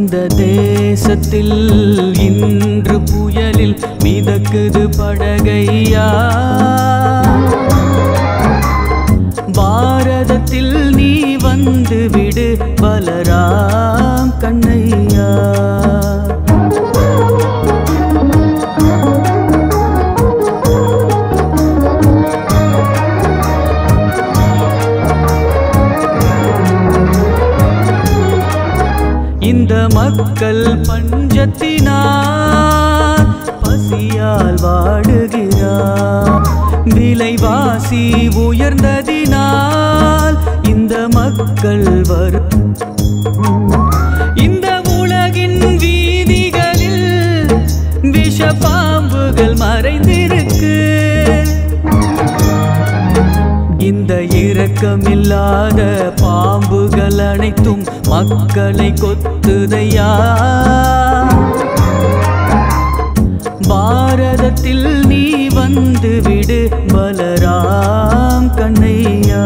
இந்த தேசத்தில் இன்று புயலில் மிதக்குது படகையா பாரதத்தில் நீ வந்து விடு பலராம் கண்ணையா இந்த மக்கள் பஞ்சத்தினால் பசியால் வாடுகிறார் விலைவாசி உயர்ந்ததினால் இந்த மக்கள் வரும் இந்த உலகின் வீதிகளில் விஷ பாம்புகள் மறைந்திருக்கு இந்த இரக்கமில்லாத பாம்புகள் அனைத்தும் மக்களை கொத்துதையா பாரதத்தில் நீ வந்து விடு பலராம் கண்ணையா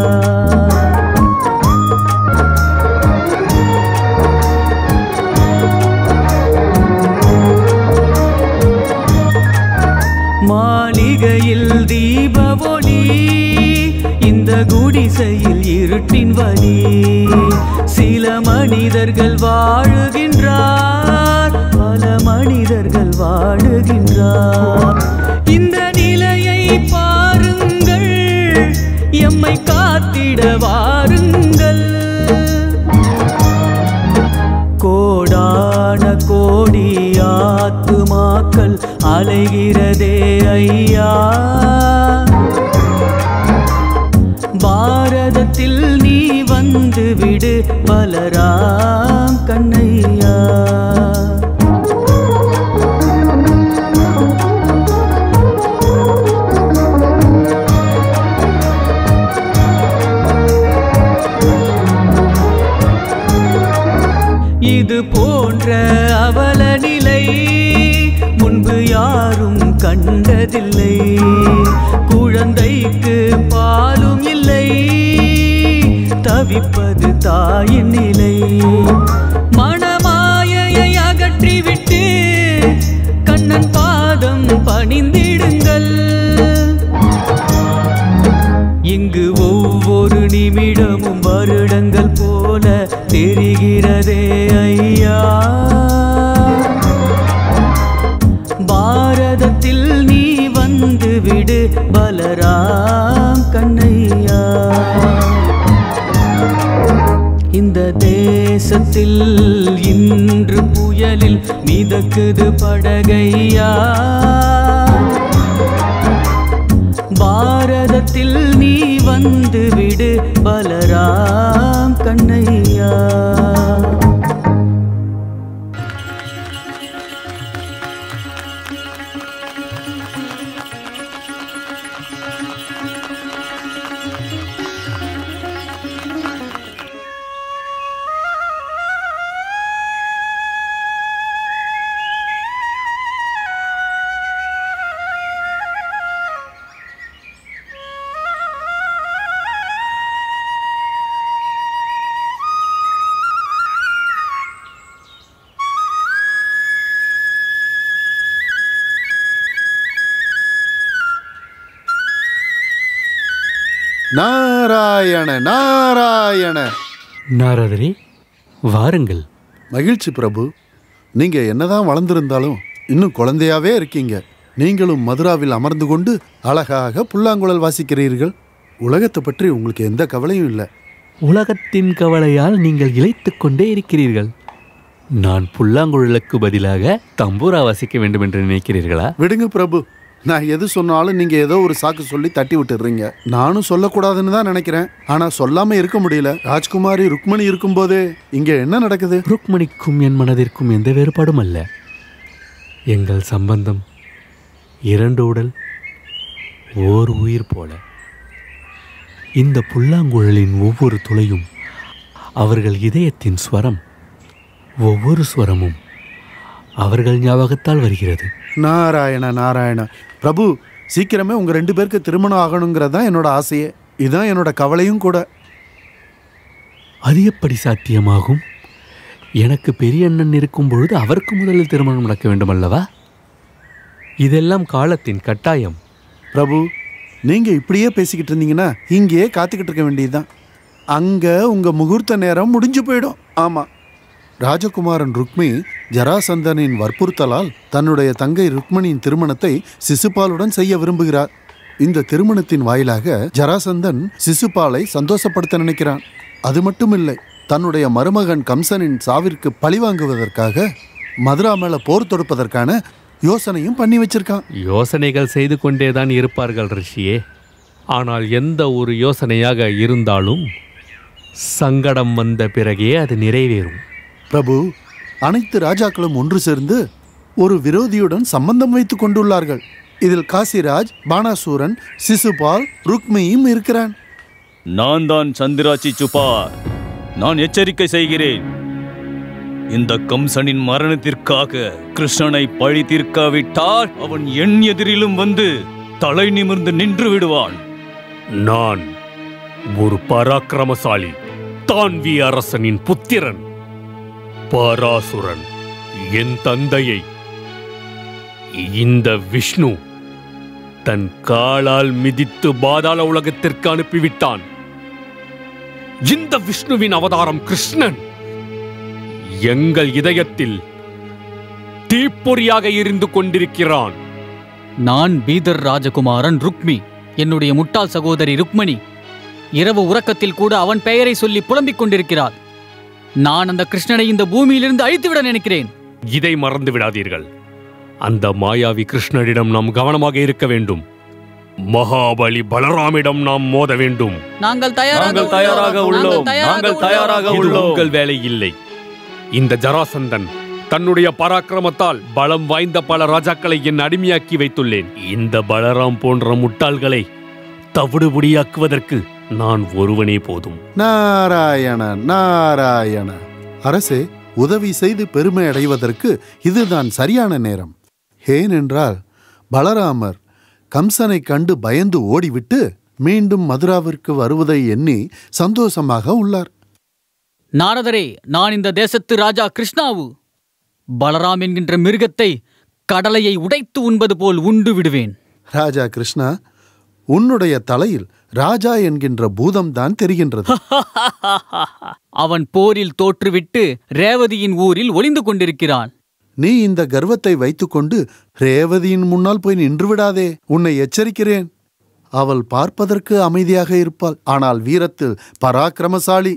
மாளிகையில் தீப ஒளி இந்த குடிசையில் இருட்டின் வழி சில மனிதர்கள் வாழுகின்றார் பல மனிதர்கள் வாழுகின்றார் இந்த நிலையை பாருங்கள் எம்மை காத்திட வாருங்கள் கோடான கோடி ஆத்துமாக்கள் அலைகிறதே ஐயா பாரதத்தில் நீ வந்து விடு பலராம் கண்ணையா இது போன்ற அவல நிலை முன்பு யாரும் கண்டதில்லை குழந்தைக்கு பாலும் இல்லை தவிப்பது தாயின் நிலை மணமாயையை அகற்றிவிட்டு கண்ணன் பாதம் பணிந்திடுங்கள் இங்கு ஒவ்வொரு நிமிடமும் வருடங்கள் போல தெரிகிறதே ஐயா பாரதத்தில் நீ வந்து விடு பலராம் கண்ணையா இந்த தேசத்தில் இன்று புயலில் மிதக்குது படகையா பாரதத்தில் நீ வந்து விடு பலராம் கண்ணையா நாராயண நாராயண நாரதரே வாருங்கள் மகிழ்ச்சி பிரபு நீங்க என்னதான் வளர்ந்திருந்தாலும் இன்னும் குழந்தையாவே இருக்கீங்க நீங்களும் மதுராவில் அமர்ந்து கொண்டு அழகாக புல்லாங்குழல் வாசிக்கிறீர்கள் உலகத்தை பற்றி உங்களுக்கு எந்த கவலையும் இல்லை உலகத்தின் கவலையால் நீங்கள் இளைத்துக் கொண்டே இருக்கிறீர்கள் நான் புல்லாங்குழலுக்கு பதிலாக தம்பூரா வாசிக்க வேண்டும் என்று நினைக்கிறீர்களா விடுங்க பிரபு நான் எது சொன்னாலும் நீங்க ஏதோ ஒரு சாக்கு சொல்லி தட்டி விட்டுடுறீங்க நானும் சொல்லக்கூடாதுன்னு தான் நினைக்கிறேன் ஆனா சொல்லாம இருக்க முடியல ராஜ்குமாரி ருக்மணி இருக்கும்போதே இங்க என்ன நடக்குது ருக்மணிக்கும் என் மனதிற்கும் எந்த வேறுபாடும் அல்ல எங்கள் சம்பந்தம் இரண்டு உடல் ஓர் உயிர் போல இந்த புல்லாங்குழலின் ஒவ்வொரு துளையும் அவர்கள் இதயத்தின் ஸ்வரம் ஒவ்வொரு ஸ்வரமும் அவர்கள் ஞாபகத்தால் வருகிறது நாராயண நாராயண பிரபு சீக்கிரமே உங்க ரெண்டு பேருக்கு திருமணம் ஆகணுங்கிறது தான் என்னோட ஆசையே இதுதான் என்னோட கவலையும் கூட அது எப்படி சாத்தியமாகும் எனக்கு பெரிய அண்ணன் இருக்கும் பொழுது அவருக்கு முதலில் திருமணம் நடக்க வேண்டும் அல்லவா இதெல்லாம் காலத்தின் கட்டாயம் பிரபு நீங்க இப்படியே பேசிக்கிட்டு இருந்தீங்கன்னா இங்கேயே காத்துக்கிட்டு இருக்க வேண்டியதுதான் அங்க உங்க முகூர்த்த நேரம் முடிஞ்சு போயிடும் ஆமா ராஜகுமாரன் ருக்மி ஜராசந்தனின் வற்புறுத்தலால் தன்னுடைய தங்கை ருக்மணியின் திருமணத்தை சிசுபாலுடன் செய்ய விரும்புகிறார் இந்த திருமணத்தின் வாயிலாக ஜராசந்தன் சிசுபாலை சந்தோஷப்படுத்த நினைக்கிறான் அது மட்டும் இல்லை தன்னுடைய மருமகன் கம்சனின் சாவிற்கு பழிவாங்குவதற்காக மதுரா மேல போர் தொடுப்பதற்கான யோசனையும் பண்ணி வச்சிருக்கான் யோசனைகள் செய்து கொண்டேதான் இருப்பார்கள் ரிஷியே ஆனால் எந்த ஒரு யோசனையாக இருந்தாலும் சங்கடம் வந்த பிறகே அது நிறைவேறும் பிரபு அனைத்து ராஜாக்களும் ஒன்று சேர்ந்து ஒரு விரோதியுடன் சம்பந்தம் வைத்துக் கொண்டுள்ளார்கள் இதில் காசிராஜ் பானாசூரன் சிசுபால் ருக்மியும் இருக்கிறான் நான் தான் சந்திராச்சி சுபார் நான் எச்சரிக்கை செய்கிறேன் இந்த கம்சனின் மரணத்திற்காக கிருஷ்ணனை பழி தீர்க்காவிட்டால் அவன் என் எதிரிலும் வந்து தலை நிமிர்ந்து நின்று விடுவான் நான் ஒரு பராக்கிரமசாலி தான்வி அரசனின் புத்திரன் பராசுரன் என் தந்தையை இந்த விஷ்ணு தன் காலால் மிதித்து பாதாள உலகத்திற்கு அனுப்பிவிட்டான் இந்த விஷ்ணுவின் அவதாரம் கிருஷ்ணன் எங்கள் இதயத்தில் தீப்பொறியாக இருந்து கொண்டிருக்கிறான் நான் பீதர் ராஜகுமாரன் ருக்மி என்னுடைய முட்டாள் சகோதரி ருக்மணி இரவு உறக்கத்தில் கூட அவன் பெயரை சொல்லி புலம்பிக் கொண்டிருக்கிறார் நான் அந்த கிருஷ்ணனை இந்த பூமியிலிருந்து அழித்துவிட நினைக்கிறேன் இதை மறந்து விடாதீர்கள் அந்த மாயாவி கிருஷ்ணரிடம் நாம் கவனமாக இருக்க வேண்டும் மகாபலி பலராமிடம் நாம் மோத வேண்டும் நாங்கள் தயாராக நாங்கள் தயாராக உள்ளோம் நாங்கள் தயாராக இது உள்ளோம் உங்கள் வேலை இல்லை இந்த ஜராசந்தன் தன்னுடைய பராக்கிரமத்தால் பலம் வாய்ந்த பல ராஜாக்களை என் அடிமையாக்கி வைத்துள்ளேன் இந்த பலராம் போன்ற முட்டாள்களை தவிடுபடியாக்குவதற்கு நான் ஒருவனே போதும் நாராயண நாராயண அரசே உதவி செய்து பெருமை அடைவதற்கு இதுதான் சரியான நேரம் ஏனென்றால் பலராமர் கம்சனை கண்டு பயந்து ஓடிவிட்டு மீண்டும் மதுராவிற்கு வருவதை எண்ணி சந்தோஷமாக உள்ளார் நாரதரே நான் இந்த தேசத்து ராஜா கிருஷ்ணாவு பலராம் என்கின்ற மிருகத்தை கடலையை உடைத்து உண்பது போல் உண்டு விடுவேன் ராஜா கிருஷ்ணா உன்னுடைய தலையில் ராஜா என்கின்ற பூதம்தான் தெரிகின்றது அவன் போரில் தோற்றுவிட்டு ரேவதியின் ஊரில் ஒளிந்து கொண்டிருக்கிறான் நீ இந்த கர்வத்தை வைத்துக்கொண்டு ரேவதியின் முன்னால் போய் நின்று விடாதே உன்னை எச்சரிக்கிறேன் அவள் பார்ப்பதற்கு அமைதியாக இருப்பாள் ஆனால் வீரத்தில் பராக்கிரமசாலி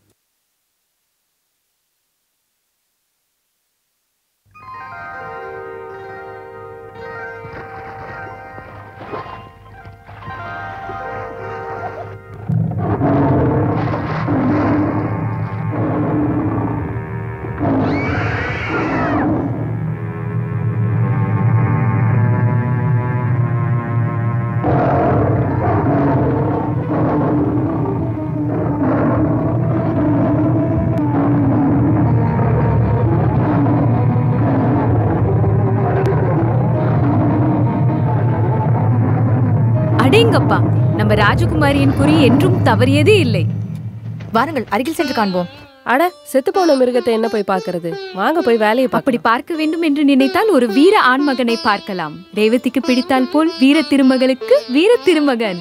அடேங்கப்பா நம்ம ராஜகுமாரியின் குறி என்றும் தவறியதே இல்லை வாருங்கள் அருகில் சென்று காண்போம் அட செத்து போன மிருகத்தை என்ன போய் பார்க்கறது வாங்க போய் வேலையை அப்படி பார்க்க வேண்டும் என்று நினைத்தால் ஒரு வீர ஆண்மகனை பார்க்கலாம் ரேவதிக்கு பிடித்தால் போல் வீர திருமகளுக்கு வீர திருமகன்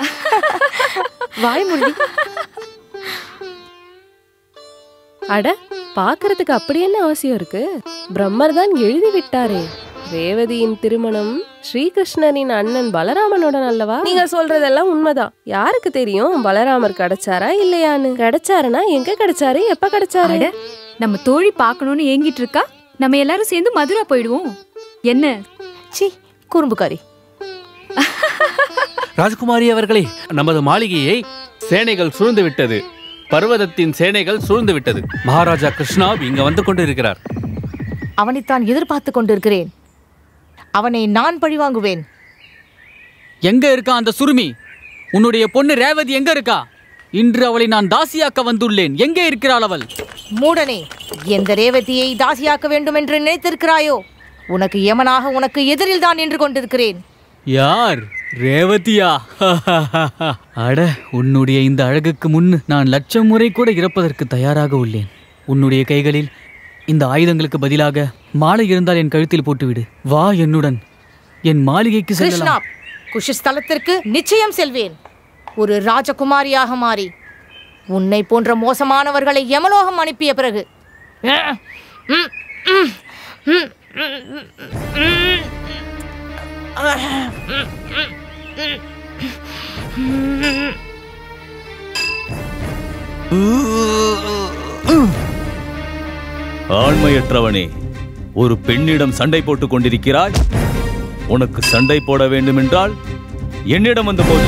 வாய் மூடி அட பார்க்கறதுக்கு அப்படி என்ன அவசியம் இருக்கு பிரம்மர் தான் எழுதி விட்டாரே ரேவதியின் திருமணம் ஸ்ரீகிருஷ்ணரின் அண்ணன் பலராமனுடன் அல்லவா நீங்க சொல்றதெல்லாம் உண்மைதான் யாருக்கு தெரியும் பலராமர் கிடைச்சாரா இல்லையான்னு கிடைச்சாருன்னா எங்க கிடைச்சாரு எப்ப கிடைச்சாரு அட நம்ம தோழி பார்க்கணும்னு ஏங்கிட்டு இருக்கா நம்ம எல்லாரும் சேர்ந்து மதுரா போயிடுவோம் என்ன சி குறும்புக்காரி ராஜகுமாரி அவர்களே நமது மாளிகையை சேனைகள் சூழ்ந்து விட்டது பர்வதத்தின் சேனைகள் சூழ்ந்து விட்டது மகாராஜா கிருஷ்ணா இங்க வந்து கொண்டிருக்கிறார் அவனைத்தான் எதிர்பார்த்து கொண்டிருக்கிறேன் அவனை நான் பழிவாங்குவேன் எங்க இருக்கா அந்த சுருமி உன்னுடைய பொண்ணு ரேவதி எங்க இருக்கா இன்று அவளை நான் தாசியாக்க வந்துள்ளேன் எங்கே இருக்கிறாள் அவள் மூடனே எந்த ரேவதியை தாசியாக்க வேண்டும் என்று நினைத்திருக்கிறாயோ உனக்கு யமனாக உனக்கு எதிரில் தான் நின்று கொண்டிருக்கிறேன் யார் ரேவதியா அட உன்னுடைய இந்த அழகுக்கு முன் நான் லட்சம் முறை கூட இறப்பதற்கு தயாராக உள்ளேன் உன்னுடைய கைகளில் இந்த ஆயுதங்களுக்கு பதிலாக மாலை இருந்தால் என் கழுத்தில் போட்டுவிடு வா என்னுடன் என் மாளிகைக்கு கிருஷ்ணா செல்லலாம் குஷிஸ்தலத்திற்கு நிச்சயம் செல்வேன் ஒரு ராஜகுமாரியாக மாறி உன்னை போன்ற மோசமானவர்களை யமலோகம் அனுப்பிய பிறகு ம், ம், ம், ம், ம், ஆண்மையற்றவனே ஒரு பெண்ணிடம் சண்டை போட்டுக் கொண்டிருக்கிறாய் உனக்கு சண்டை போட வேண்டுமென்றால் என்னிடம் வந்து போது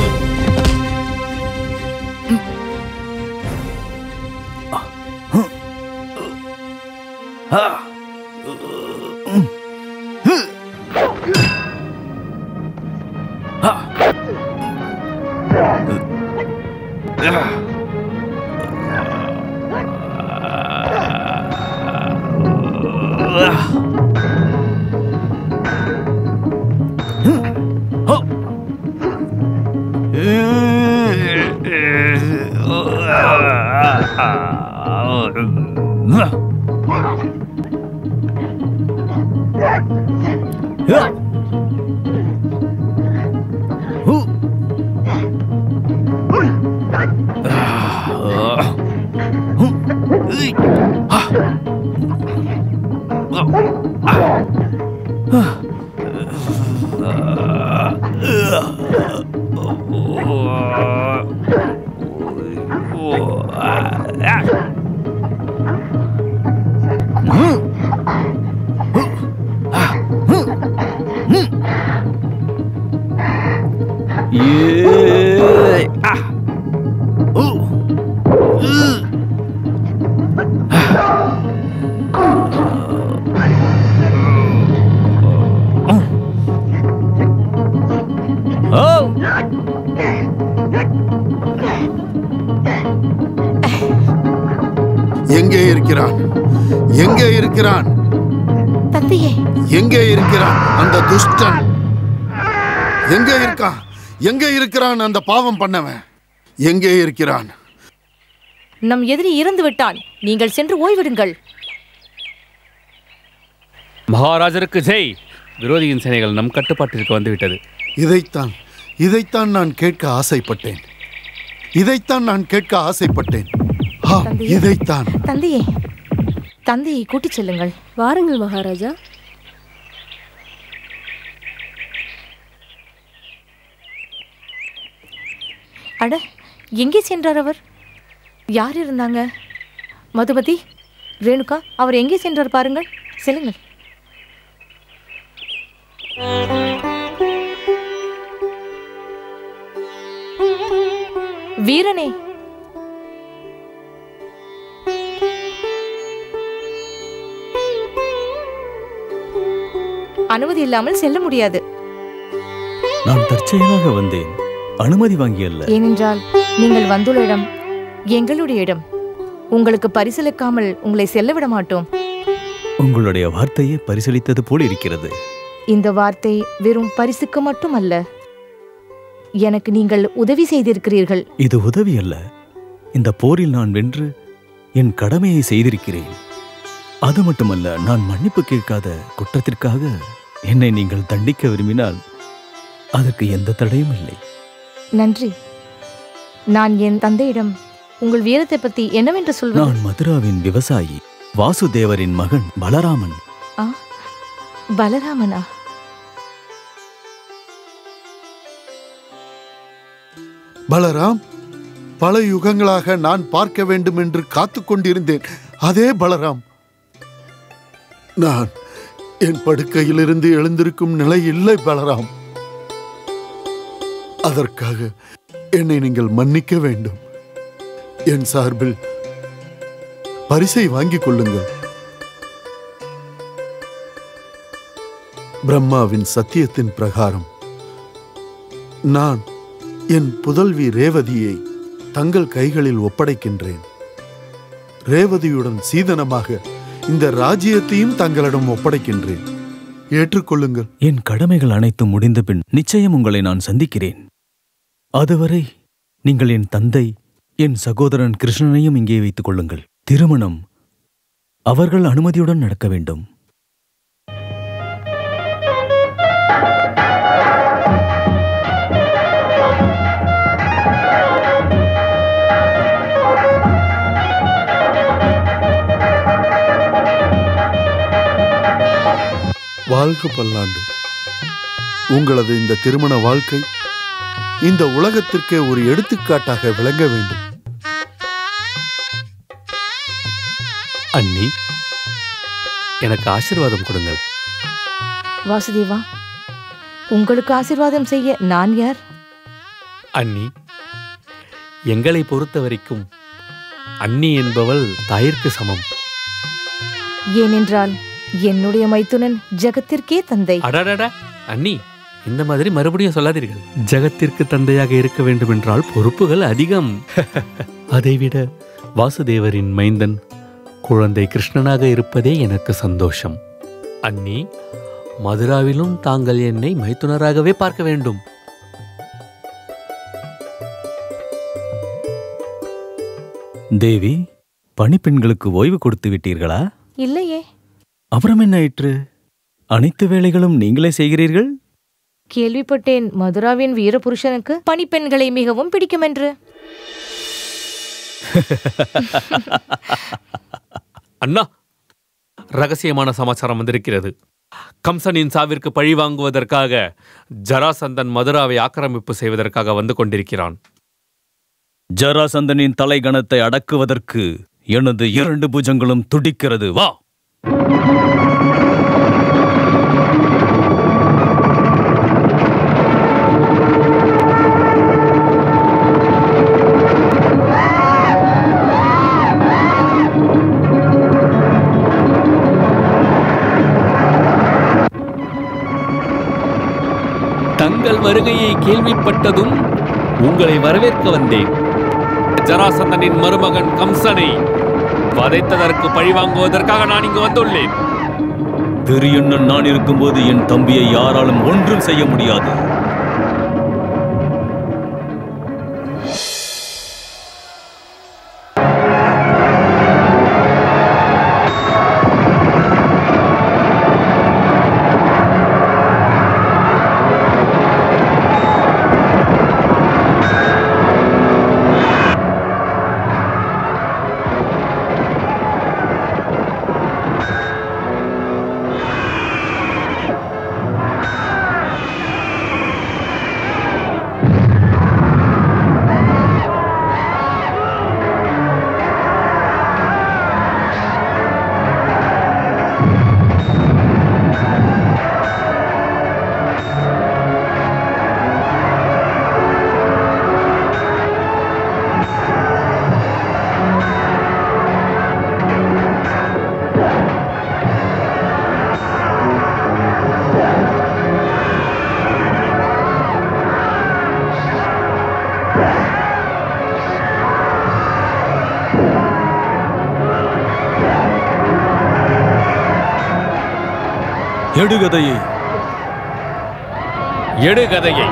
ஏய்! ஆ! ஊ! உ! ஓ! எங்கே இருக்கிறான் எங்கே இருக்கிறான் தந்தையே எங்கே இருக்கிறான் அந்த துஷ்டன் எங்கே இருக்கான் எங்கே இருக்கிறான் அந்த பாவம் பண்ணவன் எங்கே இருக்கிறான் நம் எதிரி இறந்து விட்டான் நீங்கள் சென்று ஓய்விடுங்கள் மகாராஜருக்கு ஜெய் விரோதியின் சேனைகள் நம் கட்டுப்பாட்டிற்கு வந்துவிட்டது இதைத்தான் இதைத்தான் நான் கேட்க ஆசைப்பட்டேன் இதைத்தான் நான் கேட்க ஆசைப்பட்டேன் ஆ, தந்தையே. இதைத்தான் தந்தையே தந்தையை கூட்டிச் செல்லுங்கள் வாருங்கள் மகாராஜா அட எங்கே சென்றார் அவர் யார் இருந்தாங்க மதுமதி ரேணுகா அவர் எங்கே சென்றார் பாருங்கள் செல்லுங்கள் வீரனே அனுமதி இல்லாமல் செல்ல முடியாது நான் தற்செயலாக வந்தேன் அனுமதி வாங்கியல்ல ஏனென்றால் நீங்கள் வந்துள்ள இடம் எங்களுடைய இடம் உங்களுக்கு பரிசளிக்காமல் உங்களை செல்ல விட மாட்டோம் உங்களுடைய வார்த்தையை பரிசளித்தது போல் இருக்கிறது இந்த வார்த்தை வெறும் பரிசுக்கு மட்டுமல்ல எனக்கு நீங்கள் உதவி செய்திருக்கிறீர்கள் இது உதவி அல்ல இந்த போரில் நான் வென்று என் கடமையை செய்திருக்கிறேன் அது மட்டுமல்ல நான் மன்னிப்பு கேட்காத குற்றத்திற்காக என்னை நீங்கள் தண்டிக்க விரும்பினால் அதற்கு எந்த தடையும் இல்லை நன்றி நான் என் தந்தையிடம் உங்கள் வீரத்தை பத்தி என்னவென்று சொல்வது நான் மதுராவின் விவசாயி வாசுதேவரின் மகன் பலராமன் ஆ பலராமனா பலராம் பல யுகங்களாக நான் பார்க்க வேண்டும் என்று காத்து கொண்டிருந்தேன் அதே பலராம் நான் என் படுக்கையிலிருந்து எழுந்திருக்கும் நிலை இல்லை பலராம் அதற்காக என்னை நீங்கள் மன்னிக்க வேண்டும் என் சார்பில் பரிசை வாங்கிக் கொள்ளுங்கள் பிரம்மாவின் சத்தியத்தின் பிரகாரம் நான் என் புதல்வி ரேவதியை தங்கள் கைகளில் ஒப்படைக்கின்றேன் ரேவதியுடன் சீதனமாக இந்த ராஜ்யத்தையும் தங்களிடம் ஒப்படைக்கின்றேன் ஏற்றுக்கொள்ளுங்கள் என் கடமைகள் அனைத்தும் முடிந்த பின் நிச்சயம் உங்களை நான் சந்திக்கிறேன் அதுவரை நீங்கள் என் தந்தை என் சகோதரன் கிருஷ்ணனையும் இங்கே வைத்துக் கொள்ளுங்கள் திருமணம் அவர்கள் அனுமதியுடன் நடக்க வேண்டும் வாழ்க பல்லாண்டு உங்களது இந்த திருமண வாழ்க்கை இந்த உலகத்திற்கே ஒரு எடுத்துக்காட்டாக விளங்க வேண்டும் அண்ணி எனக்கு ஆசீர்வாதம் கொடுங்கள் வாசுதேவா உங்களுக்கு ஆசீர்வாதம் செய்ய நான் யார் அண்ணி எங்களை பொறுத்த வரைக்கும் அண்ணி என்பவள் தாயிற்கு சமம் ஏனென்றால் என்னுடைய மைத்துனன் ஜகத்திற்கே தந்தை அடடடா அண்ணி இந்த மாதிரி மறுபடியும் சொல்லாதீர்கள் ஜகத்திற்கு தந்தையாக இருக்க வேண்டும் என்றால் பொறுப்புகள் அதிகம் அதைவிட வாசுதேவரின் மைந்தன் குழந்தை கிருஷ்ணனாக இருப்பதே எனக்கு சந்தோஷம் அண்ணி மதுராவிலும் தாங்கள் என்னை மைத்துனராகவே பார்க்க வேண்டும் தேவி பணிப்பெண்களுக்கு ஓய்வு கொடுத்து விட்டீர்களா இல்லையே அப்புறம் என்ன ஆயிற்று அனைத்து வேலைகளும் நீங்களே செய்கிறீர்கள் கேள்விப்பட்டேன் மதுராவின் வீரபுருஷனுக்கு பணிப்பெண்களை மிகவும் பிடிக்கும் என்று அண்ணா ரகசியமான சமாச்சாரம் வந்திருக்கிறது கம்சனின் சாவிற்கு பழி வாங்குவதற்காக ஜராசந்தன் மதுராவை ஆக்கிரமிப்பு செய்வதற்காக வந்து கொண்டிருக்கிறான் ஜராசந்தனின் தலைகணத்தை அடக்குவதற்கு எனது இரண்டு புஜங்களும் துடிக்கிறது வா தங்கள் வருகையை கேள்விப்பட்டதும் உங்களை வரவேற்க வந்தேன் ஜராசந்தனின் மருமகன் கம்சனை வதைத்ததற்கு பழி வாங்குவதற்காக நான் இங்கு வந்துள்ளேன் பெரியண்ணன் நான் இருக்கும்போது என் தம்பியை யாராலும் ஒன்றும் செய்ய முடியாது எடுகதையை எடு கதையை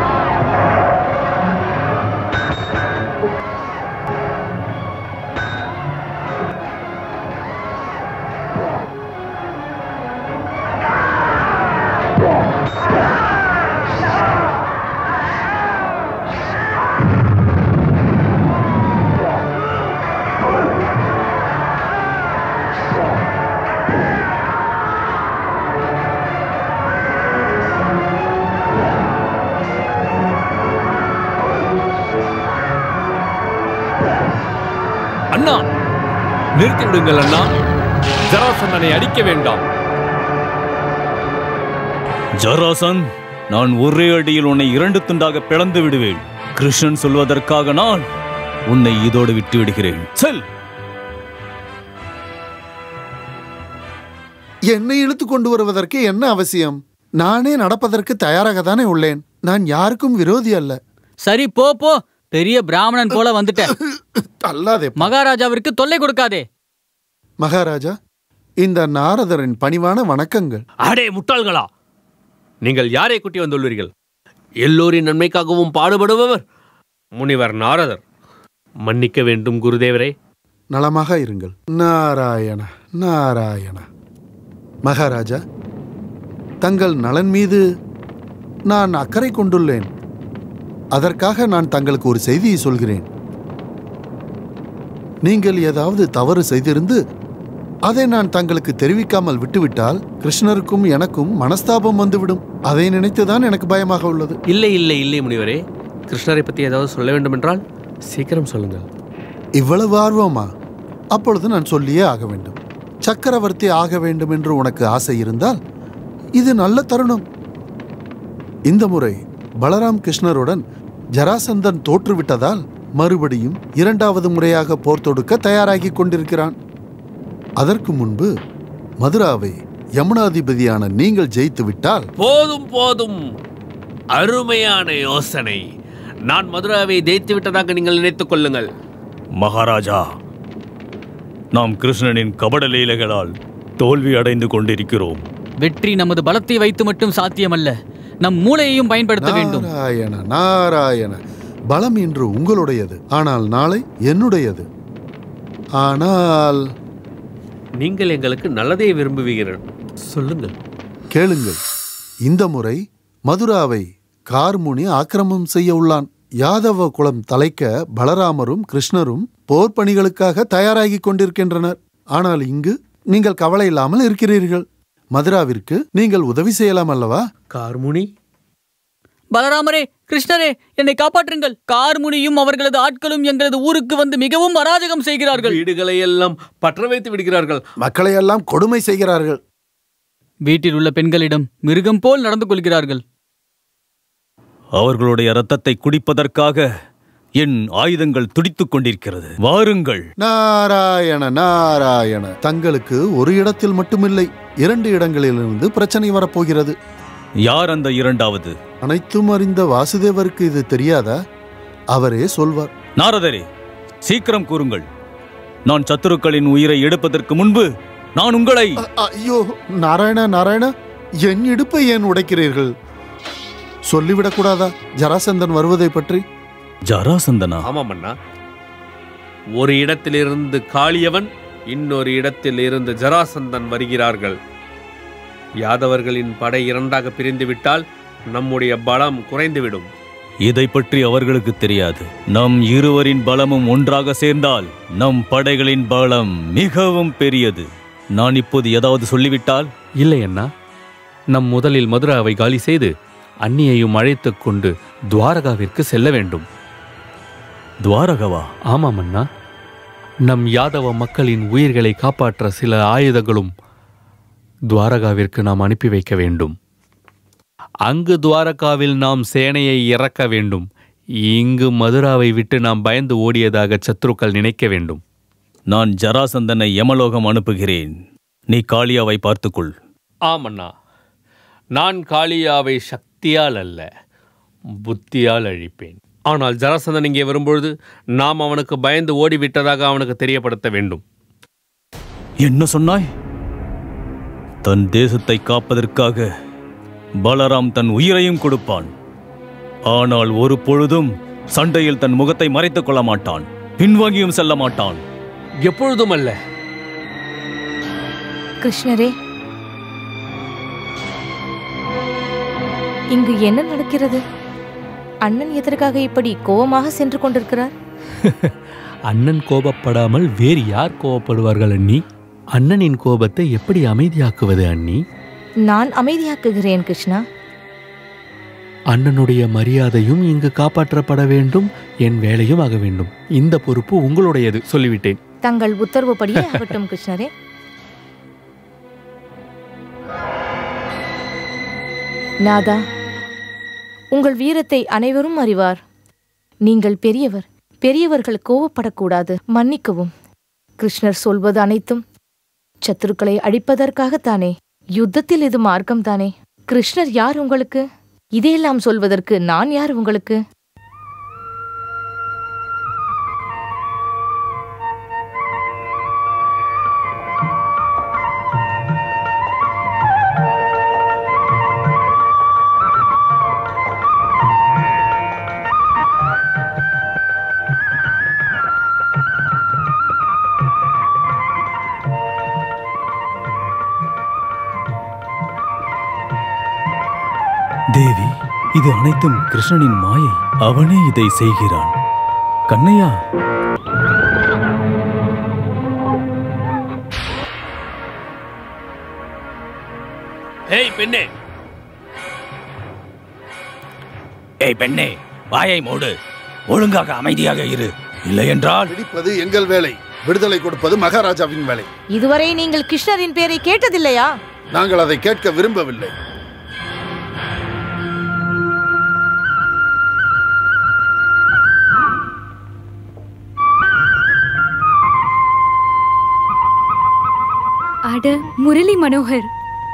அண்ணா நிறுத்தி விடுங்கள் அண்ணா ஜராசந்தனை அடிக்க வேண்டாம் ஜராசன் நான் ஒரே அடியில் உன்னை இரண்டு துண்டாக பிளந்து விடுவேன் கிருஷ்ணன் சொல்வதற்காக நான் உன்னை இதோடு விட்டு விடுகிறேன் செல் என்னை இழுத்து கொண்டு வருவதற்கு என்ன அவசியம் நானே நடப்பதற்கு தயாராக தானே உள்ளேன் நான் யாருக்கும் விரோதி அல்ல சரி போ போ பெரிய பிராமணன் போல வந்துட்ட அல்லாதே மகாராஜாவிற்கு தொல்லை கொடுக்காதே மகாராஜா இந்த நாரதரின் பணிவான வணக்கங்கள் அடே முட்டாள்களா நீங்கள் யாரை கூட்டி வந்துள்ளீர்கள் எல்லோரின் நன்மைக்காகவும் பாடுபடுபவர் முனிவர் நாரதர் மன்னிக்க வேண்டும் குருதேவரே நலமாக இருங்கள் நாராயண நாராயணா மகாராஜா தங்கள் நலன் மீது நான் அக்கறை கொண்டுள்ளேன் அதற்காக நான் தங்களுக்கு ஒரு செய்தியை சொல்கிறேன் நீங்கள் ஏதாவது தவறு செய்திருந்து அதை நான் தங்களுக்கு தெரிவிக்காமல் விட்டுவிட்டால் கிருஷ்ணருக்கும் எனக்கும் மனஸ்தாபம் வந்துவிடும் அதை நினைத்துதான் எனக்கு பயமாக உள்ளது இல்லை இல்லை இல்லை முனிவரே கிருஷ்ணரை பற்றி ஏதாவது சொல்ல வேண்டும் என்றால் சீக்கிரம் சொல்லுங்கள் இவ்வளவு ஆர்வமா அப்பொழுது நான் சொல்லியே ஆக வேண்டும் சக்கரவர்த்தி ஆக வேண்டும் என்று உனக்கு ஆசை இருந்தால் இது நல்ல தருணம் இந்த முறை பலராம் கிருஷ்ணருடன் ஜராசந்தன் தோற்றுவிட்டதால் மறுபடியும் இரண்டாவது முறையாக போர் தொடுக்க தயாராகி கொண்டிருக்கிறான் அதற்கு முன்பு மதுராவை யமுனாதிபதியான நீங்கள் ஜெயித்து விட்டால் போதும் போதும் அருமையான யோசனை நான் மதுராவை ஜெயித்து விட்டதாக நீங்கள் நினைத்துக் கொள்ளுங்கள் மகாராஜா நாம் கிருஷ்ணனின் கபட லீலைகளால் தோல்வி அடைந்து கொண்டிருக்கிறோம் வெற்றி நமது பலத்தை வைத்து மட்டும் சாத்தியமல்ல நம் மூளையையும் பயன்படுத்த வேண்டும் நாராயண நாராயண பலம் இன்று உங்களுடையது ஆனால் நாளை என்னுடையது ஆனால் நீங்கள் எங்களுக்கு நல்லதே விரும்புவீர்கள் சொல்லுங்கள் கேளுங்கள் இந்த முறை மதுராவை கார்முனி ஆக்கிரமம் செய்ய உள்ளான் யாதவ குலம் தலைக்க பலராமரும் கிருஷ்ணரும் போர் பணிகளுக்காக தயாராகி கொண்டிருக்கின்றனர் ஆனால் இங்கு நீங்கள் கவலை இல்லாமல் இருக்கிறீர்கள் மதுராவிற்கு நீங்கள் உதவி செய்யலாம் அல்லவா கார்முனி பலராமரே கிருஷ்ணரே என்னை காப்பாற்றுங்கள் கார்முனியும் அவர்களது ஆட்களும் எங்களது ஊருக்கு வந்து மிகவும் அராஜகம் செய்கிறார்கள் வீடுகளை எல்லாம் பற்ற வைத்து விடுகிறார்கள் மக்களை எல்லாம் கொடுமை செய்கிறார்கள் வீட்டில் உள்ள பெண்களிடம் மிருகம் போல் நடந்து கொள்கிறார்கள் அவர்களுடைய இரத்தத்தை குடிப்பதற்காக என் ஆயுதங்கள் துடித்துக் கொண்டிருக்கிறது வாருங்கள் நாராயண நாராயண தங்களுக்கு ஒரு இடத்தில் மட்டுமில்லை இரண்டு இடங்களிலிருந்து பிரச்சனை வரப்போகிறது யார் அந்த இரண்டாவது அனைத்தும் அறிந்த வாசுதேவருக்கு இது தெரியாதா அவரே சொல்வார் நாரதரே சீக்கிரம் கூறுங்கள் நான் சத்துருக்களின் உயிரை எடுப்பதற்கு முன்பு நான் உங்களை அ- ஐயோ நாராயண நாராயண என் இடுப்பை ஏன் உடைக்கிறீர்கள் சொல்லிவிடக் கூடாதா ஜராசந்தன் வருவதை பற்றி ஜராசந்தனா ஆமாம் அண்ணா ஒரு இடத்திலிருந்து காளியவன் இன்னொரு இடத்தில் இருந்து ஜராசந்தன் வருகிறார்கள் யாதவர்களின் படை இரண்டாக பிரிந்து விட்டால் நம்முடைய பலம் குறைந்துவிடும் இதை பற்றி அவர்களுக்கு தெரியாது நம் இருவரின் பலமும் ஒன்றாக சேர்ந்தால் நம் படைகளின் பலம் மிகவும் பெரியது நான் இப்போது ஏதாவது சொல்லிவிட்டால் இல்லை அண்ணா நம் முதலில் மதுராவை காலி செய்து அன்னியையும் அழைத்துக் கொண்டு துவாரகாவிற்கு செல்ல வேண்டும் துவாரகவா ஆமாம் அண்ணா நம் யாதவ மக்களின் உயிர்களை காப்பாற்ற சில ஆயுதங்களும் துவாரகாவிற்கு நாம் அனுப்பி வைக்க வேண்டும் அங்கு துவாரகாவில் நாம் சேனையை இறக்க வேண்டும் இங்கு மதுராவை விட்டு நாம் பயந்து ஓடியதாக சத்ருக்கள் நினைக்க வேண்டும் நான் ஜராசந்தனை யமலோகம் அனுப்புகிறேன் நீ காளியாவை பார்த்துக்கொள் ஆமண்ணா நான் காளியாவை சக்தியால் அல்ல புத்தியால் அழிப்பேன் ஆனால் ஜராசந்தன் இங்கே வரும்பொழுது நாம் அவனுக்கு பயந்து ஓடிவிட்டதாக அவனுக்கு தெரியப்படுத்த வேண்டும் என்ன சொன்னாய் தன் தேசத்தை காப்பதற்காக பலராம் தன் உயிரையும் கொடுப்பான் ஆனால் ஒரு பொழுதும் சண்டையில் தன் முகத்தை மறைத்துக் கொள்ள மாட்டான் பின்வாங்கியும் செல்ல மாட்டான் எப்பொழுதும் அல்ல கிருஷ்ணரே இங்கு என்ன நடக்கிறது அண்ணன் எதற்காக இப்படி கோபமாக சென்று கொண்டிருக்கிறார் அண்ணன் கோபப்படாமல் வேறு யார் கோபப்படுவார்கள் அண்ணி அண்ணனின் கோபத்தை எப்படி அமைதியாக்குவது அண்ணி நான் அமைதியாக்குகிறேன் கிருஷ்ணா அண்ணனுடைய மரியாதையும் இங்கு காப்பாற்றப்பட வேண்டும் என் வேலையும் ஆக வேண்டும் இந்த பொறுப்பு உங்களுடையது சொல்லிவிட்டேன் தங்கள் உத்தரவுப்படியே ஆகட்டும் கிருஷ்ணரே நாதா உங்கள் வீரத்தை அனைவரும் அறிவார் நீங்கள் பெரியவர் பெரியவர்கள் கோவப்படக்கூடாது மன்னிக்கவும் கிருஷ்ணர் சொல்வது அனைத்தும் சத்துருக்களை அழிப்பதற்காகத்தானே யுத்தத்தில் இது மார்க்கம்தானே கிருஷ்ணர் யார் உங்களுக்கு இதையெல்லாம் சொல்வதற்கு நான் யார் உங்களுக்கு தேவி இது அனைத்தும் கிருஷ்ணனின் மாயை அவனே இதை செய்கிறான் கண்ணையா ஹேய் பெண்ணே ஏய் பெண்ணே வாயை மூடு ஒழுங்காக அமைதியாக இரு இல்லை என்றால் பிடிப்பது எங்கள் வேலை விடுதலை கொடுப்பது மகாராஜாவின் வேலை இதுவரை நீங்கள் கிருஷ்ணரின் பெயரை கேட்டதில்லையா நாங்கள் அதை கேட்க விரும்பவில்லை அட முரளி மனோகர்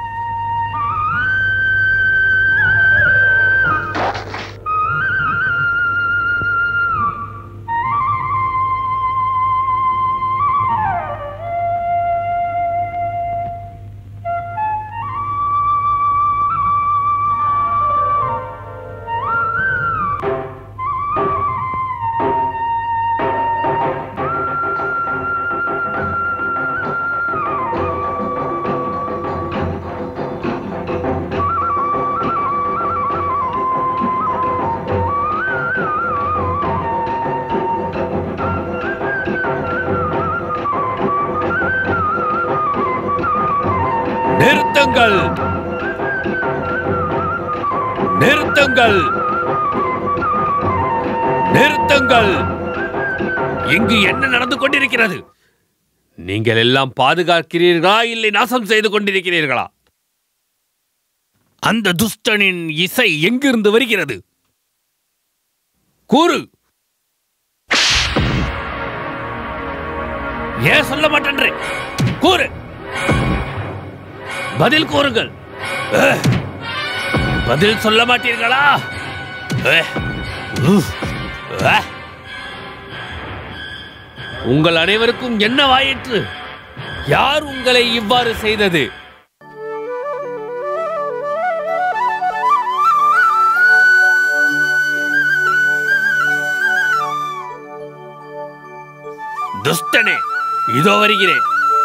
நிறுத்துங்கள் நிறுத்துங்கள் நிறுத்துங்கள் இங்கு என்ன நடந்து கொண்டிருக்கிறது நீங்கள் எல்லாம் பாதுகாக்கிறீர்களா இல்லை நாசம் செய்து கொண்டிருக்கிறீர்களா அந்த துஷ்டனின் இசை எங்கிருந்து வருகிறது கூறு ஏன் சொல்ல மாட்டேன்றே கூறு பதில் கூறுங்கள் அஹ். பதில் சொல்ல மாட்டீர்களா அஹ். உஃப். அஹ். உங்கள் அனைவருக்கும் என்ன வாயிற்று யார் உங்களை இவ்வாறு செய்தது துஷ்டனே இதோ வருகிறேன்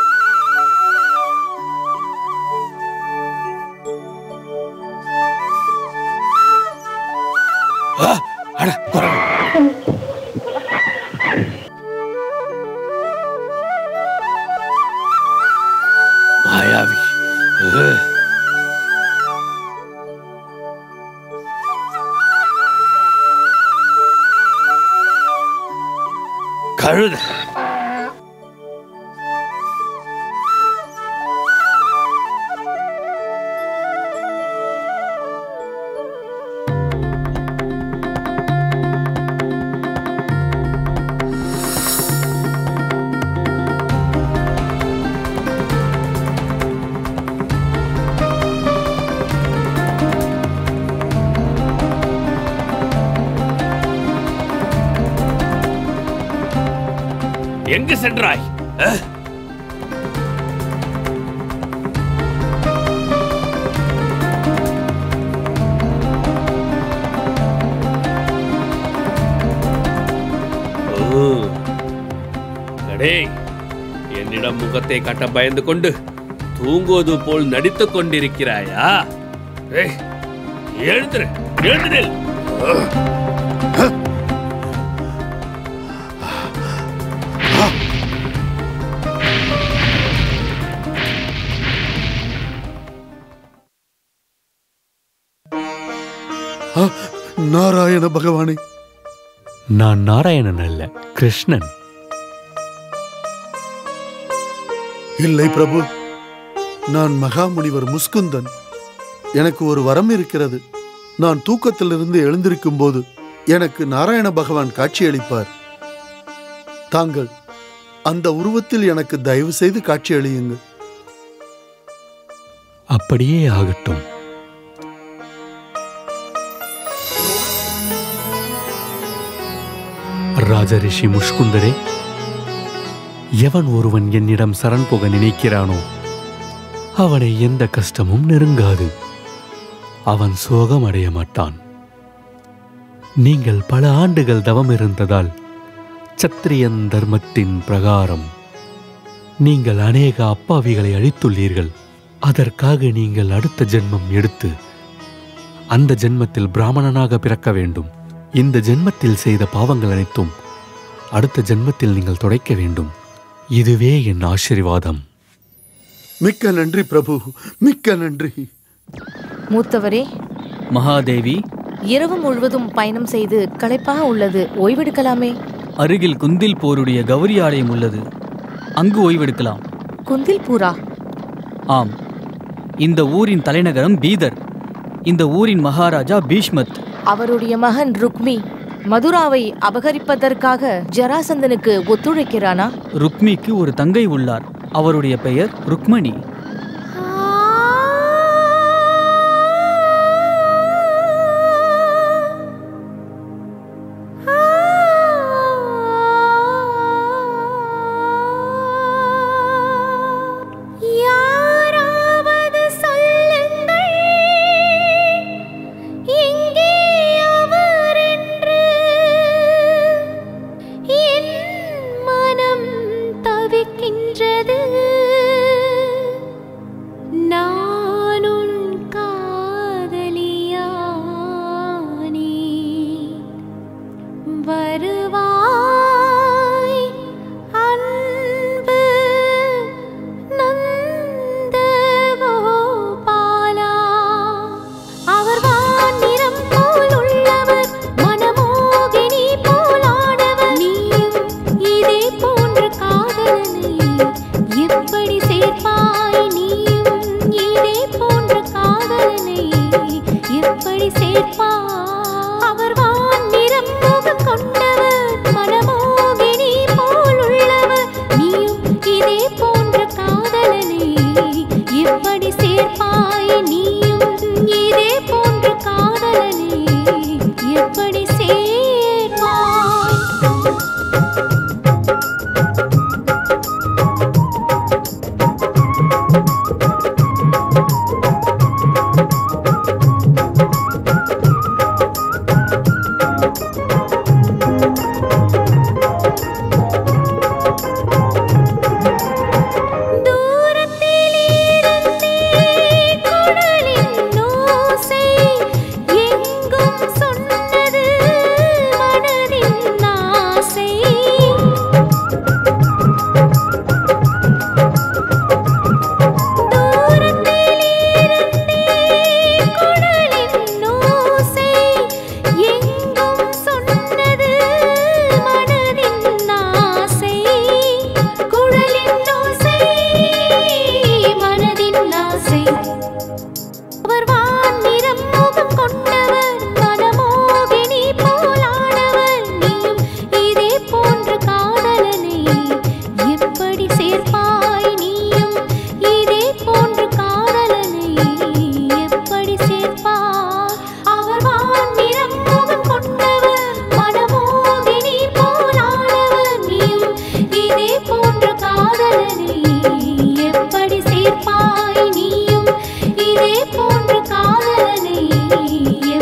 ஆ, அட, குரங்கு. மாயாவி அஹ். கழுத எங்கு சென்றாய் அஹ்? ஓ. அடே என்னிடம் முகத்தை காட்ட பயந்து கொண்டு தூங்குவது போல் நடித்துக் கொண்டிருக்கிறாயா ஏய், எழுந்திரு எழுந்து நில். ஆ, நாராயண பகவானே நான் நாராயணன் அல்ல கிருஷ்ணன் இல்லை பிரபு நான் மகாமுனிவர் முஸ்குந்தன் எனக்கு ஒரு வரம் இருக்கிறது நான் தூக்கத்திலிருந்து எழுந்திருக்கும் போது எனக்கு நாராயண பகவான் காட்சியளிப்பார் தாங்கள் அந்த உருவத்தில் எனக்கு தயவு செய்து காட்சியளியுங்கள் அப்படியே ஆகட்டும் ராஜரிஷி முஷ்குந்தரே எவன் ஒருவன் என்னிடம் சரண் போக நினைக்கிறானோ அவனை எந்த கஷ்டமும் நெருங்காது அவன் சோகம் அடைய மாட்டான் நீங்கள் பல ஆண்டுகள் தவம் இருந்ததால் சத்திரியன் தர்மத்தின் பிரகாரம் நீங்கள் அநேக அப்பாவிகளை அழித்துள்ளீர்கள் அதற்காக நீங்கள் அடுத்த ஜென்மம் எடுத்து அந்த ஜென்மத்தில் பிராமணனாக பிறக்க வேண்டும் இந்த ஜென்மத்தில் செய்த பாவங்கள் அனைத்தும் அடுத்த ஜென்மத்தில் நீங்கள் துடைக்க வேண்டும் இதுவே என் ஆசீர்வாதம் மிக்க நன்றி பிரபு மிக்க நன்றி மூத்தவரே மகாதேவி இரவு முழுவதும் பயணம் செய்து களைப்பாக உள்ளது ஓய்வெடுக்கலாமே அருகில் குந்தில் போருடைய கௌரி ஆலயம் உள்ளது அங்கு ஓய்வெடுக்கலாம் குந்தில் பூரா ஆம் இந்த ஊரின் தலைநகரம் பீதர் இந்த ஊரின் மகாராஜா பீஷ்மத் அவருடைய மகன் ருக்மி மதுராவை அபகரிப்பதற்காக ஜராசந்தனுக்கு ஒத்துழைக்கிறானா ருக்மிக்கு ஒரு தங்கை உள்ளார் அவருடைய பெயர் ருக்மணி யாராவது சொல்லுங்கள் எங்கே அவர் என்று என் மனம் தவிக்கின்றது நான் உன் காதலியானே வருவாய் அன்பு நந்தகோபாலா அவர் வானிறம் போல் உள்ளவர் மனமோகினி போலானவர் நீயும் இதே போன்ற காதலனை எப்படி சேர்ப்பாய் நீயும் இதே போன்ற காதலனை எப்படி சேர்ப்பாய் அவர் வானிறம் முகம் கொண்டவர் மனமோகினி போல் உள்ளவர் நீயும் இதே போன்ற காதலனை எப்படி சேர்ப்பாய் நீயும் இதே போன்ற காதலனை எப்படி சேர்ப்பாய் தூரத்தில் இருந்தே குழலின் ஓசை எங்கும் சொன்னது மனதின் ஆசை தூரத்தில் இருந்தே குழலின் ஓசை எங்கும் சொன்னது மனதின் ஆசை குழலின் ஓசை மனதின் ஆசை அவர் வானிறம் முகம் கொண்டவர் மனமோகினி போலானவர் நீயும் இதே போன்ற காதலனை எப்படி சேர்ப்பாய் நீயும் இதே போன்ற காதலனை எப்படி சேர்ப்பாய் அவர் வானிறம் முகம் கொண்டவர் மனமோகினி போலானவர் நீயும் இதே போன்ற காதலனை எப்படி சேர்ப்பாய் நீயும் இதே போன்ற காதலனை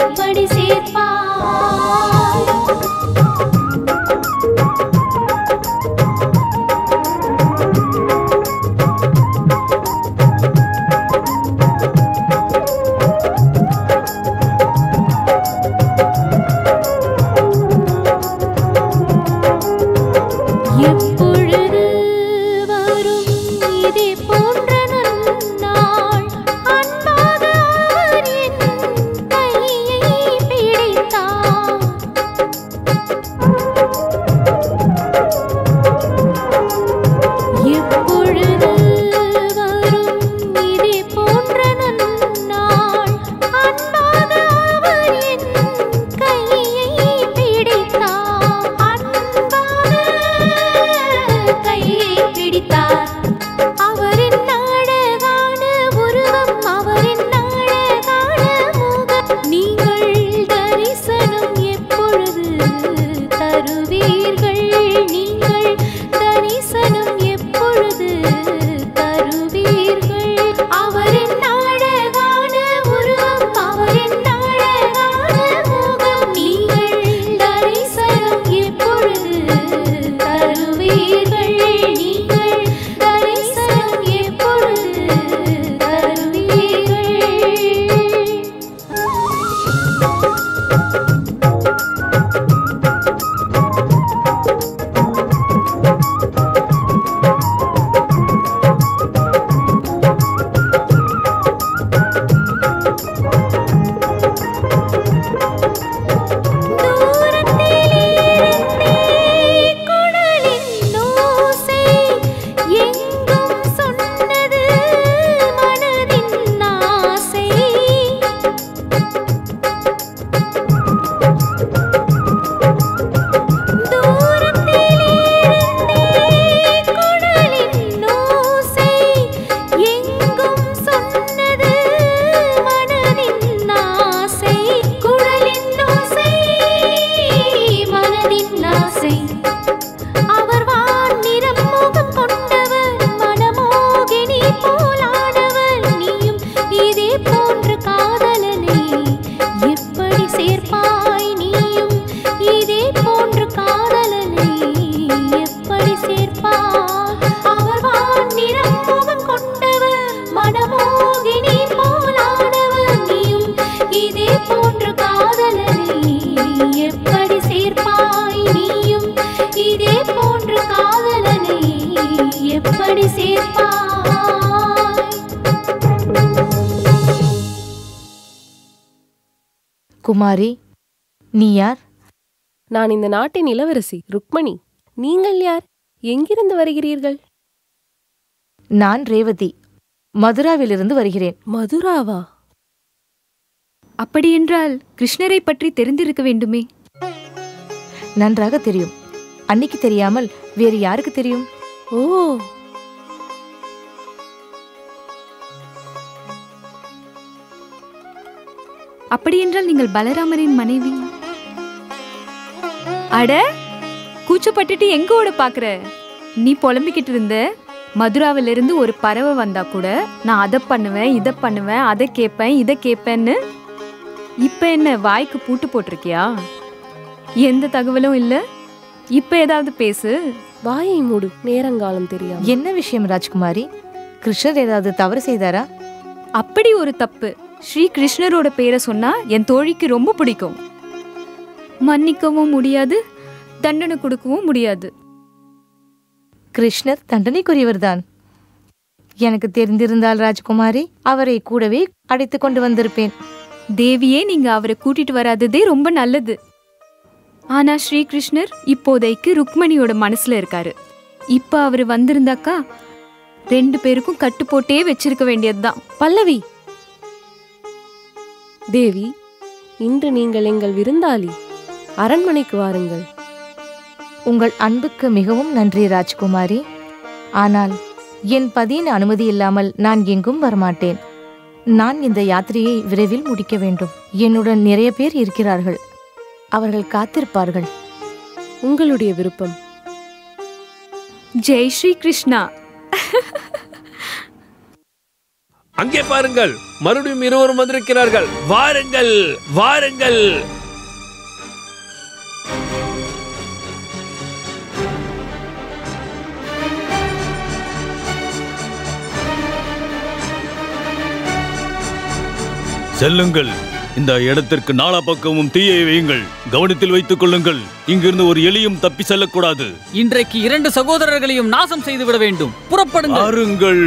குமாரி நீ யார் நான் இந்த நாட்டின் இளவரசி ருக்மணி நீங்கள் யார் எங்கிருந்து வருகிறீர்கள் நான் ரேவதி மதுராவிலிருந்து வருகிறேன் மதுராவா அப்படியென்றால் கிருஷ்ணரை பற்றி தெரிந்திருக்க வேண்டுமே நன்றாக தெரியும் அன்னைக்கு தெரியாமல் வேறு யாருக்கு தெரியும் ஓ அப்படியென்றால் நீங்கள் பலராமரின் மனைவி அட கூச்சப்பட்டுட்டு எங்க ஓட பாக்குற நீ புலம்பிக்கிட்டு இருந்த மதுராவில இருந்து ஒரு பறவை வந்தா கூட நான் அதை பண்ணுவேன் இதை பண்ணுவேன் அதை கேட்பேன் இதை கேட்பேன்னு இப்ப என்ன வாய்க்கு பூட்டு போட்டிருக்கியா எந்த தகவலும் இல்ல இப்ப ஏதாவது பேசு வாயை மூடு நேரங்காலம் தெரியாம என்ன விஷயம் ராஜ்குமாரி கிருஷ்ணர் ஏதாவது தவறு செய்தாரா அப்படி ஒரு தப்பு ஸ்ரீ கிருஷ்ணரோட பேரை சொன்னா என் தோழிக்கு ரொம்ப பிடிக்கும் மன்னிக்கவும் முடியாது தண்டனை கொடுக்கவும் முடியாது கிருஷ்ணர் தண்டனைக்குரியவர்தான் எனக்கு தெரிந்திருந்தால் ராஜ்குமாரி அவரை கூடவே அழைத்து கொண்டு வந்திருப்பேன் தேவியே நீங்க அவரை கூட்டிட்டு வராததே ரொம்ப நல்லது ஆனா ஸ்ரீ கிருஷ்ணர் இப்போதைக்கு ருக்மணியோட மனசுல இருக்காரு இப்ப அவரு வந்திருந்தாக்கா ரெண்டு பேருக்கும் கட்டு போட்டே வச்சிருக்க வேண்டியதுதான் பல்லவி தேவி இன்று நீங்கள் எங்கள் விருந்தாளி அரண்மனைக்கு வாருங்கள் உங்கள் அன்புக்கு மிகவும் நன்றி ராஜ்குமாரி ஆனால் என் பதியின் அனுமதி இல்லாமல் நான் எங்கும் வரமாட்டேன் நான் இந்த யாத்திரையை விரைவில் முடிக்க வேண்டும் என்னுடன் நிறைய பேர் இருக்கிறார்கள் அவர்கள் காத்திருப்பார்கள் உங்களுடைய விருப்பம் ஜெய் ஸ்ரீ கிருஷ்ணா அங்கே பாருங்கள் மறுபடியும் இருவரும் வந்திருக்கிறார்கள் வாருங்கள் வாருங்கள் செல்லுங்கள் இந்த இடத்திற்கு நாலா பக்கமும் தீயை வையுங்கள் கவனத்தில் வைத்துக் கொள்ளுங்கள் இங்கிருந்து ஒரு எலியும் தப்பி செல்லக்கூடாது இன்றைக்கு இரண்டு சகோதரர்களையும் நாசம் செய்துவிட வேண்டும் புறப்படுங்கள் வாருங்கள்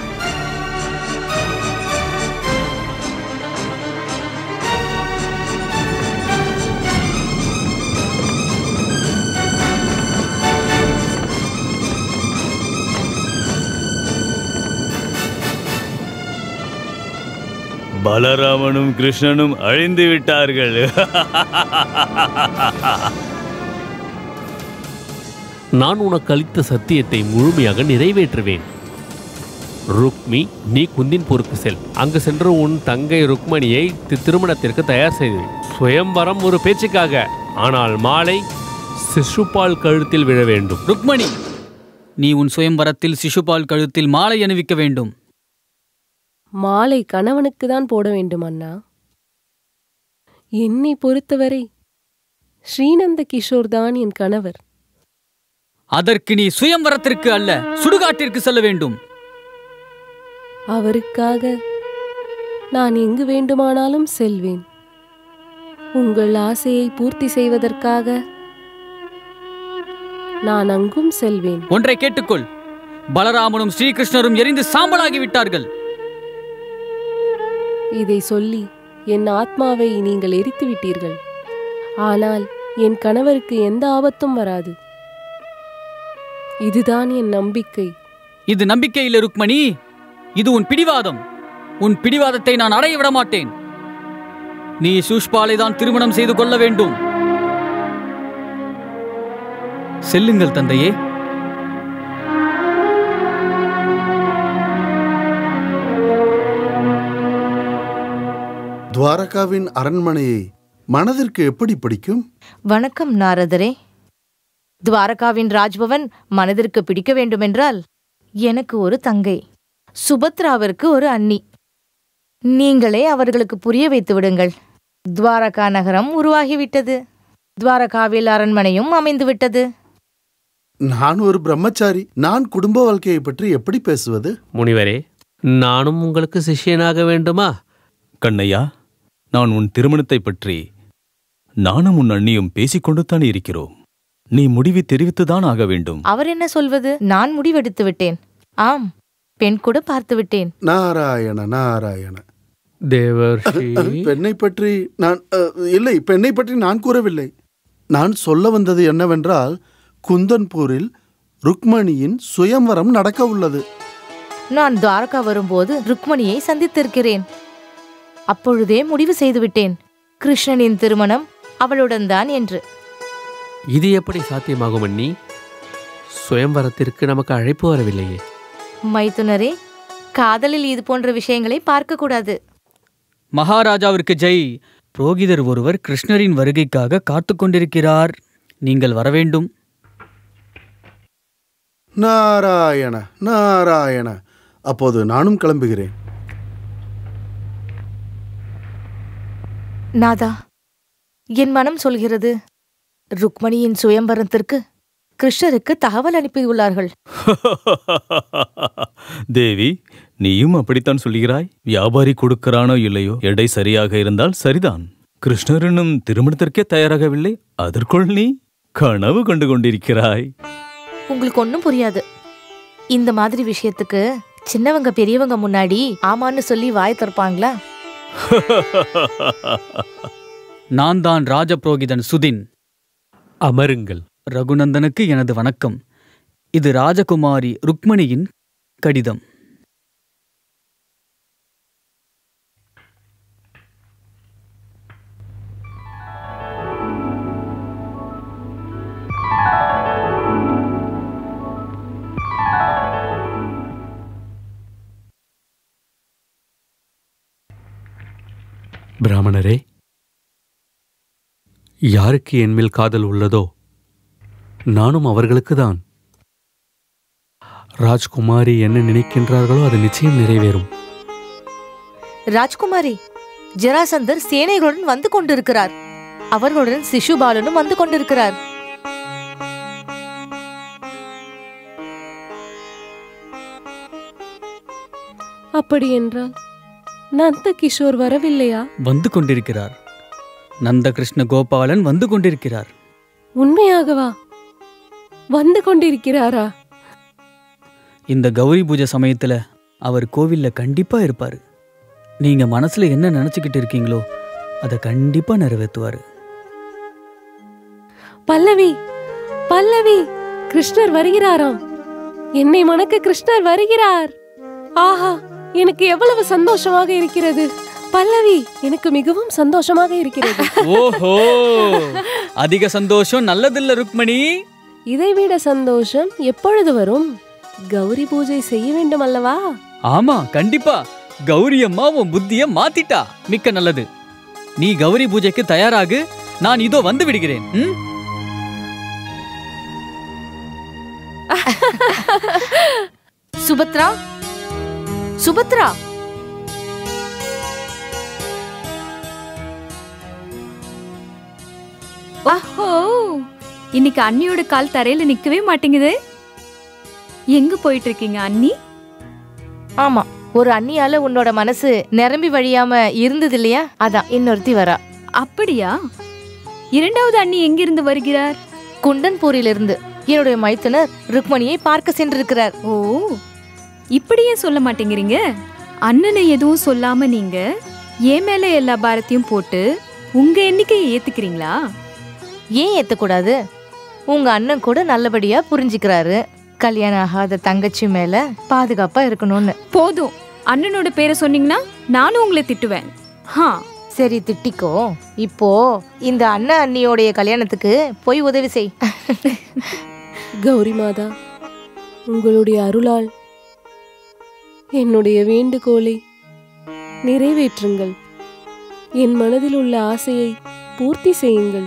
பலராமனும் கிருஷ்ணனும் அழிந்து விட்டார்கள் நான் உனக்கு அளித்த சத்தியத்தை முழுமையாக நிறைவேற்றுவேன் ருக்மி நீ குந்தின்பூருக்கு செல் அங்கு சென்று உன் தங்கை ருக்மணியை தி- திருமணத்திற்கு தயார் செய்து சுயம்பரம் ஒரு பேச்சுக்காக ஆனால் மாலை சிசுபால் கழுத்தில் விழ வேண்டும் ருக்மணி நீ உன் சுயம்பரத்தில் சிசுபால் கழுத்தில் மாலை அணிவிக்க வேண்டும் மாலை கணவனுக்கு தான் போட வேண்டும் அண்ணா என்னை பொறுத்தவரை ஸ்ரீநந்த கிஷோர் தான் என் கணவர் அதற்கு நீ சுயம்பரத்திற்கு அல்ல சுடுகாட்டிற்கு செல்ல வேண்டும் அவருக்காக நான் எங்கு வேண்டுமானாலும் செல்வேன் உங்கள் ஆசையை பூர்த்தி செய்வதற்காக நான் அங்கும் செல்வேன் ஒன்றை கேட்டுக்கொள் பலராமனும் ஸ்ரீகிருஷ்ணரும் எரிந்து சாம்பலாகி விட்டார்கள் இதை சொல்லி என் ஆத்மாவை நீங்கள் எரித்து விட்டீர்கள் ஆனால் என் கணவருக்கு எந்த ஆபத்தும் வராது இதுதான் என் நம்பிக்கை இது நம்பிக்கை இல்லை ருக்மணி இது உன் பிடிவாதம் உன் பிடிவாதத்தை நான் அடைய விட மாட்டேன் நீ சூஷ்பாலை தான் திருமணம் செய்து கொள்ள வேண்டும் செல்லுங்கள் தந்தையே துவாரகாவின் அரண்மனையை மனதிற்கு எப்படி பிடிக்கும் வணக்கம் நாரதரே துவாரகாவின் ராஜ்பவன் மனதிற்கு பிடிக்க வேண்டுமென்றால் எனக்கு ஒரு தங்கை சுபத்ராவிற்கு ஒரு அண்ணி நீங்களே அவர்களுக்கு புரிய வைத்து விடுங்கள் துவாரகா நகரம் உருவாகிவிட்டது துவாரகாவில் அரண்மனையும் அமைந்துவிட்டது நான் ஒரு பிரம்மச்சாரி நான் குடும்ப வாழ்க்கையை பற்றி எப்படி பேசுவது முனிவரே நானும் உங்களுக்கு சிஷ்யனாக வேண்டுமா கண்ணையா நான் உன் திருமணத்தை பற்றி நானும் உன் அண்ணியும் பேசிக்கொண்டு தான் இருக்கிறோம் நீ முடிவு தெரிவித்துதான் ஆக வேண்டும் அவர் என்ன சொல்வது நான் முடிவெடுத்து விட்டேன் ஆம் பெண் கூட பார்த்து விட்டேன் நாராயண நாராயண தேவர்ஷி பெண்ணை பற்றி நான் அ, இல்லை பெண்ணை பற்றி நான் கூறவில்லை நான் சொல்ல வந்தது என்னவென்றால் குந்தன்பூரில் ருக்மணியின் சுயம்வரம் நடக்க உள்ளது நான் துவாரகா வரும்போது ருக்மணியை சந்தித்திருக்கிறேன் அப்பொழுதே முடிவு செய்துவிட்டேன் கிருஷ்ணனின் திருமணம் அவளுடன் தான் என்று இது எப்படி சாத்தியமாகும் அண்ணி சுயம்வரத்திற்கு நமக்கு அழைப்பு வரவில்லையே மைத்துனரே காதலில் இது போன்ற விஷயங்களை பார்க்க கூடாது மகாராஜாவிற்கு ஜெய் புரோகிதர் ஒருவர் கிருஷ்ணரின் வருகைக்காக காத்துக் கொண்டிருக்கிறார் நீங்கள் வரவேண்டும் நாராயண நாராயண அப்போது நானும் கிளம்புகிறேன் நாதா என் மனம் சொல்கிறது ருக்மணியின் சுயம்பரத்திற்கு கிருஷ்ணருக்கு தகவல் அனுப்பியுள்ளார்கள் தேவி நீயும் அப்படித்தான் சொல்கிறாய் வியாபாரி கொடுக்கிறானோ இல்லையோ எடை சரியாக இருந்தால் சரிதான் கிருஷ்ணரனும் திருமணத்திற்கே தயாராகவில்லை அதற்குள் நீ கனவு கண்டு கொண்டிருக்கிறாய் உங்களுக்கு ஒன்றும் புரியாது இந்த மாதிரி விஷயத்துக்கு சின்னவங்க பெரியவங்க முன்னாடி ஆமான்னு சொல்லி வாய் திறப்பாங்களா நான் தான் ராஜபுரோகிதன் சுதின் அமருங்கள் ரகுநந்தனுக்கு எனது வணக்கம் இது ராஜகுமாரி ருக்மணியின் கடிதம் பிராமணரே யாருக்கு என்மேல் காதல் உள்ளதோ நானும் அவர்களுக்கு தான் ராஜ்குமாரி என்ன நினைக்கின்றார்களோ அது நிச்சயம் நிறைவேறும் ராஜ்குமாரி ஜராசந்தர் சேனைகளுடன் வந்து கொண்டிருக்கிறார் அவர்களுடன் சிசுபாலனும் வந்து கொண்டிருக்கிறார் அப்படி என்றால் நந்த கிஷோர் வரவில்லையா வந்து கொண்டிருக்கிறார் நந்தகிருஷ்ண கோபாலன் வந்து கொண்டிருக்கிறார் உண்மையாகவா வந்து கொண்டிருக்கிறாரா இந்த கௌரி பூஜை சமயத்துல அவர் கோவில்ல கண்டிப்பா இருப்பாரு நீங்க மனசுல என்ன நினைச்சுக்கிட்டு இருக்கீங்களோ அதை கண்டிப்பா நிறைவேற்றுவாரு பல்லவி பல்லவி கிருஷ்ணர் வருகிறாராம் என்னை மணக்க கிருஷ்ணர் வருகிறார் ஆஹா எனக்கு எவ்வளவு சந்தோஷமாக இருக்கிறது பல்லவி எனக்கு மிகவும் சந்தோஷமாக இருக்கிறது ஓஹோ அதிக சந்தோஷம் நல்லதில்ல ருக்மணி இதைவிட சந்தோஷம் எப்பொழுது வரும் கௌரி பூஜை செய்ய வேண்டும் அல்லவா ஆமா கண்டிப்பா கௌரி அம்மா உன் புத்திய மாத்திட்டா மிக்க நல்லது நீ கௌரி பூஜைக்கு தயாராகு நான் இதோ வந்து விடுகிறேன் ம்? சுபத்ரா சுபத்ரா ஓஹோ இன்னைக்கு அண்ணியோட கால் தரையில நிக்கவே மாட்டேங்குது எங்க போயிட்டு இருக்கீங்க அண்ணி ஆமா ஒரு அண்ணியால உன்னோட மனசு நிரம்பி வழியாம இருந்தது இல்லையா அதான் இன்னொருத்தி வரா அப்படியா இரண்டாவது அண்ணி எங்கிருந்து வருகிறார் குண்டன்பூரிலிருந்து என்னுடைய மைத்துனர் ருக்மணியை பார்க்க சென்றிருக்கிறார் ஓ இப்படியே சொல்ல மாட்டேங்கிறீங்க அண்ணனை எதுவும் சொல்லாம நீங்க என் மேல எல்லா பாரத்தையும் போட்டு உங்க எண்ணிக்கையை ஏத்துக்கிறீங்களா ஏன் ஏத்தக்கூடாது உங்க அண்ணன் கூட நல்லபடியா புரிஞ்சுக்கிறாரு கல்யாணம் ஆகாத தங்கச்சி மேல பாதுகாப்பா இருக்கணும்னு போதும் அண்ணனோட பேரை சொன்னீங்கன்னா நானும் உங்களை திட்டுவேன் ஹா சரி திட்டிக்கோ இப்போ இந்த அண்ணன் அண்ணியோடைய கல்யாணத்துக்கு போய் உதவி செய் கௌரி மாதா உங்களுடைய அருளால் என்னுடைய வேண்டுகோளை நிறைவேற்றுங்கள் என் மனதில் உள்ள ஆசையை பூர்த்தி செய்யுங்கள்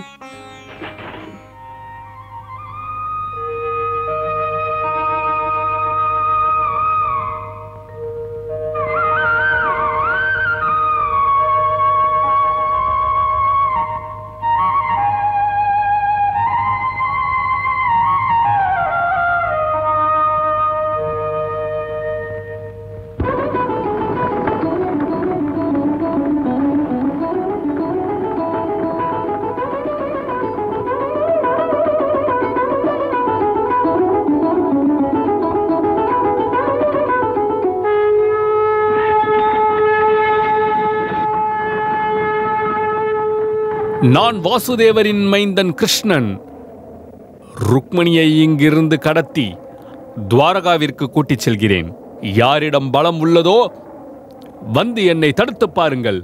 நான் வாசுதேவரின் மைந்தன் கிருஷ்ணன் ருக்மணியை இங்கிருந்து கடத்தி துவாரகாவிற்கு கூட்டிச் செல்கிறேன் யாரிடம் பலம் உள்ளதோ வந்து என்னை தடுத்துப் பாருங்கள்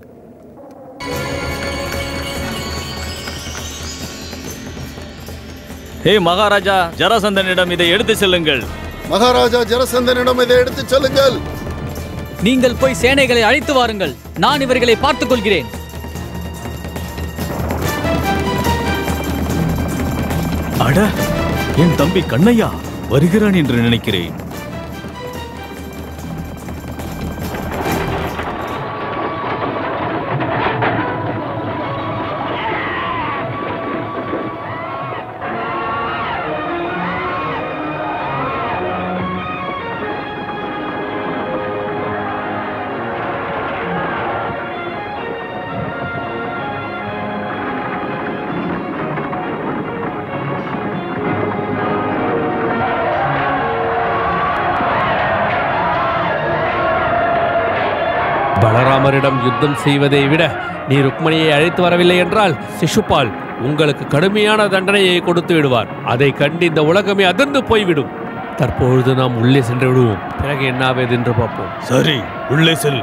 ஹே மகாராஜா ஜராசந்தனிடம் இதை எடுத்து செல்லுங்கள் மகாராஜா ஜரசந்தனிடம் இதை எடுத்துச் செல்லுங்கள் நீங்கள் போய் சேனைகளை அழைத்து வாருங்கள் நான் இவர்களை பார்த்துக் கொள்கிறேன் அட என் தம்பி கண்ணையா வருகிறான் என்று நினைக்கிறேன் பலராமரிடம் யுத்தம் செய்வதை விட நீ ருக்மணியை அழைத்து வரவில்லை என்றால் சிசுபால் உங்களுக்கு கடுமையான தண்டனையை கொடுத்து விடுவார் அதை கண்டு இந்த உலகமே அதிர்ந்து போய்விடும் தற்பொழுது நாம் உள்ளே சென்று விடுவோம் பிறகு என்ன ஆவது என்று பார்ப்போம் சரி உள்ளே செல்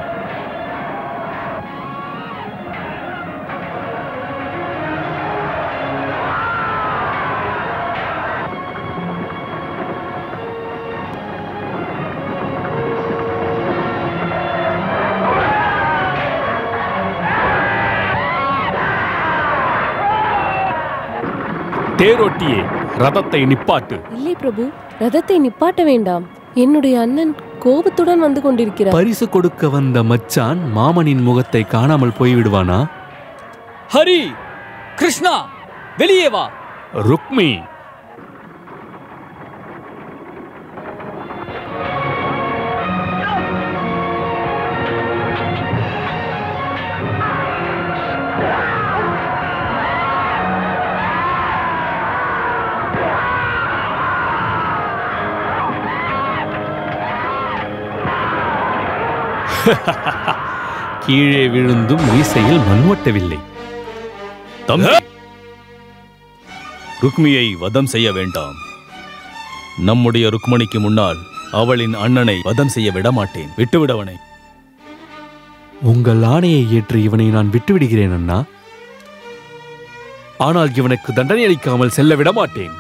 தேரோட்டியே ரதத்தை நிப்பாட்டு இல்லை பிரபு ரதத்தை நிப்பாட்ட வேண்டாம் என்னுடைய அண்ணன் கோபத்துடன் வந்து கொண்டிருக்கிறார் பரிசு கொடுக்க வந்த மச்சான் மாமனின் முகத்தை காணாமல் போய்விடுவானா ஹரி கிருஷ்ணா வெளியே வா ருக்மி கீழே விழுந்தும் மீசையில் மண்வட்டவில்லை தம்பி ருக்மியை வதம் செய்ய வேண்டாம் நம்முடைய ருக்மணிக்கு முன்னால் அவளின் அண்ணனை வதம் செய்ய விடமாட்டேன் விட்டுவிடவனை உங்கள் ஆணையை ஏற்று இவனை நான் விட்டுவிடுகிறேன் அண்ணா ஆனால் இவனுக்கு தண்டனை அளிக்காமல் செல்ல விட மாட்டேன்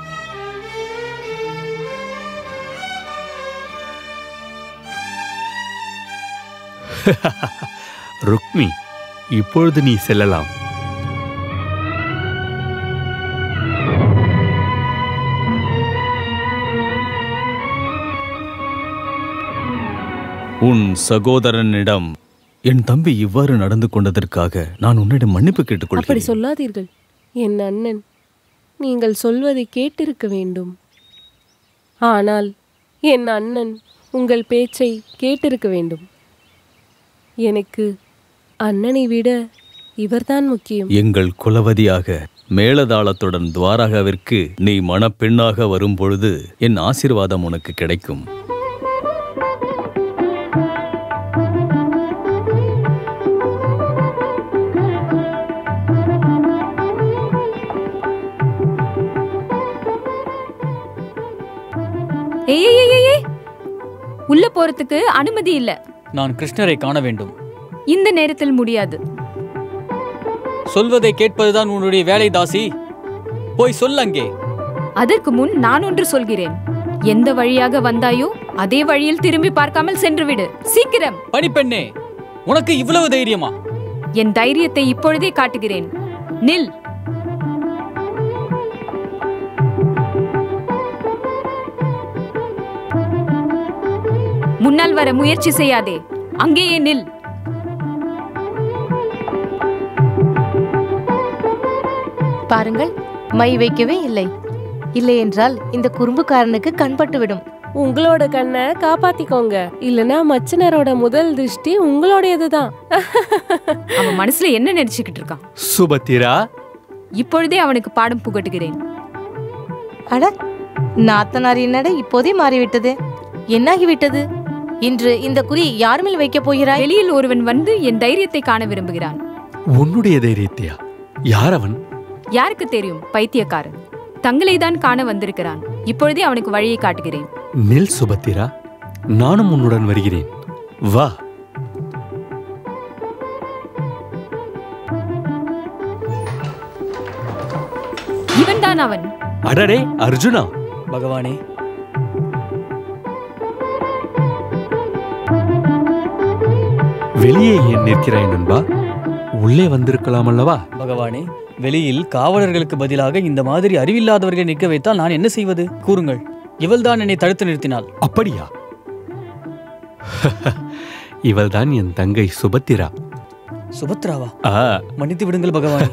ருக்மி இப்பொழுது நீ செல்லலாம் உன் சகோதரனிடம் என் தம்பி இவ்வாறு நடந்து கொண்டதற்காக நான் உன்னிடம் மன்னிப்பு அப்படி கேட்டுக்கொள்கிறேன் சொல்லாதீர்கள் என் அண்ணன் நீங்கள் சொல்வதை கேட்டிருக்க வேண்டும் ஆனால் என் அண்ணன் உங்கள் பேச்சை கேட்டிருக்க வேண்டும் எனக்கு அண்ணனை விட இவர்தான் முக்கியம் எங்கள் குலவதியாக மேளதாளத்துடன் துவாரகாவிற்கு நீ மணப்பெண்ணாக வரும் பொழுது என் ஆசீர்வாதம் உனக்கு கிடைக்கும் ஏய் ஏய், ஏய், ஏய், ஏய். உள்ள போறதுக்கு அனுமதி இல்ல நான் கிருஷ்ணரை காண வேண்டும் இந்த நேரத்தில் முடியாது சொல்வதை கேட்பதுதான் உன்னுடைய வேலை தாசி போய் சொல் அங்கே அதற்கு முன் நான் ஒன்று சொல்கிறேன் எந்த வழியாக வந்தாயோ அதே வழியில் திரும்பி பார்க்காமல் சென்று விடு சீக்கிரம் பணிப்பெண்ணே உனக்கு இவ்வளவு தைரியமா என் தைரியத்தை இப்பொழுதே காட்டுகிறேன் நில் முன்னால் வர முயற்சி செய்யாதே அங்கேயே நில் பாருங்கள் மை வைக்கவே இல்லை இல்லை என்றால் இந்த குறும்புக்காரனுக்கு கண்பட்டுவிடும் உங்களோட கண்ணை காப்பாத்திக்கோங்க இல்லனா மச்சனரோட முதல் திருஷ்டி உங்களோடையதுதான் அவன் மனசுல என்ன நினைச்சுக்கிட்டு இருக்கான் சுபத்திரா இப்பொழுதே அவனுக்கு பாடம் புகட்டுகிறேன் அட நாத்தனாரின் நடை இப்போதே மாறிவிட்டது என்னாகிவிட்டது இன்று இந்த குறி யார் மேல் வைக்கப் போகிறாய் வெளியில் ஒருவன் வந்து என் தைரியத்தை காண விரும்புகிறான் உன்னுடைய தைரியத்தையா யார் அவன் யாருக்கு தெரியும் பைத்தியக்காரன் தங்களை தான் காண வந்திருக்கிறான் இப்பொழுதே அவனுக்கு வழியை காட்டுகிறேன் நில் சுபத்திரா நானும் உன்னுடன் வருகிறேன் வா இவன்தான் அவன் அடடே அர்ஜுனா பகவானே வெளியே ஏன் நிற்கிறாய் நண்பா உள்ளே வந்திருக்கலாம் அல்லவா பகவானே வெளியில் காவலர்களுக்கு பதிலாக இந்த மாதிரி அறிவில்லாதவர்களை நிற்க வைத்தால் நான் என்ன செய்வது கூறுங்கள் இவள்தான் என்னை தடுத்து நிறுத்தினாள் அப்படியா இவள்தான் என் தங்கை சுபத்திரா சுபத்ராவா ஆ மன்னித்து விடுங்கள் பகவானே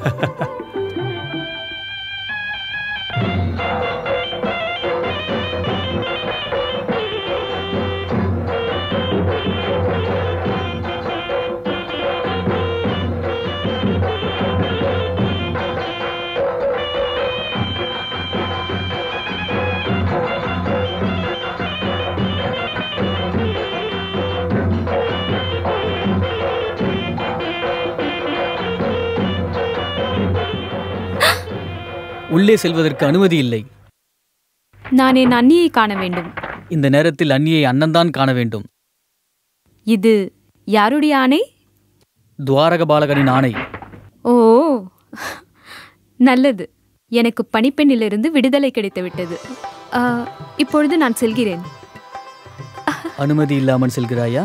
உள்ளே செல்வதற்கு அனுமதி இல்லை நான் என் அண்ணியை காண வேண்டும் இந்த நேரத்தில் அண்ணியை அண்ணன்தான் காண வேண்டும் இது யாருடைய ஆணை துவாரக பாலகனின் ஆணை ஓ நல்லது எனக்கு பணிப்பெண்ணிலிருந்து விடுதலை கிடைத்து விட்டது ஆ, இப்பொழுது நான் செல்கிறேன் அனுமதி இல்லாமல் செல்கிறாயா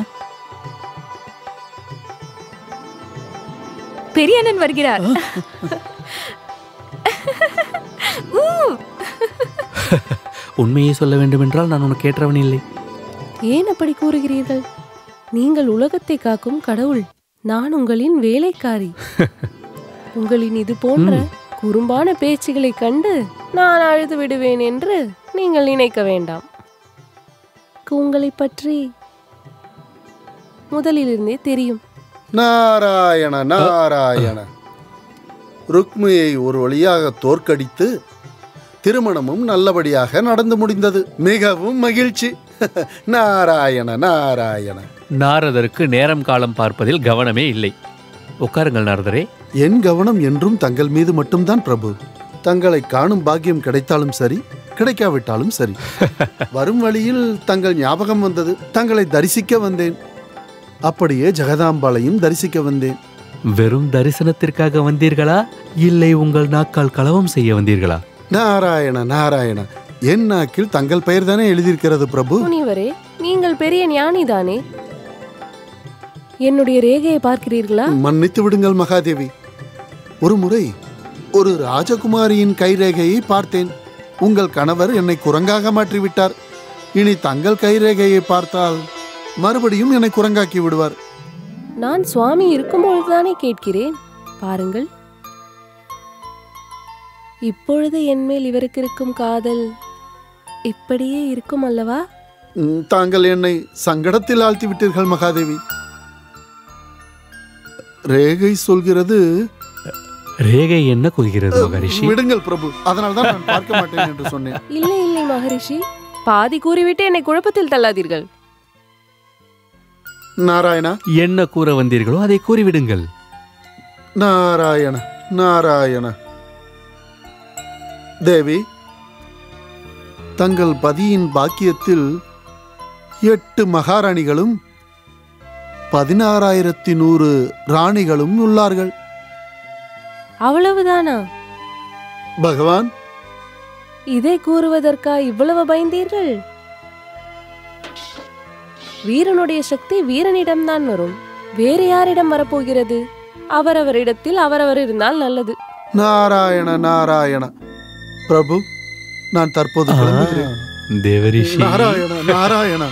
பெரிய அண்ணன் வருகிறார் ஊ, உண்மையை சொல்ல வேண்டுமென்றால் நான் உனக்கு ஏற்றவன் இல்லை ஏன் அப்படி கூறுகிறீர்கள் நீங்கள் உலகத்தை காக்கும் கடவுள் நான் உங்களின் வேலைக்காரி உங்களின் இது போன்ற குறும்பான பேச்சுகளை கண்டு நான் அழுது விடுவேன் என்று நீங்கள் நினைக்க வேண்டாம் உங்களை பற்றி முதலிலிருந்தே தெரியும் நாராயண நாராயண ருக்மியை ஒரு வழியாக தோற்கடித்து திருமணமும் நல்லபடியாக நடந்து முடிந்தது மிகவும் மகிழ்ச்சி நாராயண நாராயண நாரதருக்கு நேரம் காலம் பார்ப்பதில் கவனமே இல்லை உட்காருங்கள் நாரதரே என் கவனம் என்றும் தங்கள் மீது மட்டும்தான் பிரபு தங்களை காணும் பாக்கியம் கிடைத்தாலும் சரி கிடைக்காவிட்டாலும் சரி வரும் வழியில் தங்கள் ஞாபகம் வந்தது தங்களை தரிசிக்க வந்தேன் அப்படியே ஜெகதாம்பாளையும் தரிசிக்க வந்தேன் வெறும் தரிசனத்திற்காக வந்தீர்களா இல்லை உங்கள் நாக்கால் களவம் செய்ய வந்தீர்களா நாராயண நாராயண என் நாக்கில் தங்கள் பெயர் தானே எழுதியிருக்கிறது பிரபு முனிவரே நீங்கள் பெரிய ஞானிதானே என்னுடைய ரேகையை பார்க்கிறீர்களா மன்னித்து விடுங்கள் மகாதேவி ஒரு முறை ஒரு ராஜகுமாரியின் கைரேகையை பார்த்தேன் உங்கள் கணவர் என்னை குரங்காக மாற்றிவிட்டார் இனி தங்கள் கைரேகையை பார்த்தால் மறுபடியும் என்னை குரங்காக்கி விடுவார் நான் சுவாமி இருக்கும்பொழுதுதானே கேட்கிறேன் பாருங்கள் இப்பொழுது என்மேல் இவருக்கு இருக்கும் காதல் இப்படியே இருக்கும் அல்லவா ம், தாங்கள் என்னை சங்கடத்தில் ஆழ்த்தி விட்டீர்கள் மகாதேவி ரேகை சொல்கிறது ரேகை என்ன கூறுகிறது மகரிஷி விடுங்கள் பிரபு அதனால தான் நான் பார்க்க மாட்டேன் என்று சொன்னேன் இல்லை இல்லை மகரிஷி பாதி கூறிவிட்டு என்னை குழப்பத்தில் தள்ளாதீர்கள் நாராயணா என்ன கூற வந்தீர்களோ அதை கூறிவிடுங்கள் நாராயண நாராயண தேவி தங்கள் பதியின் பாக்கியத்தில் எட்டு மகாராணிகளும் பதினாறாயிரத்தி நூறு ராணிகளும் உள்ளார்கள் அவ்வளவுதானா பகவான் இதை கூறுவதற்கா இவ்வளவு பயந்தீர்கள் வீரனுடைய சக்தி வீரனிடம்தான் வரும் வேறு யாரிடம் வரப்போகிறது அவரவரிடத்தில் அவரவர் இருந்தால் நல்லது நாராயண நாராயண பிரபு நான் தற்போது கிளம்புகிறேன் தேவரிஷி நாராயண நாராயண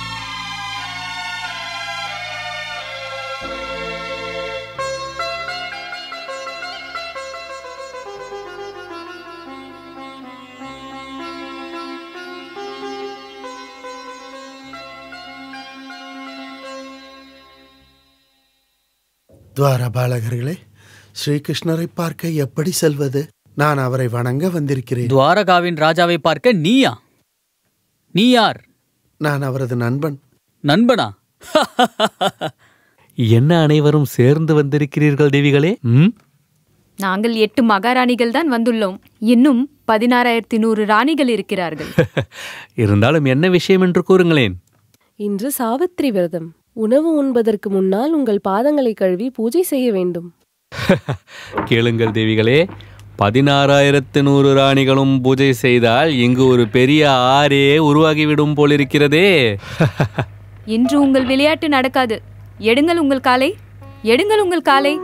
துவாரபாலகர்களே ஸ்ரீகிருஷ்ணரை பார்க்க எப்படி செல்வது நான் அவரை வணங்க வந்திருக்கிறேன் துவாரகாவின் ராஜாவை பார்க்க நீயா நீ யார் நான் அவரது நண்பன் நண்பனா என்ன அனைவரும் சேர்ந்து வந்திருக்கிறீர்கள் தேவிகளே ம் நாங்கள் எட்டு மகாராணிகள் தான் வந்துள்ளோம் இன்னும் பதினாறாயிரத்தி நூறு ராணிகள் இருக்கிறார்கள் இருந்தாலும் என்ன விஷயம் என்று கூறுங்களேன் இன்று சாவித்திரி விரதம் உணவு உண்பதற்கு முன்னால் உங்கள் பாதங்களை கழுவி பூஜை செய்ய வேண்டும் கேளுங்கள் தேவிகளே பதினாறாயிரத்து நூறு ராணிகளும் பூஜை செய்தால் இங்கு ஒரு பெரிய ஆறே உருவாகிவிடும் போலிருக்கிறதே இன்று உங்கள் விளையாட்டு நடக்காது எடுங்கள் உங்கள் காலை எடுங்கள் உங்கள் காலை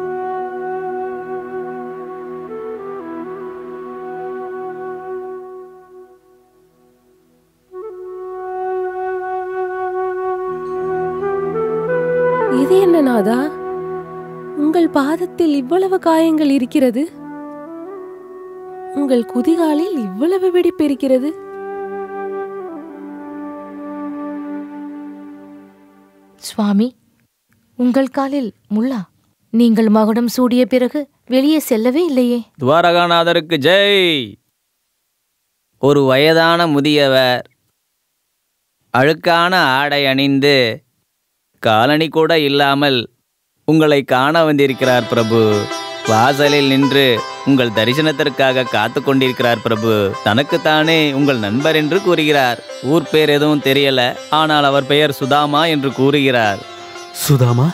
இது என்ன நாதா உங்கள் பாதத்தில் இவ்வளவு காயங்கள் இருக்கிறது உங்கள் குதிகாலில் இவ்வளவு வெடிப்பு இருக்கிறது சுவாமி உங்கள் காலில் முள்ளா நீங்கள் மகுடம் சூடிய பிறகு வெளியே செல்லவே இல்லையே துவாரகாநாதருக்கு ஜெய் ஒரு வயதான முதியவர் அழுக்கான ஆடை அணிந்து காலணி கூட இல்லாமல் உங்களை காண வந்திருக்கிறார் பிரபு வாசலில் நின்று உங்கள் தரிசனத்திற்காக காத்து கொண்டிருக்கிறார் பிரபு தனக்குத்தானே உங்கள் நண்பர் என்று கூறுகிறார் ஊர் பேர் எதுவும் தெரியல ஆனால் அவர் பெயர் சுதாமா என்று கூறுகிறார் சுதாமா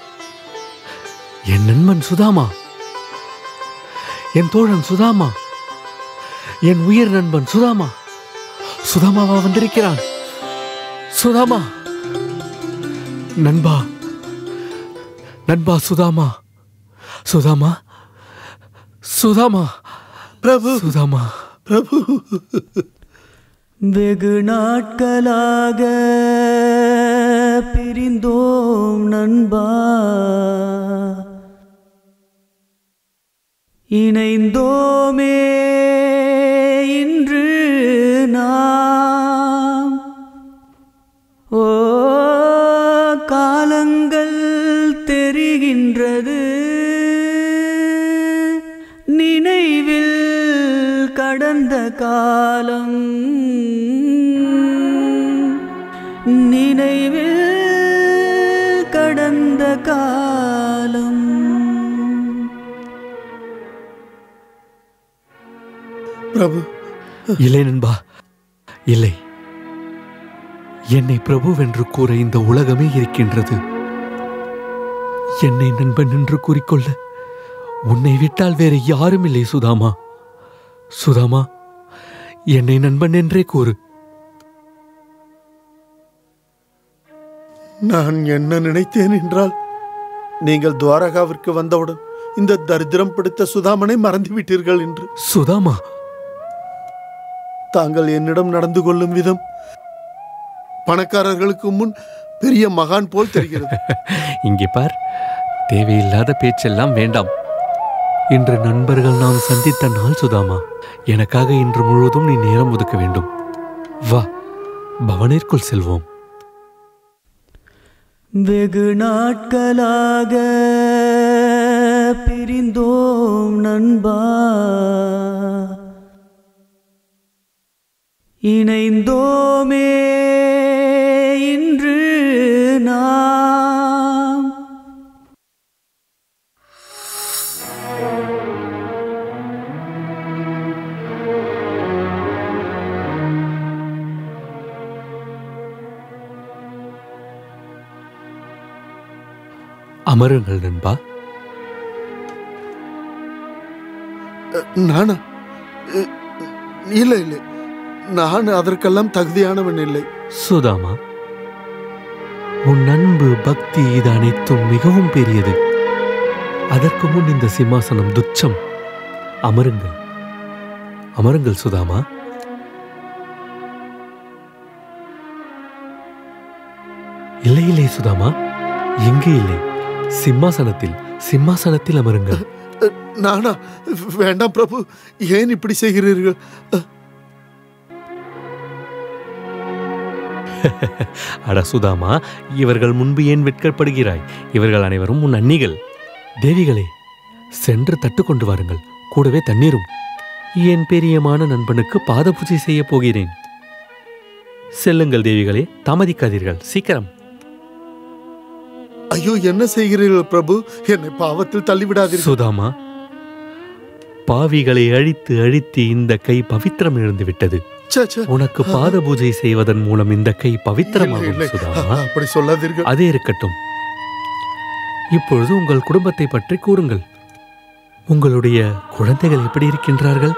என் நண்பன் சுதாமா என் தோழன் சுதாமா என் உயிர் நண்பன் சுதாமா சுதாமாவா வந்திருக்கிறான் சுதாமா நண்பா நண்பா சுதாமா சுதாமா சுதாமா பிரபு சுதாமா பிரபு வெகு நாட்களாக பிரிந்தோம் நண்பா இணைந்தோமே இன்று நாம் ஓ காலங்கள் தெரிகின்றது நினைவில் கடந்த காலம் நினைவில் கடந்த காலம் பிரபு இல்லை நண்பா இல்லை என்னை பிரபுவென்று கூற இந்த உலகமே இருக்கின்றது என்னை நண்பன் என்று கூறிக்கொள்ள உன்னை விட்டால் வேறு யாரும் இல்லை சுதாமா சுதாமா என்னை நண்பன் என்றே கூறு நான் என்ன நினைத்தேன் என்றால் நீங்கள் துவாரகாவிற்கு வந்தவுடன் இந்த தரித்திரம் பிடித்த சுதாமனை மறந்து விட்டீர்கள் என்று சுதாமா தாங்கள் என்னிடம் நடந்து கொள்ளும் விதம் பணக்காரர்களுக்கு முன் பெரிய மகான் போல் தெரிகிறது இங்கே பார் தேவையில்லாத பேச்செல்லாம் வேண்டாம் இன்று நண்பர்கள் நாம் சந்தித்த நாள் சுதாமா எனக்காக இன்று முழுவதும் நீ நேரம் ஒதுக்க வேண்டும் வா பவனிற்குள் செல்வோம் வெகு நாட்களாக பிரிந்தோம் நண்பா இணைந்தோமே இன்று நாம் அமருங்கள் நண்பா நானா அ, இல்லை இல்லை நான் அதற்கெல்லாம் தகுதியானவன் இல்லை சுதாமா உன் அன்பு பக்தி இது அனைத்தும் மிகவும் பெரியது அதற்கு முன் இந்த சிம்மாசனம் துச்சம் அமருங்கள் அமருங்கள் சுதாமா இல்லை இல்லை சுதாமா எங்கே இல்லை சிம்மாசனத்தில் சிம்மாசனத்தில் அமருங்கள் அ, நானா வேண்டாம் பிரபு ஏன் இப்படி செய்கிறீர்கள் அ, அட சுதாமா இவர்கள் முன்பு ஏன் வெட்கப்படுகிறாய் இவர்கள் அனைவரும் உன் அன்னிகள் தேவிகளே சென்று தட்டு கொண்டு வாருங்கள் கூடவே தண்ணீரும் என் பெரியமான நண்பனுக்கு பாத பூஜை செய்ய போகிறேன் செல்லுங்கள் தேவிகளே தாமதிக்காதீர்கள் சீக்கிரம் ஐயோ என்ன செய்கிறீர்கள் பிரபு என்னை பாவத்தில் தள்ளிவிடாதீர்கள் சுதாமா பாவிகளை அழித்து அழித்து இந்த கை பவித்திரம் இழந்து விட்டது ச்சே, ச்சே. உனக்கு பாத பூஜை செய்வதன் மூலம் இந்த கை இல்லை, பவித்திரமாகும் இல்லை. சுதாமா அப்படி சொல்லாதீர்கள் அதே இருக்கட்டும் இப்பொழுது உங்கள் குடும்பத்தை பற்றி கூறுங்கள் உங்களுடைய குழந்தைகள் எப்படி இருக்கின்றார்கள்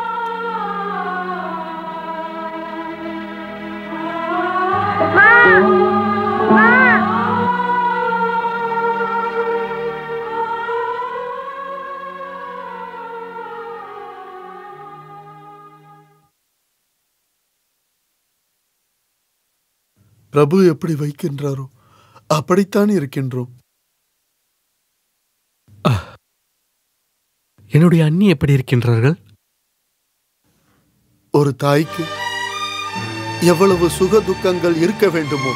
பிரபு எப்படி வைக்கின்றாரோ அப்படித்தான் இருக்கின்றோம் என்னுடைய அண்ணி எப்படி இருக்கின்றார்கள் ஒரு தாய்க்கு எவ்வளவு சுக துக்கங்கள் இருக்க வேண்டுமோ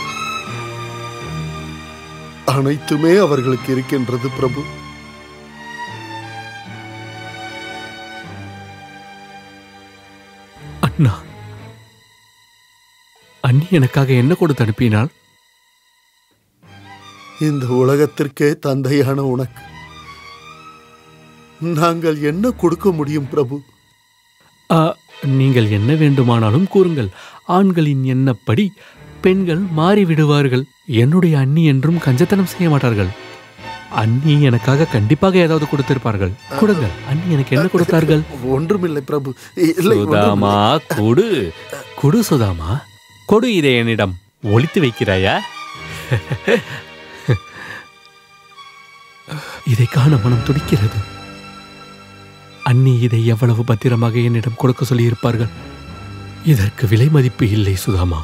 அனைத்துமே அவர்களுக்கு இருக்கின்றது பிரபு அண்ணா அண்ணி எனக்காக என்ன கொடுத்து அனுப்பினாள் இந்த உலகத்திற்கே தந்தையான உனக்கு நாங்கள் என்ன கொடுக்க முடியும் பிரபு ஆ, நீங்கள் என்ன வேண்டுமானாலும் கூறுங்கள் ஆண்களின் எண்ணப்படி பெண்கள் மாறிவிடுவார்கள் என்னுடைய அண்ணி என்றும் கஞ்சத்தனம் செய்ய மாட்டார்கள் அண்ணி எனக்காக கண்டிப்பாக ஏதாவது கொடுத்திருப்பார்கள் கொடுங்கள் அண்ணி எனக்கு என்ன கொடுத்தார்கள் ஒன்றுமில்லை பிரபு இல்லை சுதாமா கொடு கொடு சுதாமா கொடு இதை என்னிடம் ஒளித்து வைக்கிறாயா இதை காண மனம் துடிக்கிறது அண்ணி இதை எவ்வளவு பத்திரமாக என்னிடம் கொடுக்க சொல்லியிருப்பார்கள் இதற்கு விலை மதிப்பு இல்லை சுதாமா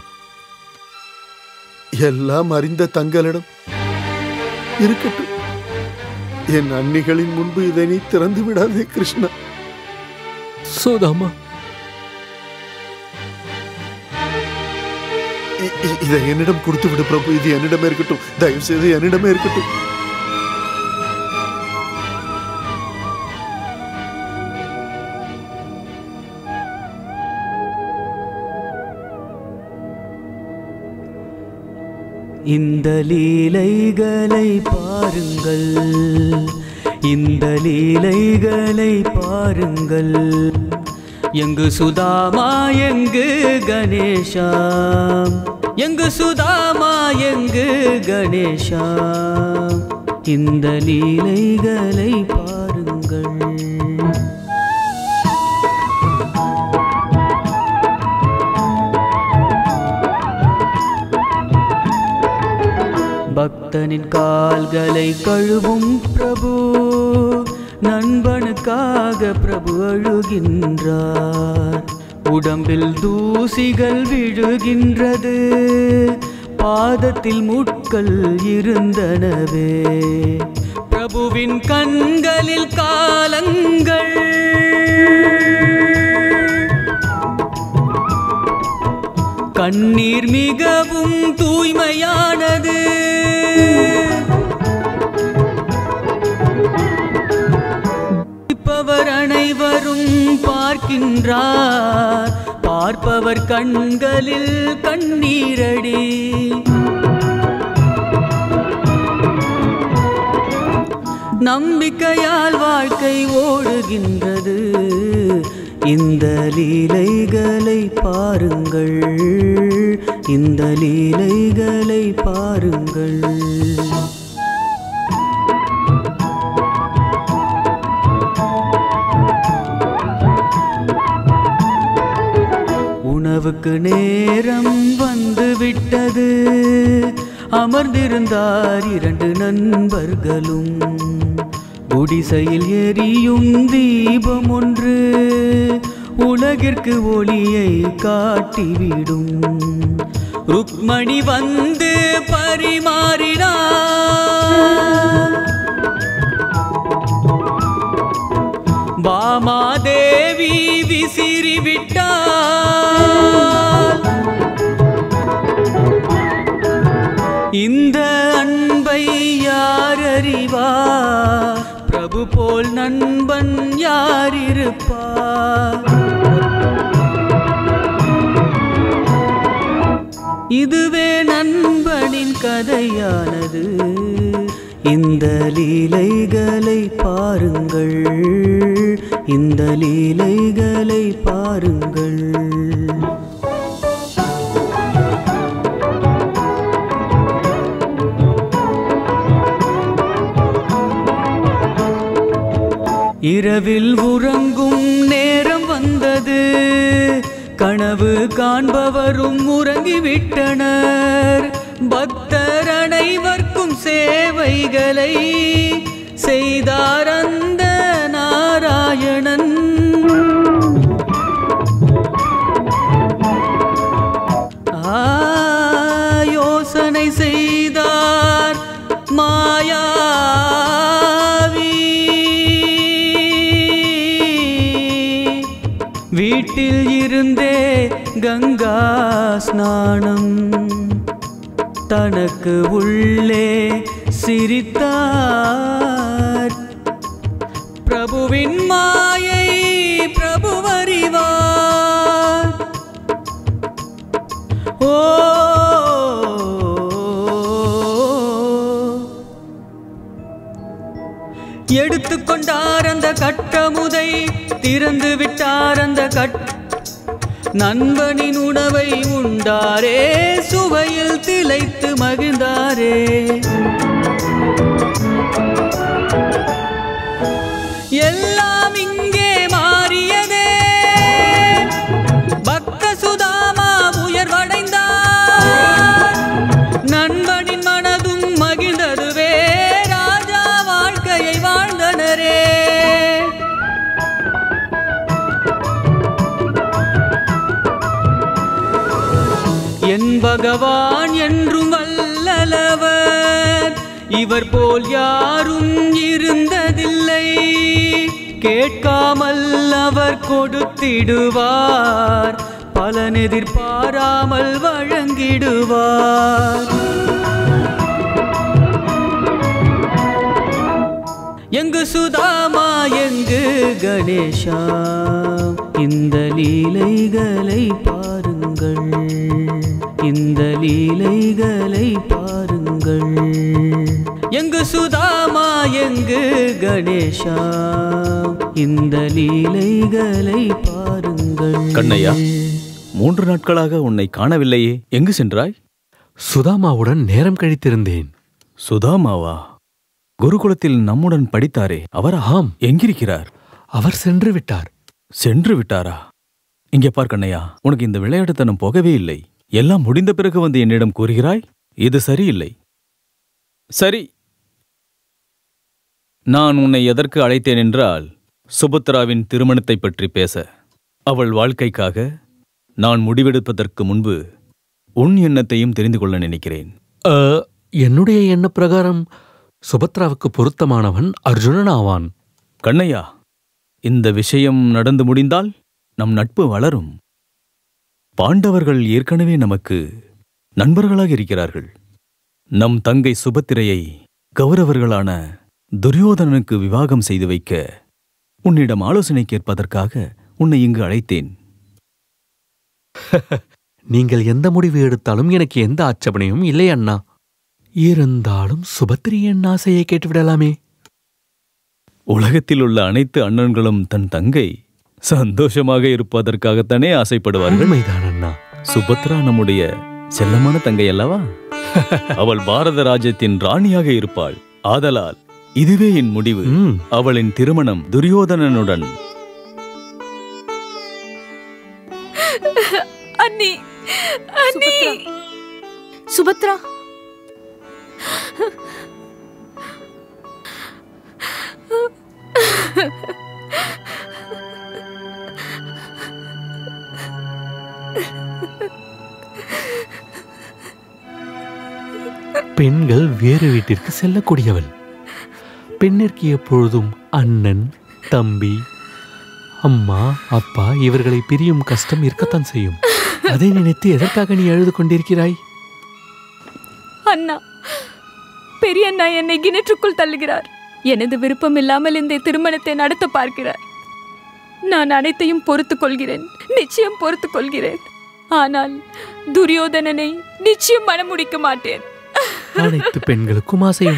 எல்லாம் அறிந்த தங்களிடம் இருக்கட்டும் என் அன்னிகளின் முன்பு இதை நீ திறந்து விடாதே கிருஷ்ணா சுதாமா இ- இ- இதை என்னிடம் கொடுத்து விடு பிரபு இது என்னிடமே இருக்கட்டும் தயவு செய்து என்னிடமே இருக்கட்டும் இந்த லீலைகளை பாருங்கள் இந்த லீலைகளை பாருங்கள் எங்கு சுதாமா எங்கு கணேஷா எங்கு சுதாமா எங்கு கணேஷா இந்த லீலைகளை பாருங்கள் பக்தனின் கால்களை கழுவும் பிரபு நண்பனுக்காக பிரபு அழுகின்றார் உடம்பில் தூசிகள் விழுகின்றது பாதத்தில் முட்கள் இருந்தனவே பிரபுவின் கண்களில் காலங்கள் கண்ணீர் மிகவும் தூய்மையானது பார்ப்பவர் அனைவரும் பார்க்கின்றார் பார்ப்பவர் கண்களில் கண்ணீரடி நம்பிக்கையால் வாழ்க்கை ஓடுகின்றது இந்த லீலைகளை பாருங்கள் இந்த லீலைகளை பாருங்கள் உணவுக்கு நேரம் வந்து விட்டது அமர்ந்திருந்தார் இரண்டு நண்பர்களும் குடிசையில் எரியும் தீபம் ஒன்று உலகிற்கு ஒளியை காட்டிவிடும் ருக்மணி வந்து பரிமாறினார் வாமாதேவி விசிறி விட்டாள் இந்த அன்பை யார் அறிவார் பிரபு போல் நண்பன் யார் இருப்பார் இதுவே நண்பனின் கதையானது இந்த லீலைகளை பாருங்கள் இந்த லீலைகளை பாருங்கள் இரவில் உறங்கும் நேரம் வந்தது கனவு காண்பவரும் உறங்கிவிட்டனர் பக்தர் அனைவர்க்கும் சேவைகளை செய்தார் அந்த நாராயணன் ஆ, யோசனை செய்தார் மாயாவி வீட்டில் இருந்தே கங்கா ஸ்நானம் தனக்கு உள்ளே சிரித்தார் பிரபுவின் மாயை பிரபுவறிவார் ஓ எடுத்துக்கொண்டார் அந்த கட்டமுதை திறந்து விட்டார் அந்த கட் நண்பனின் உணவை உண்டாரே சுவையில் திளைத்து மகிழ்ந்தாரே எல்லாம் இங்கே மாறியதே பக்த சுதாமா உயர்வடைந்தார் நண்பனின் மனதும் மகிழ்ந்ததுவே ராஜா வாழ்க்கையை வாழ்ந்தனரே என் பகவான் என்றும் வல்லலவர் இவர் போல் யாரும் இருந்ததில்லை கேட்காமல் அவர் கொடுத்திடுவார் பலன் எதிர்பாராமல் வழங்கிடுவார் எங்கு சுதாமா எங்கு கணேஷா இந்த லீலைகளை பாருங்கள் இந்த லீலைகளை பாருங்கள் எங்கு சுதாமா எங்கு கணேஷா இந்த லீலைகளை பாருங்கள் கண்ணையா மூன்று நாட்களாக உன்னை காணவில்லையே எங்கு சென்றாய் சுதாமாவுடன் நேரம் கழித்திருந்தேன் சுதாமாவா குருகுலத்தில் நம்முடன் படித்தாரே அவர் ஆம் எங்கிருக்கிறார் அவர் சென்று விட்டார் சென்று விட்டாரா இங்கே பார் கண்ணையா உனக்கு இந்த விளையாட்டுத்தனம் போகவே இல்லை எல்லாம் முடிந்த பிறகு வந்து என்னிடம் கூறுகிறாய் இது சரியில்லை சரி நான் உன்னை எதற்கு அழைத்தேன் என்றால் சுபத்ராவின் திருமணத்தைப் பற்றி பேச அவள் வாழ்க்கைக்காக நான் முடிவெடுப்பதற்கு முன்பு உன் எண்ணத்தையும் தெரிந்து கொள்ள நினைக்கிறேன் அ, என்னுடைய எண்ண பிரகாரம் சுபத்ராவுக்கு பொருத்தமானவன் அர்ஜுனன் ஆவான் கண்ணையா இந்த விஷயம் நடந்து முடிந்தால் நம் நட்பு வளரும் பாண்டவர்கள் ஏற்கனவே நமக்கு நண்பர்களாக இருக்கிறார்கள் நம் தங்கை சுபத்திரையை கௌரவர்களான துரியோதனனுக்கு விவாகம் செய்து வைக்க உன்னிடம் ஆலோசனை கேட்பதற்காக உன்னை இங்கு அழைத்தேன் நீங்கள் எந்த முடிவு எடுத்தாலும் எனக்கு எந்த ஆட்சேபனையும் இல்லை அண்ணா இருந்தாலும் சுபத்திரி என் ஆசையை கேட்டுவிடலாமே உலகத்தில் உள்ள அனைத்து அண்ணன்களும் தன் தங்கை சந்தோஷமாக இருப்பதற்காகத்தானே ஆசைப்படுவார்கள் உண்மைதான் அண்ணா சுபத்ரா நம்முடைய செல்லமான தங்கை அல்லவா அவள் பாரத ராஜ்யத்தின் ராணியாக இருப்பாள் ஆதலால் இதுவே என் முடிவு ம், அவளின் திருமணம் துரியோதனனுடன் அண்ணி அண்ணி சுபத்ரா பெண்கள் வேறு வீட்டிற்கு செல்லக்கூடியவள் பெண்ணிற்கு எப்பொழுதும் அண்ணன் தம்பி அம்மா அப்பா இவர்களை பிரியும் கஷ்டம் இருக்கத்தான் செய்யும் அதை நினைத்து எதற்காக நீ அழுது கொண்டிருக்கிறாய் அண்ணா பெரிய அண்ணா என்னை கிணற்றுக்குள் தள்ளுகிறார் எனது விருப்பம் இல்லாமல் இந்த திருமணத்தை நடத்த பார்க்கிறார் நான் அனைத்தையும் பொறுத்துக் கொள்கிறேன் நிச்சயம் பொறுத்துக் கொள்கிறேன் ஆனால் துரியோதனனை நிச்சயம் மனமுடிக்க மாட்டேன் அனைத்து பெண்களுக்கும் ஆசை உண்டு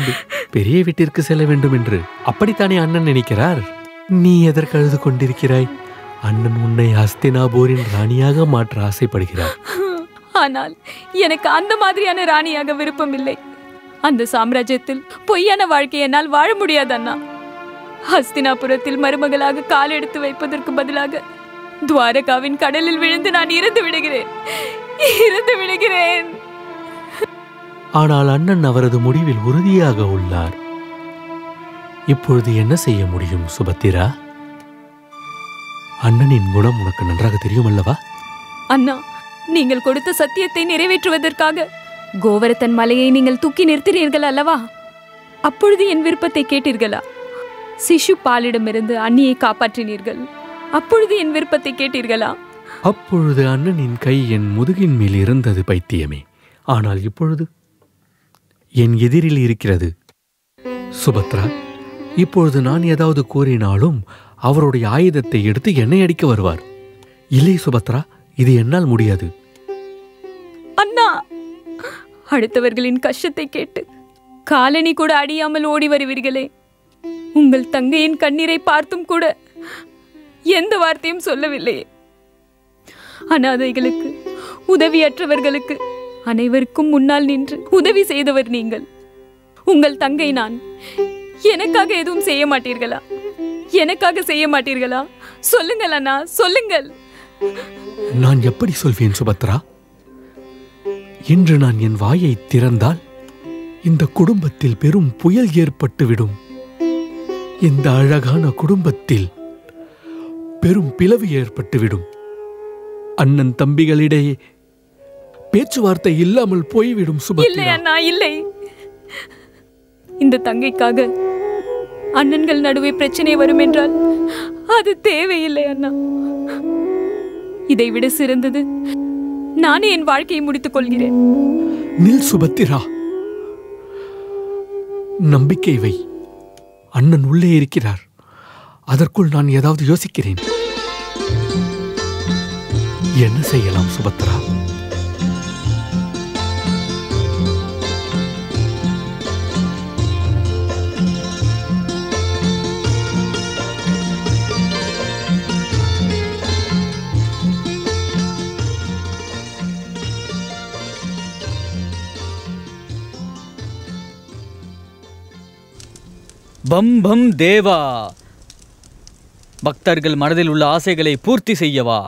பெரிய வீட்டிற்கு செல்ல வேண்டும் என்று அப்படித்தானே அண்ணன் நினைக்கிறார் நீ எதற்கு அழுது கொண்டிருக்கிறாய் அண்ணன் உன்னை ஹஸ்தினாபூரின் ராணியாக மாற்ற ஆசைப்படுகிறார் ஆனால் எனக்கு அந்த மாதிரியான ராணியாக விருப்பம் இல்லை அந்த சாம்ராஜ்யத்தில் பொய்யான வாழ்க்கை என்னால் வாழ முடியாது அண்ணா ஹஸ்தினாபுரத்தில் மருமகளாக கால் எடுத்து வைப்பதற்கு பதிலாக துவாரகாவின் கடலில் விழுந்து நான் இறந்து விடுகிறேன் இறந்து விடுகிறேன் ஆனால் அண்ணன் அவரது முடிவில் உறுதியாக உள்ளார் இப்பொழுது என்ன செய்ய முடியும் சுபத்திரா அண்ணனின் குணம் உனக்கு நன்றாக தெரியும் அல்லவா அண்ணா நீங்கள் கொடுத்த சத்தியத்தை நிறைவேற்றுவதற்காக கோவரத்தன் மலையை நீங்கள் தூக்கி நிறுத்தினீர்கள் அல்லவா அப்பொழுது என் விருப்பத்தை கேட்டீர்களா சிசு பாலிடமிருந்து அண்ணியை காப்பாற்றினீர்கள் அப்பொழுது என் விருப்பத்தை கேட்டீர்களா அப்பொழுது அண்ணனின் கை என் முதுகின் மேல் இருந்தது பைத்தியமே ஆனால் இப்பொழுது என் எதிரில் இருக்கிறது சுபத்ரா இப்பொழுது நான் ஏதாவது கூறினாலும் அவருடைய ஆயுதத்தை எடுத்து என்னை அடிக்க வருவார் இல்லை சுபத்ரா இது என்னால் முடியாது அண்ணா அடுத்தவர்களின் கஷ்டத்தை கேட்டு காலனி கூட அடியாமல் ஓடி வருவீர்களே உங்கள் தங்கையின் கண்ணீரை பார்த்தும் கூட எந்த வார்த்தையும் சொல்லவில்லையே அனாதைகளுக்கு உதவியற்றவர்களுக்கு அனைவருக்கும் முன்னால் நின்று உதவி செய்தவர் நீங்கள் உங்கள் தங்கை நான் எனக்காக எதுவும் செய்ய மாட்டீர்களா எனக்காக செய்ய மாட்டீர்களா சொல்லுங்கள் அண்ணா சொல்லுங்கள் நான் எப்படி சொல்வேன் சுபத்ரா இன்று நான் என் வாயை திறந்தால் இந்த குடும்பத்தில் பெரும் புயல் ஏற்பட்டுவிடும் இந்த அழகான குடும்பத்தில் பெரும் பிளவு ஏற்பட்டுவிடும் அண்ணன் தம்பிகளிடையே பேச்சுவார்த்தை இல்லாமல் போய்விடும் இல்லை சுபத்ரா அண்ணா இல்லை இந்த தங்கைக்காக அண்ணன்கள் நடுவே பிரச்சனை வரும் என்றால் அது தேவையில்லை அண்ணா இதைவிட சிறந்தது நானே என் வாழ்க்கையை முடித்துக் கொள்கிறேன் நில் சுபத்திரா நம்பிக்கை வை அண்ணன் உள்ளே இருக்கிறார் அதற்குள் நான் ஏதாவது யோசிக்கிறேன் என்ன செய்யலாம் சுபத்ரா பம் பம் தேவா பக்தர்கள் மனதில் உள்ள ஆசைகளை பூர்த்தி செய்யவா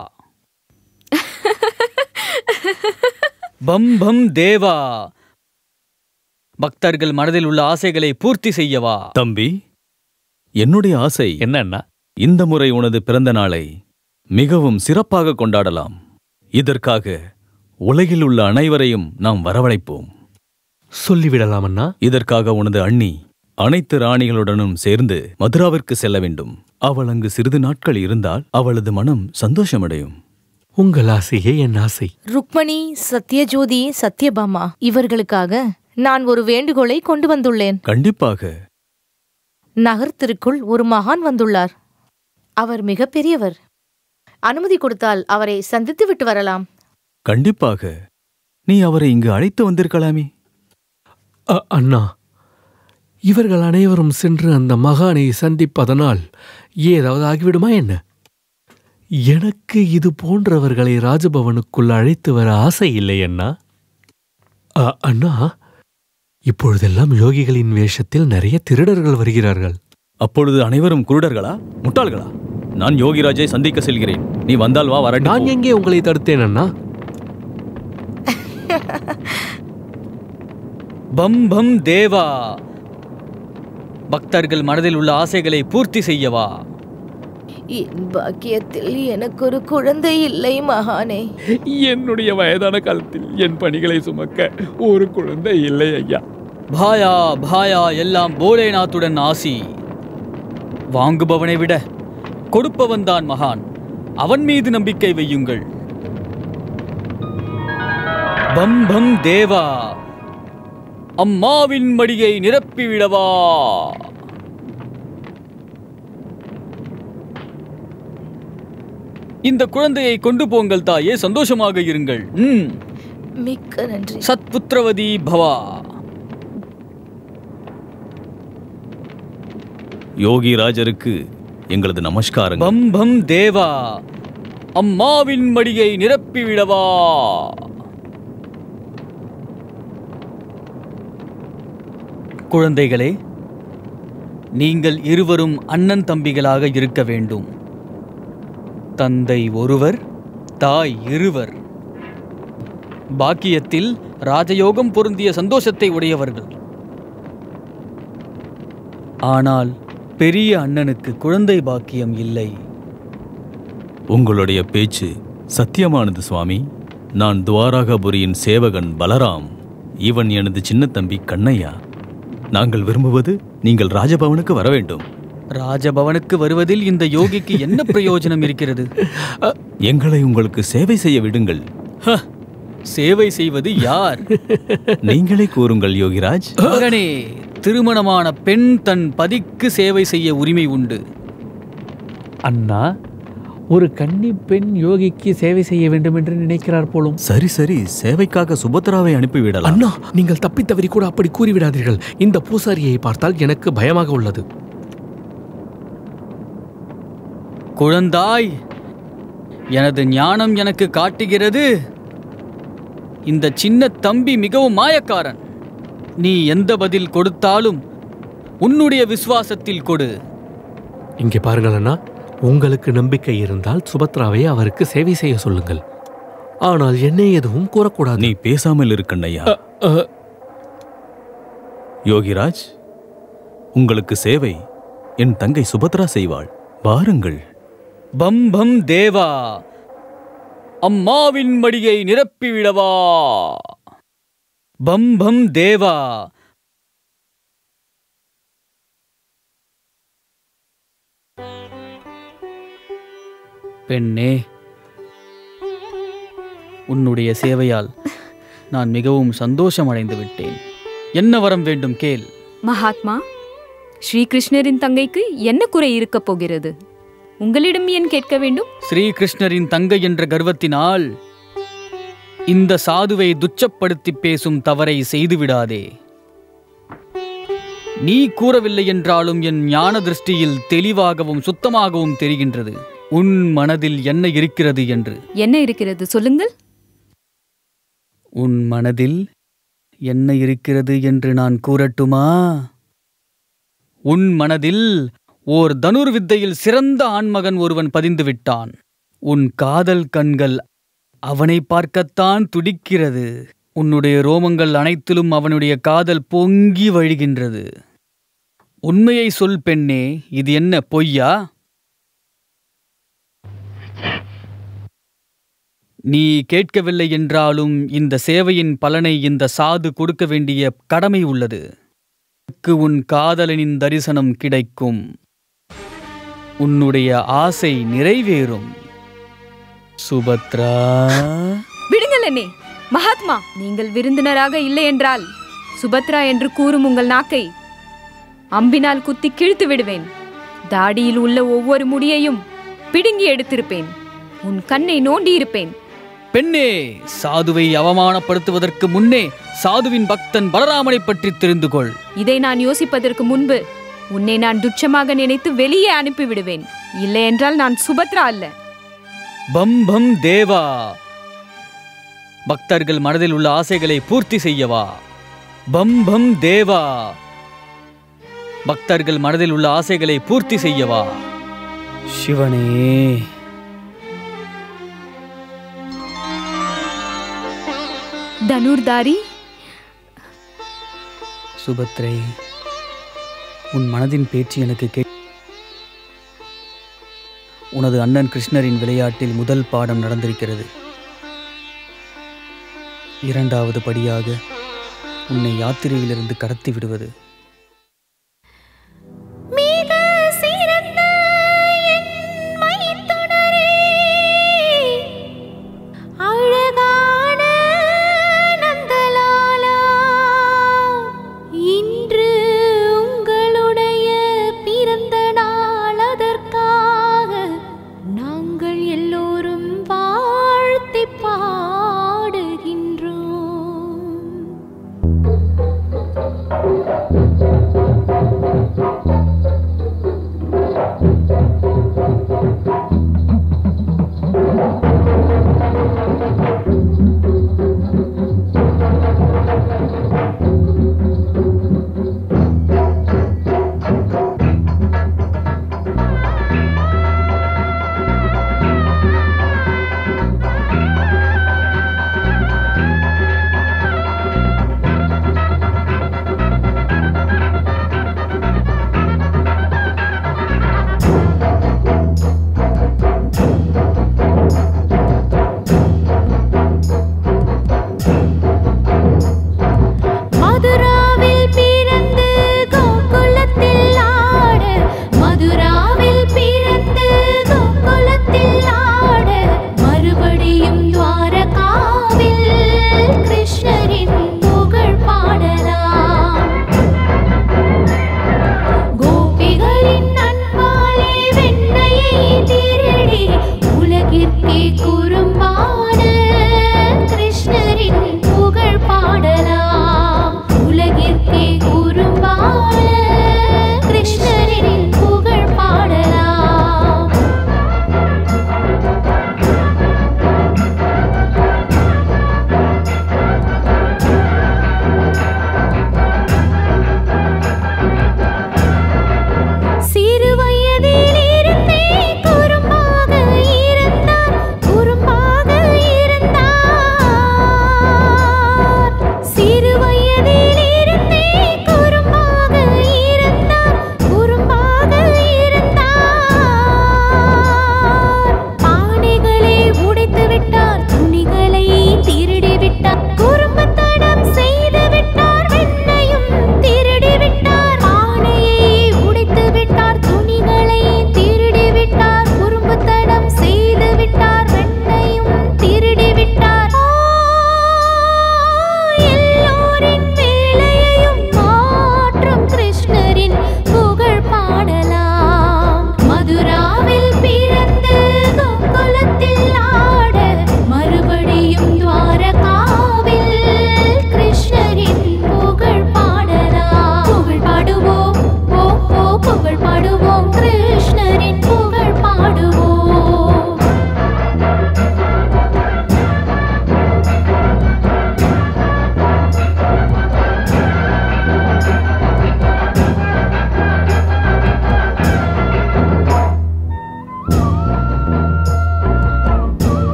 பம் பம் தேவா பக்தர்கள் மனதில் உள்ள ஆசைகளை பூர்த்தி செய்யவா தம்பி என்னுடைய ஆசை என்னன்னா இந்த முறை உனது பிறந்த நாளை மிகவும் சிறப்பாக கொண்டாடலாம் இதற்காக உலகில் உள்ள அனைவரையும் நாம் வரவழைப்போம் சொல்லிவிடலாம் அண்ணா இதற்காக உனது அண்ணி அனைத்து ராணிகளுடனும் சேர்ந்து மதுராவிற்கு செல்ல வேண்டும் அவள் அங்கு சிறிது நாட்கள் இருந்தால் அவளது மனம் சந்தோஷமடையும் உங்கள் ஆசையே என் ஆசை ருக்மணி சத்யஜோதி சத்யபாமா இவர்களுக்காக நான் ஒரு வேண்டுகோளை கொண்டு வந்துள்ளேன் கண்டிப்பாக நகரத்திற்குள் ஒரு மகான் வந்துள்ளார் அவர் மிகப்பெரியவர் அனுமதி கொடுத்தால் அவரை சந்தித்து விட்டு வரலாம் கண்டிப்பாக நீ அவரை இங்கு அழைத்து வந்திருக்கலாமே அ- அண்ணா இவர்கள் அனைவரும் சென்று அந்த மகானை சந்திப்பதனால் ஏதாவது ஆகிவிடுமா என்ன எனக்கு இது போன்றவர்களை ராஜபவனுக்குள் அழைத்து வர ஆசை இல்லை அண்ணா அ- அண்ணா இப்பொழுதெல்லாம் யோகிகளின் வேஷத்தில் நிறைய திருடர்கள் வருகிறார்கள் அப்பொழுது அனைவரும் குருடர்களா முட்டாள்களா நான் யோகிராஜை சந்திக்க செல்கிறேன் நீ வந்தால் வா வரட்டும் நான் எங்கே உங்களை தடுத்தேன் அண்ணா பம் பம் தேவா பக்தர்கள் மனதில் உள்ள ஆசைகளை பூர்த்தி செய்யவா என் பாக்கியத்தில் எனக்கு ஒரு குழந்தை இல்லை மகானே என்னுடைய வயதான காலத்தில் என் பணிகளை சுமக்க ஒரு குழந்தை இல்லை ஐயா பாயா பாயா எல்லாம் போலேநாத்துடன் ஆசி வாங்குபவனை விட கொடுப்பவன்தான் மகான் அவன் மீது நம்பிக்கை வையுங்கள் பம் பம் தேவா அம்மாவின் மடியை நிரப்பிவிடவா இந்த குழந்தையை கொண்டு போங்கள் தாயே சந்தோஷமாக இருங்கள் ம் மிக்க நன்றி சத்புத்திரவதி பவா யோகிராஜருக்கு எங்களது நமஸ்காரங்கள் பம் பம் தேவா அம்மாவின் மடியை நிரப்பிவிடவா குழந்தைகளே நீங்கள் இருவரும் அண்ணன் தம்பிகளாக இருக்க வேண்டும் தந்தை ஒருவர் தாய் இருவர் பாக்கியத்தில் ராஜயோகம் பொருந்திய சந்தோஷத்தை உடையவர்கள் ஆனால் பெரிய அண்ணனுக்கு குழந்தை பாக்கியம் இல்லை உங்களுடைய பேச்சு சத்தியமானது சுவாமி நான் துவாராகபுரியின் சேவகன் பலராம் இவன் எனது சின்ன தம்பி கண்ணையா நாங்கள் விரும்புவது நீங்கள் ராஜபவனுக்கு வர வேண்டும் ராஜபவனுக்கு வருவதில் இந்த யோகிக்கு என்ன பிரயோஜனம் இருக்கிறது எங்களை உங்களுக்கு சேவை செய்ய விடுங்கள் ஹ, சேவை செய்வது யார் நீங்களே கூறுங்கள் யோகிராஜ் மகனே திருமணமான பெண் தன் பதிக்கு சேவை செய்ய உரிமை உண்டு அண்ணா ஒரு கன்னி பெண் யோகிக்கு சேவை செய்ய வேண்டும் என்று நினைக்கிறார் போலும் சரி சரி சேவைக்காக சுபத்ராவை அனுப்பிவிடலாம் அண்ணா நீங்கள் தப்பித் தவறி கூட அப்படி கூறிவிடாதீர்கள் இந்த பூசாரியை பார்த்தால் எனக்கு பயமாக உள்ளது குழந்தாய் எனது ஞானம் எனக்கு காட்டுகிறது இந்த சின்ன தம்பி மிகவும் மாயக்காரன் நீ எந்த பதில் கொடுத்தாலும் உன்னுடைய விசுவாசத்தில் கொடு இங்கே பாருங்கள் அண்ணா உங்களுக்கு நம்பிக்கை இருந்தால் சுபத்ராவை அவருக்கு சேவை செய்ய சொல்லுங்கள் ஆனால் என்னை எதுவும் கூறக்கூடாது நீ பேசாமல் இருக்கண்ணையா யோகிராஜ் உங்களுக்கு சேவை என் தங்கை சுபத்ரா செய்வாள் வாருங்கள் பம் பம் தேவா அம்மாவின் மடியை நிரப்பிவிடவா பம் பம் தேவா பெண்ணே உன்னுடைய சேவையால் நான் மிகவும் சந்தோஷம் அடைந்து விட்டேன் என்ன வரம் வேண்டும் கேள் மகாத்மா ஸ்ரீகிருஷ்ணரின் தங்கைக்கு என்ன குறை இருக்கப் போகிறது உங்களிடம் ஏன் கேட்க வேண்டும் ஸ்ரீகிருஷ்ணரின் தங்கை என்ற கர்வத்தினால் இந்த சாதுவை துச்சப்படுத்தி பேசும் தவறை செய்துவிடாதே நீ கூறவில்லை என்றாலும் என் ஞான திருஷ்டியில் தெளிவாகவும் சுத்தமாகவும் தெரிகின்றது உன் மனதில் என்ன இருக்கிறது என்று என்ன இருக்கிறது சொல்லுங்கள் உன் மனதில் என்ன இருக்கிறது என்று நான் கூறட்டுமா உன் மனதில் ஓர் தனுர் வித்தையில் சிறந்த ஆண்மகன் ஒருவன் பதிந்து விட்டான் உன் காதல் கண்கள் அவனை பார்க்கத்தான் துடிக்கிறது உன்னுடைய ரோமங்கள் அனைத்திலும் அவனுடைய காதல் பொங்கி வழிகின்றது உண்மையை சொல் பெண்ணே இது என்ன பொய்யா நீ கேட்கவில்லை என்றாலும் இந்த சேவையின் பலனை இந்த சாது கொடுக்க வேண்டிய கடமை உள்ளது உனக்கு உன் காதலனின் தரிசனம் கிடைக்கும் உன்னுடைய ஆசை நிறைவேறும் சுபத்ரா விடுங்கள் என்னே மகாத்மா நீங்கள் விருந்தினராக இல்லை என்றால் சுபத்ரா என்று கூறும் உங்கள் நாக்கை அம்பினால் குத்தி கிழித்து விடுவேன் தாடியில் உள்ள ஒவ்வொரு முடியையும் பிடுங்கி எடுத்திருப்பேன் உன் கண்ணை நோண்டி இருப்பேன் பெண்ணே சாதுவை அவமானப்படுத்துவதற்கு முன்னே சாதுவின் பக்தன் பலராமனை பற்றி தெரிந்து கொள் இதை நான் யோசிப்பதற்கு முன்பு உன்னை நான் துச்சமாக நினைத்து வெளியே அனுப்பி விடுவேன் இல்லை என்றால் நான் சுபத்ரா அல்ல பம் பம் தேவா பக்தர்கள் மனதில் உள்ள ஆசைகளை பூர்த்தி செய்யவா பம் பம் தேவா பக்தர்கள் மனதில் உள்ள ஆசைகளை பூர்த்தி செய்யவா சிவனே தனுர்தாரி சுபத்ரை உன் மனதின் பேச்சு எனக்கு கே உனது அண்ணன் கிருஷ்ணரின் விளையாட்டில் முதல் பாடம் நடந்திருக்கிறது இரண்டாவது படியாக உன்னை யாத்திரையிலிருந்து கடத்தி விடுவது மிக சிறந்த என் மைத்துனரே, அழகான நந்தலாலா, இன்று உங்களுடைய பிறந்த நாள் அதற்காக நாங்கள் எல்லோரும் வாழ்த்தி பாடுகின்றோம்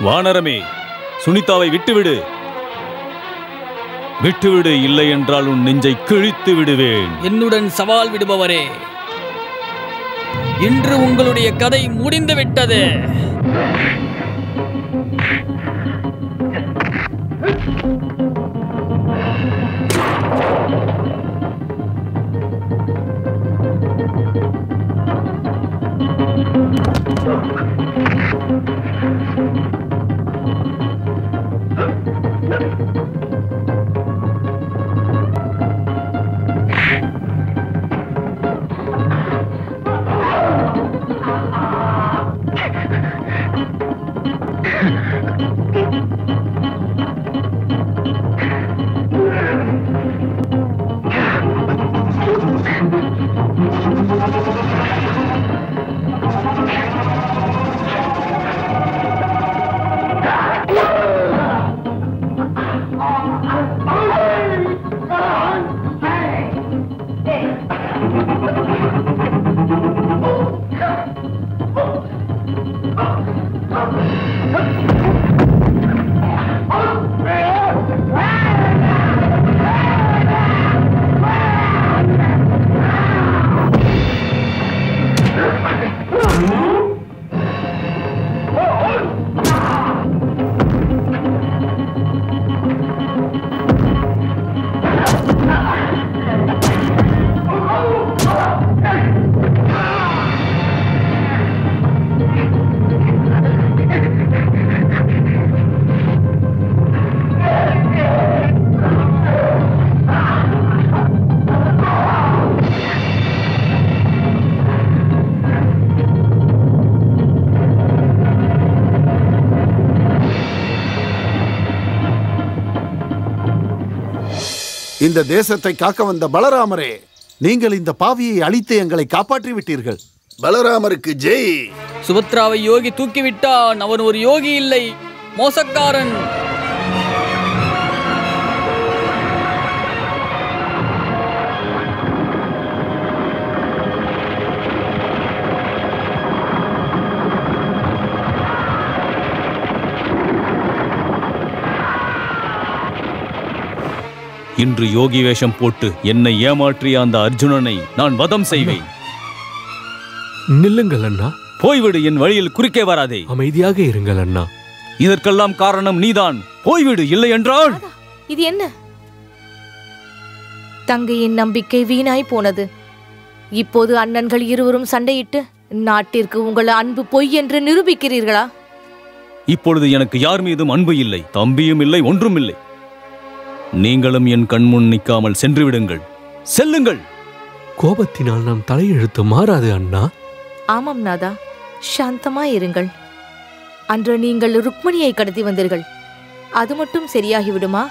வானரமே சுனிதாவை விட்டுவிடு விட்டுவிடு இல்லை என்றால் உன் நெஞ்சை கிழித்து விடுவேன் என்னுடன் சவால் விடுபவரே இன்று உங்களுடைய கதை முடிந்து விட்டது இந்த தேசத்தை காக்க வந்த பலராமரே நீங்கள் இந்த பாவியை அழித்து எங்களை காப்பாற்றி விட்டீர்கள் பலராமருக்கு ஜெய் சுபத்ராவை யோகி தூக்கிவிட்டான் அவன் ஒரு யோகி இல்லை மோசக்காரன் இன்று யோகி வேஷம் போட்டு என்னை ஏமாற்றிய அந்த அர்ஜுனனை நான் வதம் செய்வேன் நில்லுங்கள் அண்ணா போய்விடு என் வழியில் குறுக்கே வராதே அமைதியாக இருங்கள் அண்ணா இதற்கெல்லாம் காரணம் நீதான் போய்விடு இல்லை என்றால் இது என்ன தங்கையின் நம்பிக்கை வீணாய் போனது இப்போது அண்ணன்கள் இருவரும் சண்டையிட்டு நாட்டிற்கு உங்கள் அன்பு பொய் என்று நிரூபிக்கிறீர்களா இப்பொழுது எனக்கு யார் மீதும் அன்பு இல்லை தம்பியும் இல்லை ஒன்றும் இல்லை நீங்களும் என் கண்முன் நிற்காமல் சென்று விடுங்கள் செல்லுங்கள் கோபத்தினால் நம் தலையெழுத்து மாறாது அண்ணா ஆமாம் நாதா சாந்தமாய் இருங்கள் அன்று நீங்கள் ருக்மணியை கடத்தி வந்தீர்கள் அது மட்டும் சரியாகிவிடுமா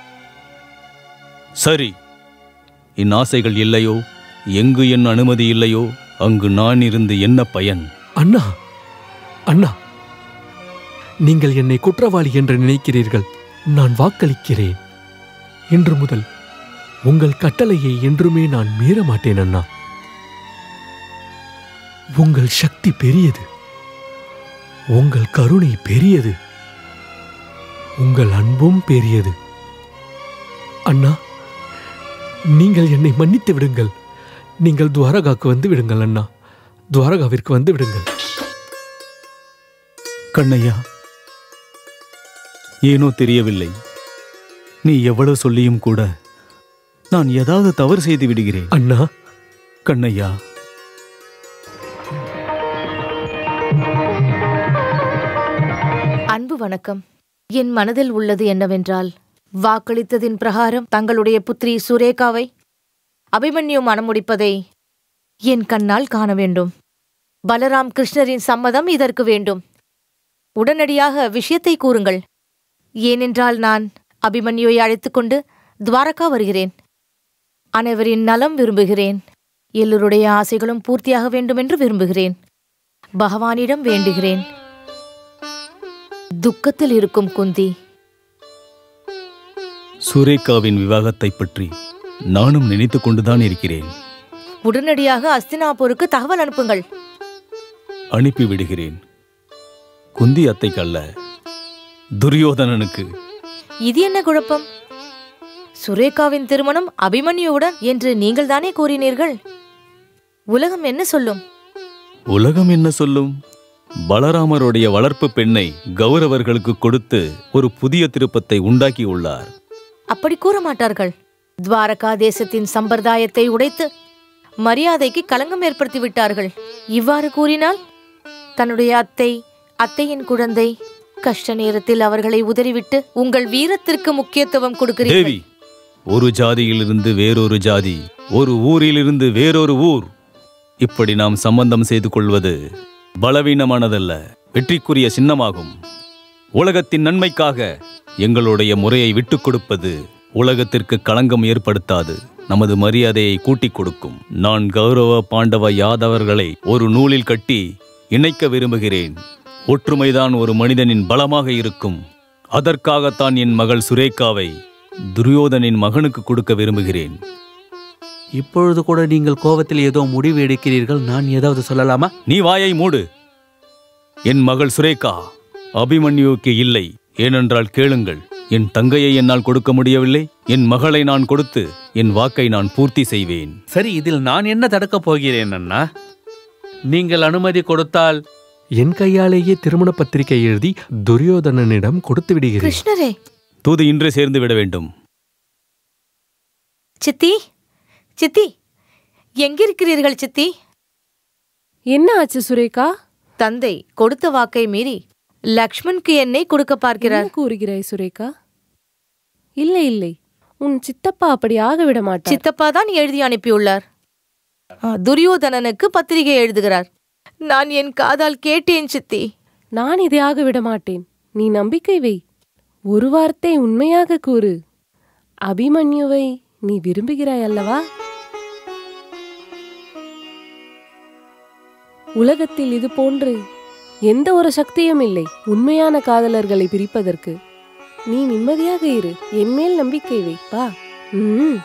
சரி என் ஆசைகள் இல்லையோ எங்கு என் அனுமதி இல்லையோ அங்கு நான் இருந்து என்ன பயன் அண்ணா அண்ணா நீங்கள் என்னை குற்றவாளி என்று நினைக்கிறீர்கள் நான் வாக்களிக்கிறேன் இன்று முதல் உங்கள் கட்டளையை என்றுமே நான் மீற மாட்டேன் அண்ணா உங்கள் சக்தி பெரியது உங்கள் கருணை பெரியது உங்கள் அன்பும் பெரியது அண்ணா நீங்கள் என்னை மன்னித்து விடுங்கள் நீங்கள் துவாரகாக்கு வந்து விடுங்கள் அண்ணா துவாரகாவிற்கு வந்து விடுங்கள் கண்ணையா ஏனோ தெரியவில்லை நீ எவ்வளவு சொல்லியும் கூட நான் ஏதாவது தவறு செய்து விடுகிறேன் அண்ணா கண்ணையா அன்பு வணக்கம் என் மனதில் உள்ளது என்னவென்றால் வாக்களித்ததின் பிரகாரம் தங்களுடைய புத்திரி சுரேகாவை அபிமன்யு மணமுடிப்பதை என் கண்ணால் காண வேண்டும் பலராம் கிருஷ்ணரின் சம்மதம் இதற்கு வேண்டும் உடனடியாக விஷயத்தை கூறுங்கள் ஏனென்றால் நான் அபிமன்யுவை அழைத்துக் கொண்டு துவாரகா வருகிறேன் அனைவரின் நலம் விரும்புகிறேன் எல்லோருடைய ஆசைகளும் பூர்த்தியாக வேண்டுமென்று விரும்புகிறேன் பகவானிடம் வேண்டுகிறேன் துக்கத்தில் இருக்கும் குந்தி சுரேகாவின் விவாகத்தை பற்றி நானும் நினைத்துக் கொண்டுதான் இருக்கிறேன் உடனடியாக அஸ்தினாபூருக்கு தகவல் அனுப்புங்கள் அனுப்பி விடுகிறேன் குந்தி அத்தைக்கு அல்ல துரியோதனனுக்கு இது என்ன குழப்பம் சுரேகாவின் திருமணம் அபிமன்யுவுடன் என்று நீங்கள் தானே கூறினீர்கள் உலகம் என்ன சொல்லும் உலகம் என்ன சொல்லும் பலராமருடைய வளர்ப்பு பெண்ணை கௌரவர்களுக்கு கொடுத்து ஒரு புதிய திருப்பத்தை உண்டாக்கியுள்ளார் அப்படி கூற மாட்டார்கள் துவாரகா தேசத்தின் சம்பிரதாயத்தை உடைத்து மரியாதைக்கு களங்கம் ஏற்படுத்தி விட்டார்கள் இவ்வாறு கூறினால் தன்னுடைய அத்தை அத்தையின் குழந்தை கஷ்ட நேரத்தில் அவர்களை உதறிவிட்டு உங்கள் வீரத்திற்கு முக்கியத்துவம் கொடுக்கிறீர்கள் தேவி ஒரு ஜாதியிலிருந்து வேறொரு ஜாதி ஒரு ஊரிலிருந்து வேறொரு ஊர் இப்படி நாம் சம்பந்தம் செய்து கொள்வது பலவீனமானதல்ல வெற்றிக்குரிய சின்னமாகும் உலகத்தின் நன்மைக்காக எங்களுடைய முறையை விட்டுக் கொடுப்பது உலகத்திற்கு களங்கம் ஏற்படுத்தாது நமது மரியாதையை கூட்டிக் கொடுக்கும் நான் கௌரவ பாண்டவ யாதவர்களை ஒரு நூலில் கட்டி இணைக்க விரும்புகிறேன் ஒற்றுமைதான் ஒரு மனிதனின் பலமாக இருக்கும் அதற்காகத்தான் என் மகள் சுரேகாவை துரியோதனின் மகனுக்கு கொடுக்க விரும்புகிறேன் இப்பொழுது கூட நீங்கள் கோபத்தில் ஏதோ முடிவு எடுக்கிறீர்கள் நான் ஏதாவது சொல்லலாமா நீ வாயை மூடு என் மகள் சுரேகா அபிமன்யுவுக்கு இல்லை ஏனென்றால் கேளுங்கள் என் தங்கையை என்னால் கொடுக்க முடியவில்லை என் மகளை நான் கொடுத்து என் வாக்கை நான் பூர்த்தி செய்வேன் சரி இதில் நான் என்ன தடுக்கப் போகிறேன் அண்ணா நீங்கள் அனுமதி கொடுத்தால் என் கையாலேயே திருமண பத்திரிகை எழுதி துரியோதனனிடம் கொடுத்து விடுகிறேன் கிருஷ்ணரே தூது இன்றே சேர்ந்து விட வேண்டும் சித்தி சித்தி எங்கிருக்கிறீர்கள் சித்தி என்ன ஆச்சு சுரேகா தந்தை கொடுத்த வாக்கை மீறி லக்ஷ்மணுக்கு என்னை கொடுக்க பார்க்கிறார் என்ன கூறுகிறாய் சுரேகா இல்லை இல்லை உன் சித்தப்பா அப்படி ஆக விட மாட்டார் சித்தப்பா தான் எழுதி அனுப்பியுள்ளார் ஆ, துரியோதனனுக்கு பத்திரிகை எழுதுகிறார் நான் என் காதால் கேட்டேன் சித்தி நான் இதை ஆக விட மாட்டேன் நீ நம்பிக்கை வை ஒரு வார்த்தை உண்மையாக கூறு அபிமன்யுவை நீ விரும்புகிறாய் அல்லவா உலகத்தில் இது போன்று எந்த ஒரு சக்தியும் இல்லை உண்மையான காதலர்களை பிரிப்பதற்கு நீ நிம்மதியாக இரு என் மேல் நம்பிக்கை வை வா ம்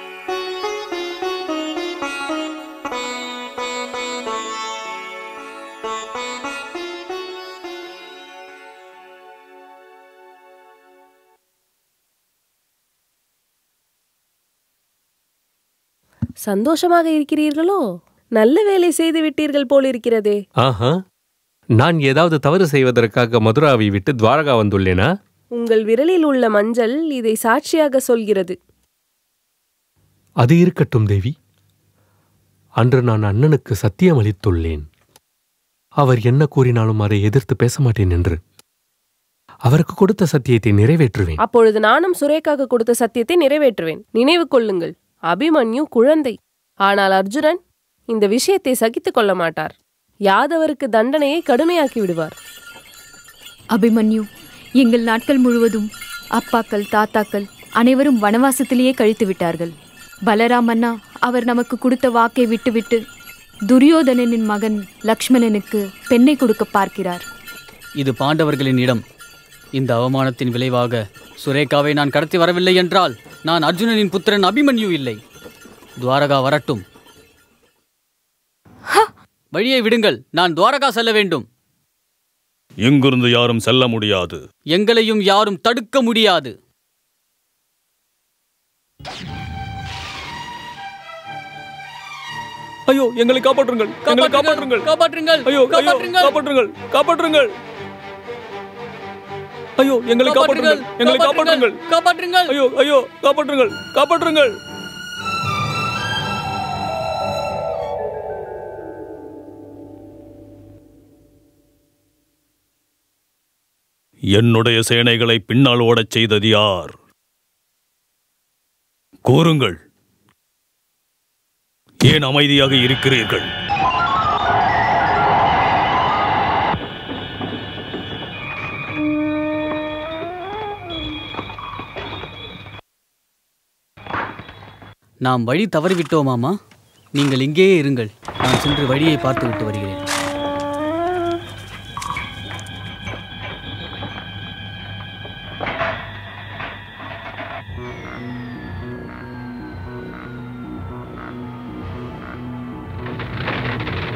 சந்தோஷமாக இருக்கிறீர்களோ நல்ல வேலை செய்து விட்டீர்கள் போலிருக்கிறதே ஆஹா நான் ஏதாவது தவறு செய்வதற்காக மதுராவை விட்டு துவாரகா வந்துள்ளேனா உங்கள் விரலில் உள்ள மஞ்சள் இதை சாட்சியாக சொல்கிறது அது இருக்கட்டும் தேவி அன்று நான் அண்ணனுக்கு சத்தியம் அளித்துள்ளேன் அவர் என்ன கூறினாலும் அதை எதிர்த்து பேச மாட்டேன் என்று அவருக்கு கொடுத்த சத்தியத்தை நிறைவேற்றுவேன் அப்பொழுது நானும் சுரேகாக்கு கொடுத்த சத்தியத்தை நிறைவேற்றுவேன் நினைவு கொள்ளுங்கள் அபிமன்யு குழந்தை ஆனால் அர்ஜுனன் இந்த விஷயத்தை சகித்துக் கொள்ள மாட்டார் யாதவருக்கு தண்டனையை கடுமையாக்கி விடுவார் அபிமன்யு எங்கள் நாட்கள் முழுவதும் அப்பாக்கள் தாத்தாக்கள் அனைவரும் வனவாசத்திலேயே கழித்து விட்டார்கள் பலராமண்ணா அவர் நமக்கு கொடுத்த வாக்கை விட்டுவிட்டு துரியோதனனின் மகன் லக்ஷ்மணனுக்கு பெண்ணை கொடுக்க பார்க்கிறார் இது பாண்டவர்களின் இடம் இந்த அவமானத்தின் விளைவாக சுரேகாவை நான் கடத்தி வரவில்லை என்றால் நான் அர்ஜுனனின் புத்திரன் அபிமன்யு இல்லை துவாரகா வரட்டும் வழியை விடுங்கள் நான் துவாரகா செல்ல வேண்டும் எங்கிருந்து யாரும் செல்ல முடியாது எங்களையும் யாரும் தடுக்க முடியாது ஐயோ எங்களை காப்பாற்றுங்கள் எங்களை காப்பாற்றுங்கள் காப்பாற்றுங்கள் ஐயோ ஐயோ காப்பாற்றுங்கள் காப்பாற்றுங்கள் ஐயோ எங்களை காப்பாற்றுங்கள் எங்களை காப்பாற்றுங்கள் காப்பாற்றுங்கள் ஐயோ ஐயோ காப்பாற்றுங்கள் காப்பாற்றுங்கள் என்னுடைய சேனைகளை பின்னால் ஓடச் செய்தது யார் கூறுங்கள் ஏன் அமைதியாக இருக்கிறீர்கள் நாம் வழி தவறிவிட்டோமாமா நீங்கள் இங்கேயே இருங்கள் நான் சென்று வழியை பார்த்து விட்டு வருகிறேன்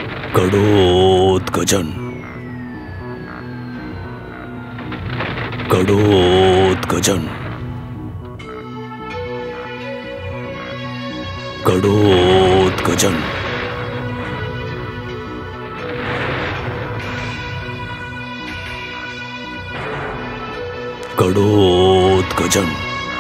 கடோத்கஜன் கடோத்கஜன் கடோத்கஜன் கடோத்கஜன்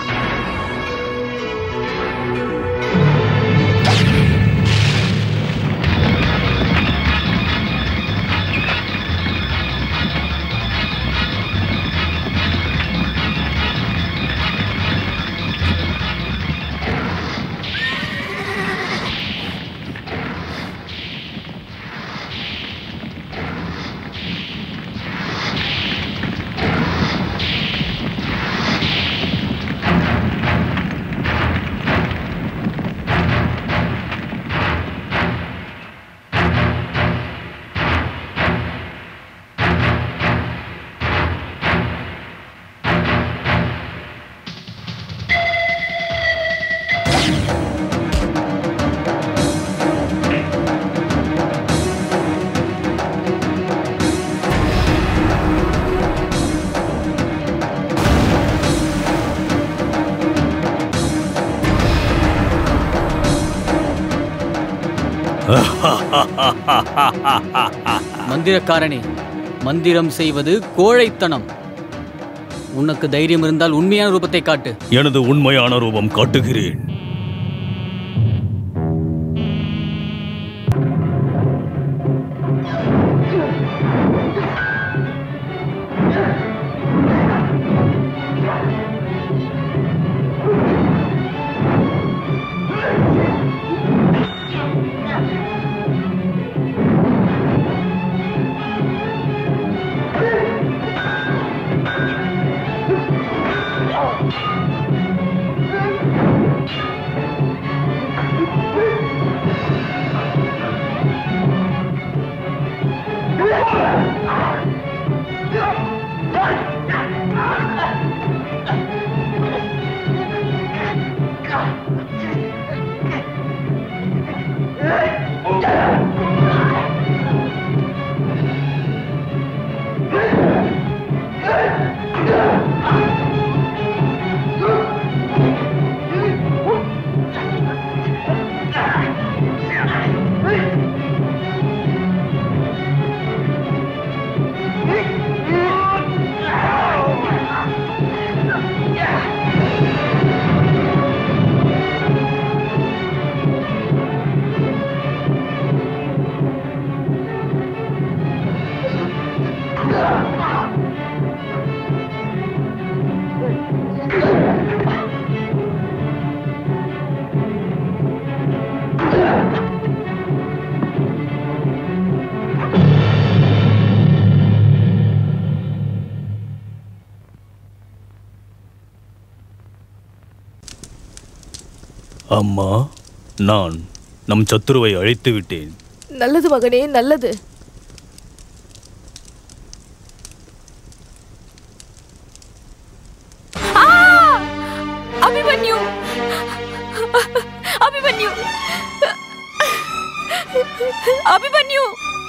மந்திரக்காரனே மந்திரம் செய்வது கோழைத்தனம் உனக்கு தைரியம் இருந்தால் உண்மையான ரூபத்தை காட்டு எனது உண்மையான ரூபம் காட்டுகிறேன் அம்மா நான் நம் சத்துருவை அழைத்து விட்டேன் நல்லது மகனே நல்லது அபிமன்யு அபிமன்யு அபிமன்யு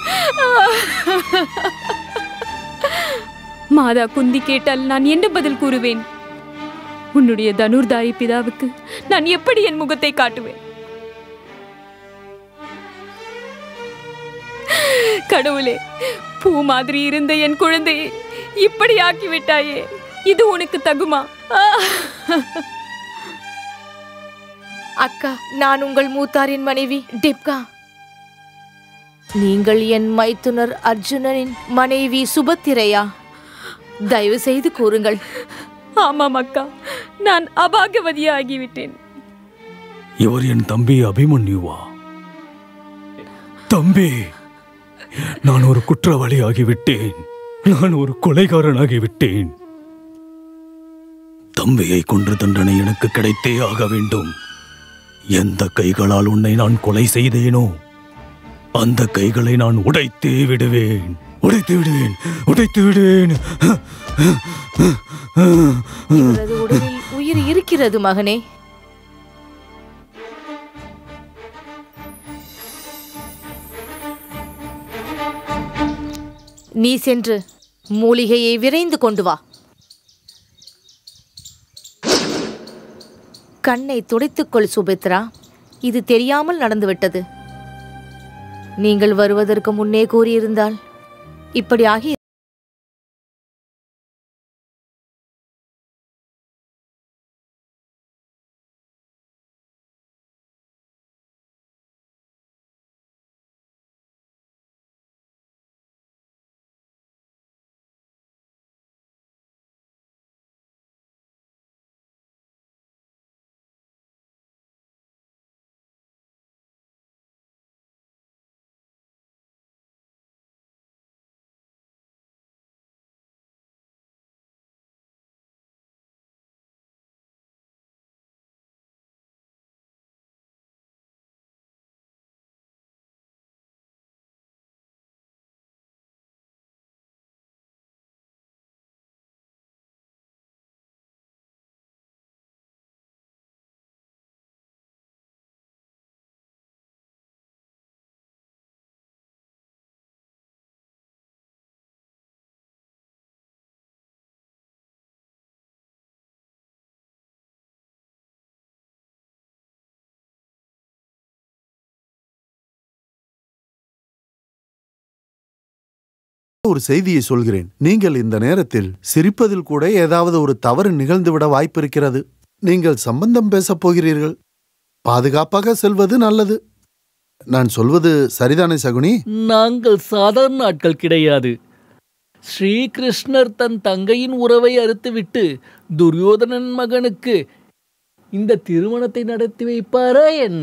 மாதா குந்தி கேட்டால் நான் என்ன பதில் கூறுவேன் உன்னுடைய தனுர்தாரி பிதாவுக்கு நான் எப்படி என் முகத்தை காட்டுவேன் கடவுளே பூ மாதிரி இருந்த என் குழந்தையை இப்படி ஆக்கிவிட்டாயே இது உனக்கு தகுமா அக்கா நான் உங்கள் மூத்தாரின் மனைவி டிப்கா நீங்கள் என் மைத்துனர் அர்ஜுனனின் மனைவி சுபத்திரையா தயவு செய்து கூறுங்கள் ஆமாம் அக்கா நான் அபாகவதியாகிவிட்டேன் இவர் என் தம்பி அபிமன்யுவா தம்பி நான் ஒரு குற்றவாளி ஆகிவிட்டேன் நான் ஒரு கொலைகாரனாகிவிட்டேன் தம்பியை கொன்று தண்டனை எனக்கு கிடைத்தே ஆக வேண்டும் எந்த கைகளால் உன்னை நான் கொலை செய்தேனோ அந்த கைகளை நான் உடைத்தே விடுவேன் உடைத்து விடுவேன் உடைத்து விடுவேன் இவரது உடலில் உயிர் இருக்கிறது மகனே நீ சென்று மூலிகையை விரைந்து கொண்டு வா கண்ணை துடைத்துக்கொள் சுபித்ரா இது தெரியாமல் நடந்துவிட்டது நீங்கள் வருவதற்கு முன்னே கூறியிருந்தால் இப்படி ஆகி ஒரு செய்தியை சொல்கிறேன் நீங்கள் இந்த நேரத்தில் சிரிப்பதில் கூட ஏதாவது ஒரு தவறு நிகழ்ந்துவிட வாய்ப்பு இருக்கிறது நீங்கள் சம்பந்தம் பேசப் போகிறீர்கள் பாதுகாப்பாக செல்வது நல்லது நான் சொல்வது சரிதானே சகுனி நாங்கள் சாதாரண ஆட்கள் கிடையாது ஸ்ரீகிருஷ்ணர் தன் தங்கையின் உறவை அறுத்துவிட்டு துரியோதனன் மகனுக்கு இந்த திருமணத்தை நடத்தி வைப்பாரா என்ன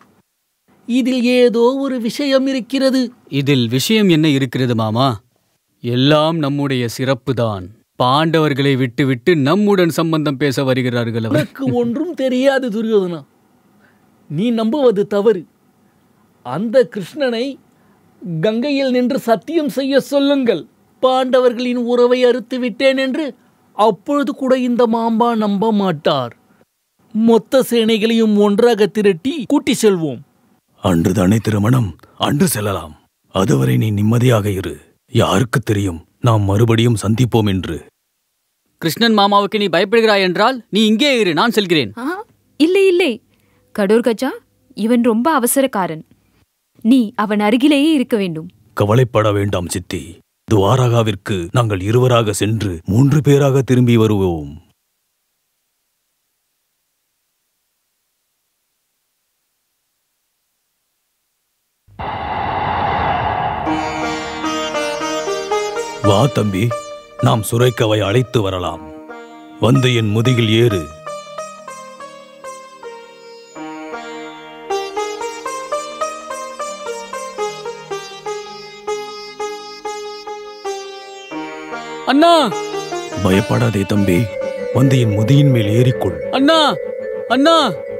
இதில் ஏதோ ஒரு விஷயம் இருக்கிறது இதில் விஷயம் என்ன இருக்கிறது மாமா எல்லாம் நம்முடைய சிறப்புதான் பாண்டவர்களை விட்டுவிட்டு நம்முடன் சம்பந்தம் பேச வருகிறார்கள் அவர் உனக்கு ஒன்றும் தெரியாது துரியோதனா நீ நம்புவது தவறு அந்த கிருஷ்ணனை கங்கையில் நின்று சத்தியம் செய்ய சொல்லுங்கள் பாண்டவர்களின் உறவை அறுத்து விட்டேன் என்று அப்பொழுது கூட இந்த மாம்பா நம்ப மாட்டார் மொத்த சேனைகளையும் ஒன்றாக திரட்டி கூட்டி செல்வோம் அன்றுதானே திருமணம் அன்று செல்லலாம் அதுவரை நீ நிம்மதியாக இரு யாருக்கு தெரியும் நாம் மறுபடியும் சந்திப்போம் என்று கிருஷ்ணன் மாமாவுக்கு நீ பயப்படுகிறாய் என்றால் நீ இங்கே இரு நான் செல்கிறேன் ஆ, இல்லை இல்லை கடோர் கஜா இவன் ரொம்ப அவசரக்காரன் நீ அவன் அருகிலேயே இருக்க வேண்டும் கவலைப்பட வேண்டாம் சித்தி துவாரகாவிற்கு நாங்கள் இருவராக சென்று மூன்று பேராக திரும்பி வருவோம் வா தம்பி நாம் சுரைக்கவை அழைத்து வரலாம் வந்து என் முதுகில் ஏறு அண்ணா பயப்படாதே தம்பி வந்து என் முதியின் மேல் ஏறிக்கொள் அண்ணா அண்ணா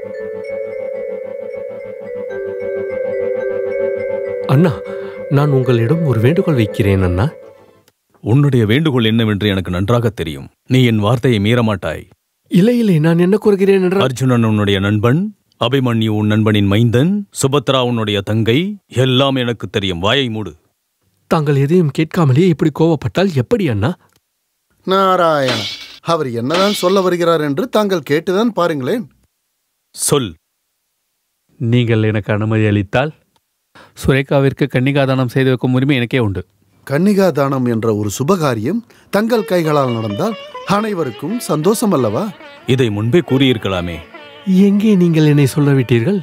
அண்ணா நான் உங்களிடம் ஒரு வேண்டுகோள் வைக்கிறேன் அண்ணா உன்னுடைய வேண்டுகோள் என்னவென்று எனக்கு நன்றாக தெரியும் நீ என் வார்த்தையை மீறமாட்டாய் இல்லை இல்லை நான் என்ன கூறுகிறேன் என்றால் அர்ஜுனன் உன்னுடைய நண்பன் அபிமன்யு உன் நண்பனின் மைந்தன் சுபத்ரா உன்னுடைய தங்கை எல்லாம் எனக்கு தெரியும் வாயை மூடு தாங்கள் எதையும் கேட்காமலே இப்படி கோவப்பட்டால் எப்படி அண்ணா நாராயண அவர் என்னதான் சொல்ல வருகிறார் என்று தாங்கள் கேட்டுதான் பாருங்களேன் சொல் நீங்கள் எனக்கு அனுமதி அளித்தால் சுரேகாவிற்கு கன்னிகாதானம் செய்து வைக்கும் உரிமை எனக்கே உண்டு கன்னிகா தானம் என்ற ஒரு சுபகாரியம் தங்கள் கைகளால் நடந்தால் அனைவருக்கும் சந்தோஷம் அல்லவா இதை முன்பே கூறியிருக்கலாமே எங்கே நீங்கள் என்னை சொல்ல விட்டீர்கள்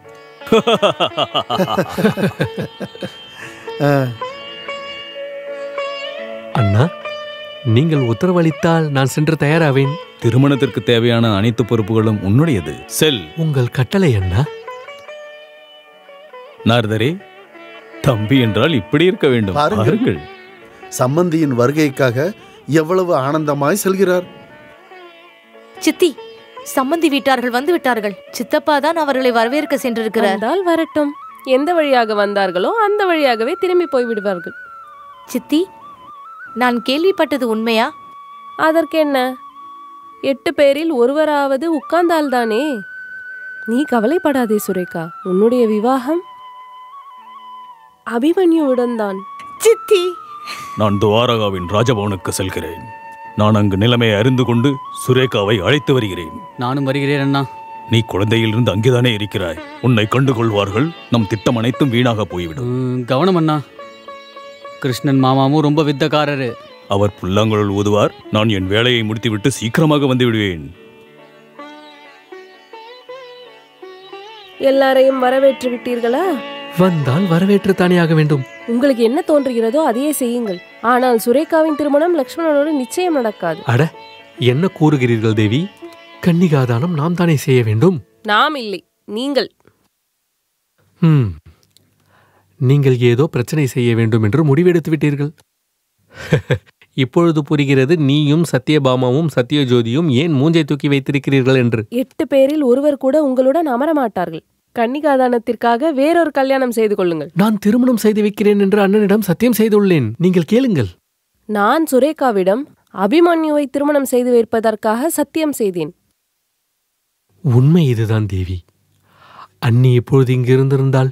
அஹ், அண்ணா நீங்கள் உத்தரவளித்தால் நான் சென்று தயாராவேன் திருமணத்திற்கு தேவையான அனைத்து பொறுப்புகளும் உன்னுடையது செல் உங்கள் கட்டளை அண்ணா நாரதரே தம்பி என்றால் இப்படி இருக்க வேண்டும் பாருங்கள். பாருங்கள் சம்மந்தியின் வருகைக்காக எவ்வளவு ஆனந்தமாய் செல்கிறார் சித்தி சம்மந்தி வீட்டார்கள் வந்து விட்டார்கள் சித்தப்பா தான் அவர்களை வரவேற்க சென்றிருக்கிறார் வந்தால் வரட்டும் எந்த வழியாக வந்தார்களோ அந்த வழியாகவே திரும்பி போய் விடுவார்கள் சித்தி நான் கேள்விப்பட்டது உண்மையா அதற்கென்ன எட்டு பேரில் ஒருவராவது உட்கார்ந்தால்தானே நீ கவலைப்படாதே சுரேகா உன்னுடைய விவாகம் அபிமன்யுவுடன் தான் சித்தி நான் துவாரகாவின் ராஜபவனுக்கு செல்கிறேன் நான் அங்கு நிலைமையை அறிந்து கொண்டு சுரேகாவை அழைத்து வருகிறேன் நானும் வருகிறேன் அண்ணா நீ குழந்தையிலிருந்து அங்கேதானே இருக்கிறாய் உன்னை கண்டுகொள்வார்கள் நம் திட்டம் அனைத்தும் வீணாக போய்விடும் ம், கவனம் அண்ணா கிருஷ்ணன் மாமாவும் ரொம்ப வித்தக்காரரு அவர் புல்லாங்குழல் ஊதுவார் நான் என் வேலையை முடித்துவிட்டு சீக்கிரமாக வந்து விடுவேன் எல்லாரையும் வரவேற்று விட்டீர்களா வந்தால் வரவேற்று தானே ஆக வேண்டும் உங்களுக்கு என்ன தோன்றுகிறதோ அதையே செய்யுங்கள் ஆனால் சுரேகாவின் திருமணம் லக்ஷ்மணனோடு நிச்சயம் நடக்காது அட என்ன கூறுகிறீர்கள் தேவி கன்னிகாதானம் நாம் தானே செய்ய வேண்டும் நாம் இல்லை நீங்கள் ம் நீங்கள் ஏதோ பிரச்சனை செய்ய வேண்டும் என்று முடிவெடுத்து விட்டீர்கள் இப்பொழுது புரிகிறது நீயும் சத்யபாமாவும் சத்யஜோதியும் ஏன் மூஞ்சை தூக்கி வைத்திருக்கிறீர்கள் என்று எட்டு பேரில் ஒருவர் கூட உங்களுடன் அமர மாட்டார்கள் கன்னிகாதானத்திற்காக வேறொரு கல்யாணம் செய்து கொள்ளுங்கள் நான் திருமணம் செய்து வைக்கிறேன் என்று அண்ணனிடம் சத்தியம் செய்துள்ளேன் நீங்கள் கேளுங்கள் நான் சுரேகாவிடம் அபிமன்யுவை திருமணம் செய்து வைப்பதற்காக சத்தியம் செய்தேன் உண்மை இதுதான் தேவி அண்ணி இப்பொழுது இங்கு இருந்திருந்தால்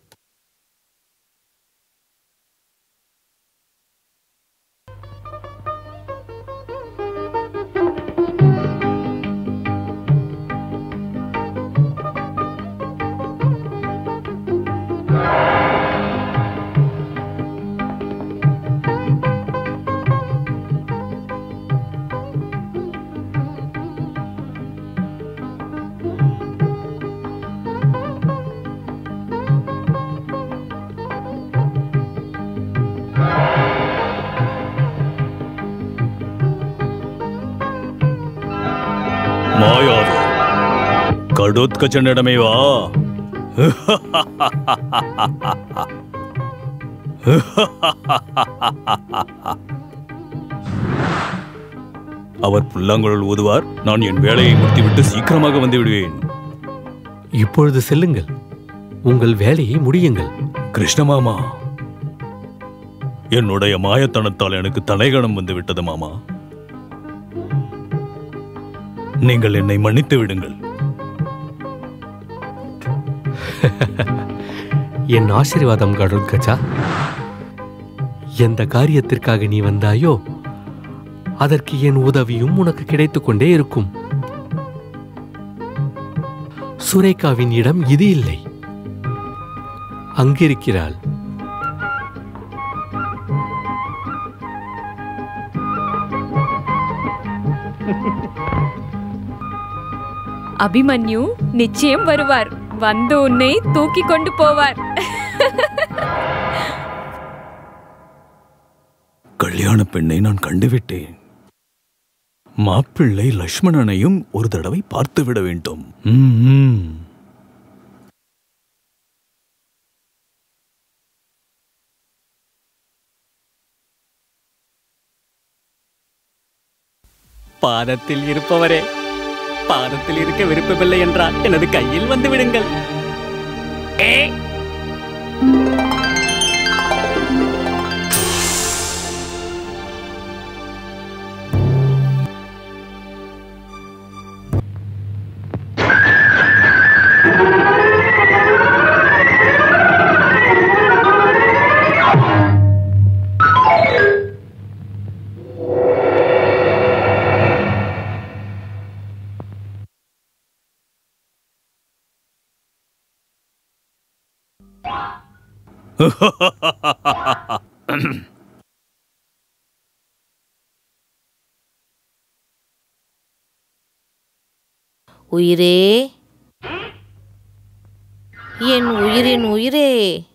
மாயாவி கடோத்கச்சனிடமே வா அவர் புல்லாங்குழல் ஊதுவார் நான் என் வேலையை முடித்துவிட்டு சீக்கிரமாக வந்து விடுவேன் இப்பொழுது செல்லுங்கள் உங்கள் வேலையை முடியுங்கள் கிருஷ்ணமாமா என்னுடைய மாயத்தனத்தால் எனக்கு தலைகணம் வந்து விட்டது மாமா நீங்கள் என்னை மன்னித்து விடுங்கள் என் ஆசீர்வாதம் கருட்கச்சா எந்த காரியத்திற்காக நீ வந்தாயோ அதற்கு என் உதவியும் உனக்கு கிடைத்துக் கொண்டே இருக்கும் சுரேகாவின் இடம் இது இல்லை அங்கிருக்கிறாள் அபிமன்யு நிச்சயம் வருவார் வந்து உன்னை தூக்கி கொண்டு போவார் கல்யாண பெண்ணை நான் கண்டுவிட்டேன் மாப்பிள்ளை லக்ஷ்மணனையும் ஒரு தடவை பார்த்து விட வேண்டும் ம், ம். பாதத்தில் இருப்பவரே பாதத்தில் இருக்க விருப்பமில்லை என்றால் எனது கையில் வந்து விடுங்கள் ஏ உயிரே என் உயிரின் உயிரே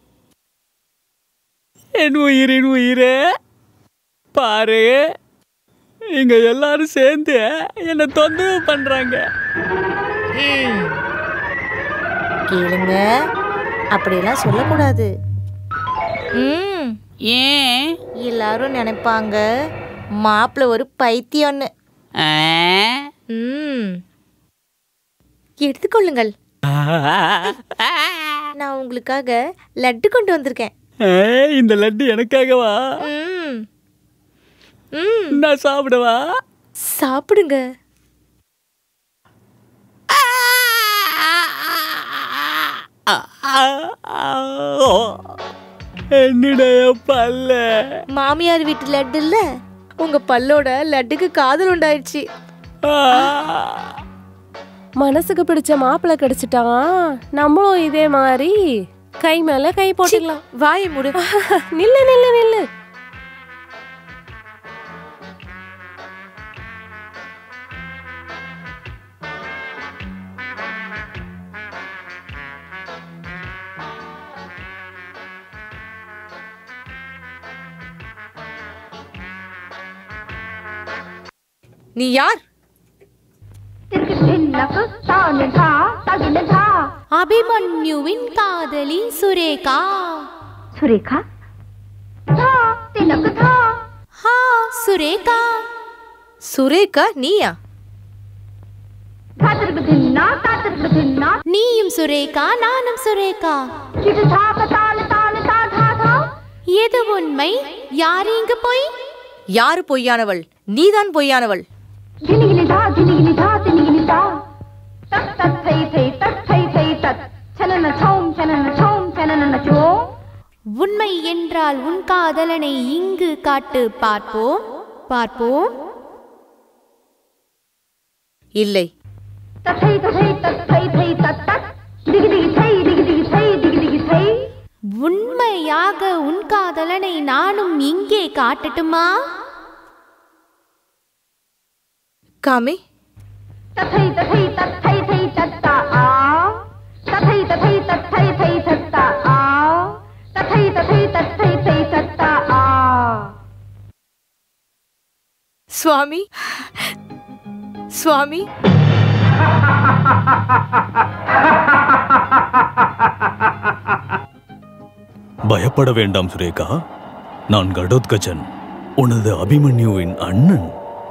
என் உயிரின் உயிரே பாரு இங்க எல்லாரும் சேர்ந்து என்ன தொந்தரவு பண்றாங்க ம். கேளுங்க அப்படியெல்லாம் சொல்லக்கூடாது ம் ஏன் எல்லாரும் நினைப்பாங்க மாப்பிள்ள ஒரு பைத்தியம்னு ம் எடுத்துக்கொள்ளுங்கள் நான் உங்களுக்காக லட்டு கொண்டு வந்திருக்கேன் ஏய், இந்த லட்டு எனக்காகவா ம் ம் நான் சாப்பிடவா சாப்பிடுங்க என்னுடைய பல்ல மாமியார் வீட்டு லட்டு இல்ல உங்க பல்லோட லட்டுக்கு காதல் உண்டாயிடுச்சு மனசுக்கு பிடிச்ச மாப்பிள்ளை கிடைச்சிட்டான் நம்மளும் இதே மாதிரி கை மேல கை போட்டுக்கலாம் வாயை மூடு நில்லு நில்லு நில்லு நீ யார் அபிமன்யுவின் காதலி சுரேகா சுரேகா ஹா சுரேகா சுரேகா நீயா நீயும் சுரேகா நானும் சுரேகா எது உண்மை யார் இங்கு போய் யாரு பொய்யானவள் நீதான் பொய்யானவள் உண்மை என்றால் உன் காதலனை இங்கு காட்டு பார்ப்போம் பார்ப்போம் இல்லை உண்மையாக உன் காதலனை நானும் இங்கே காட்டட்டுமா காமி சுவாமி சுவாமி பயப்பட வேண்டாம் சுரேகா நான் கடோத்கஜன் உனது அபிமன்யுவின் அண்ணன்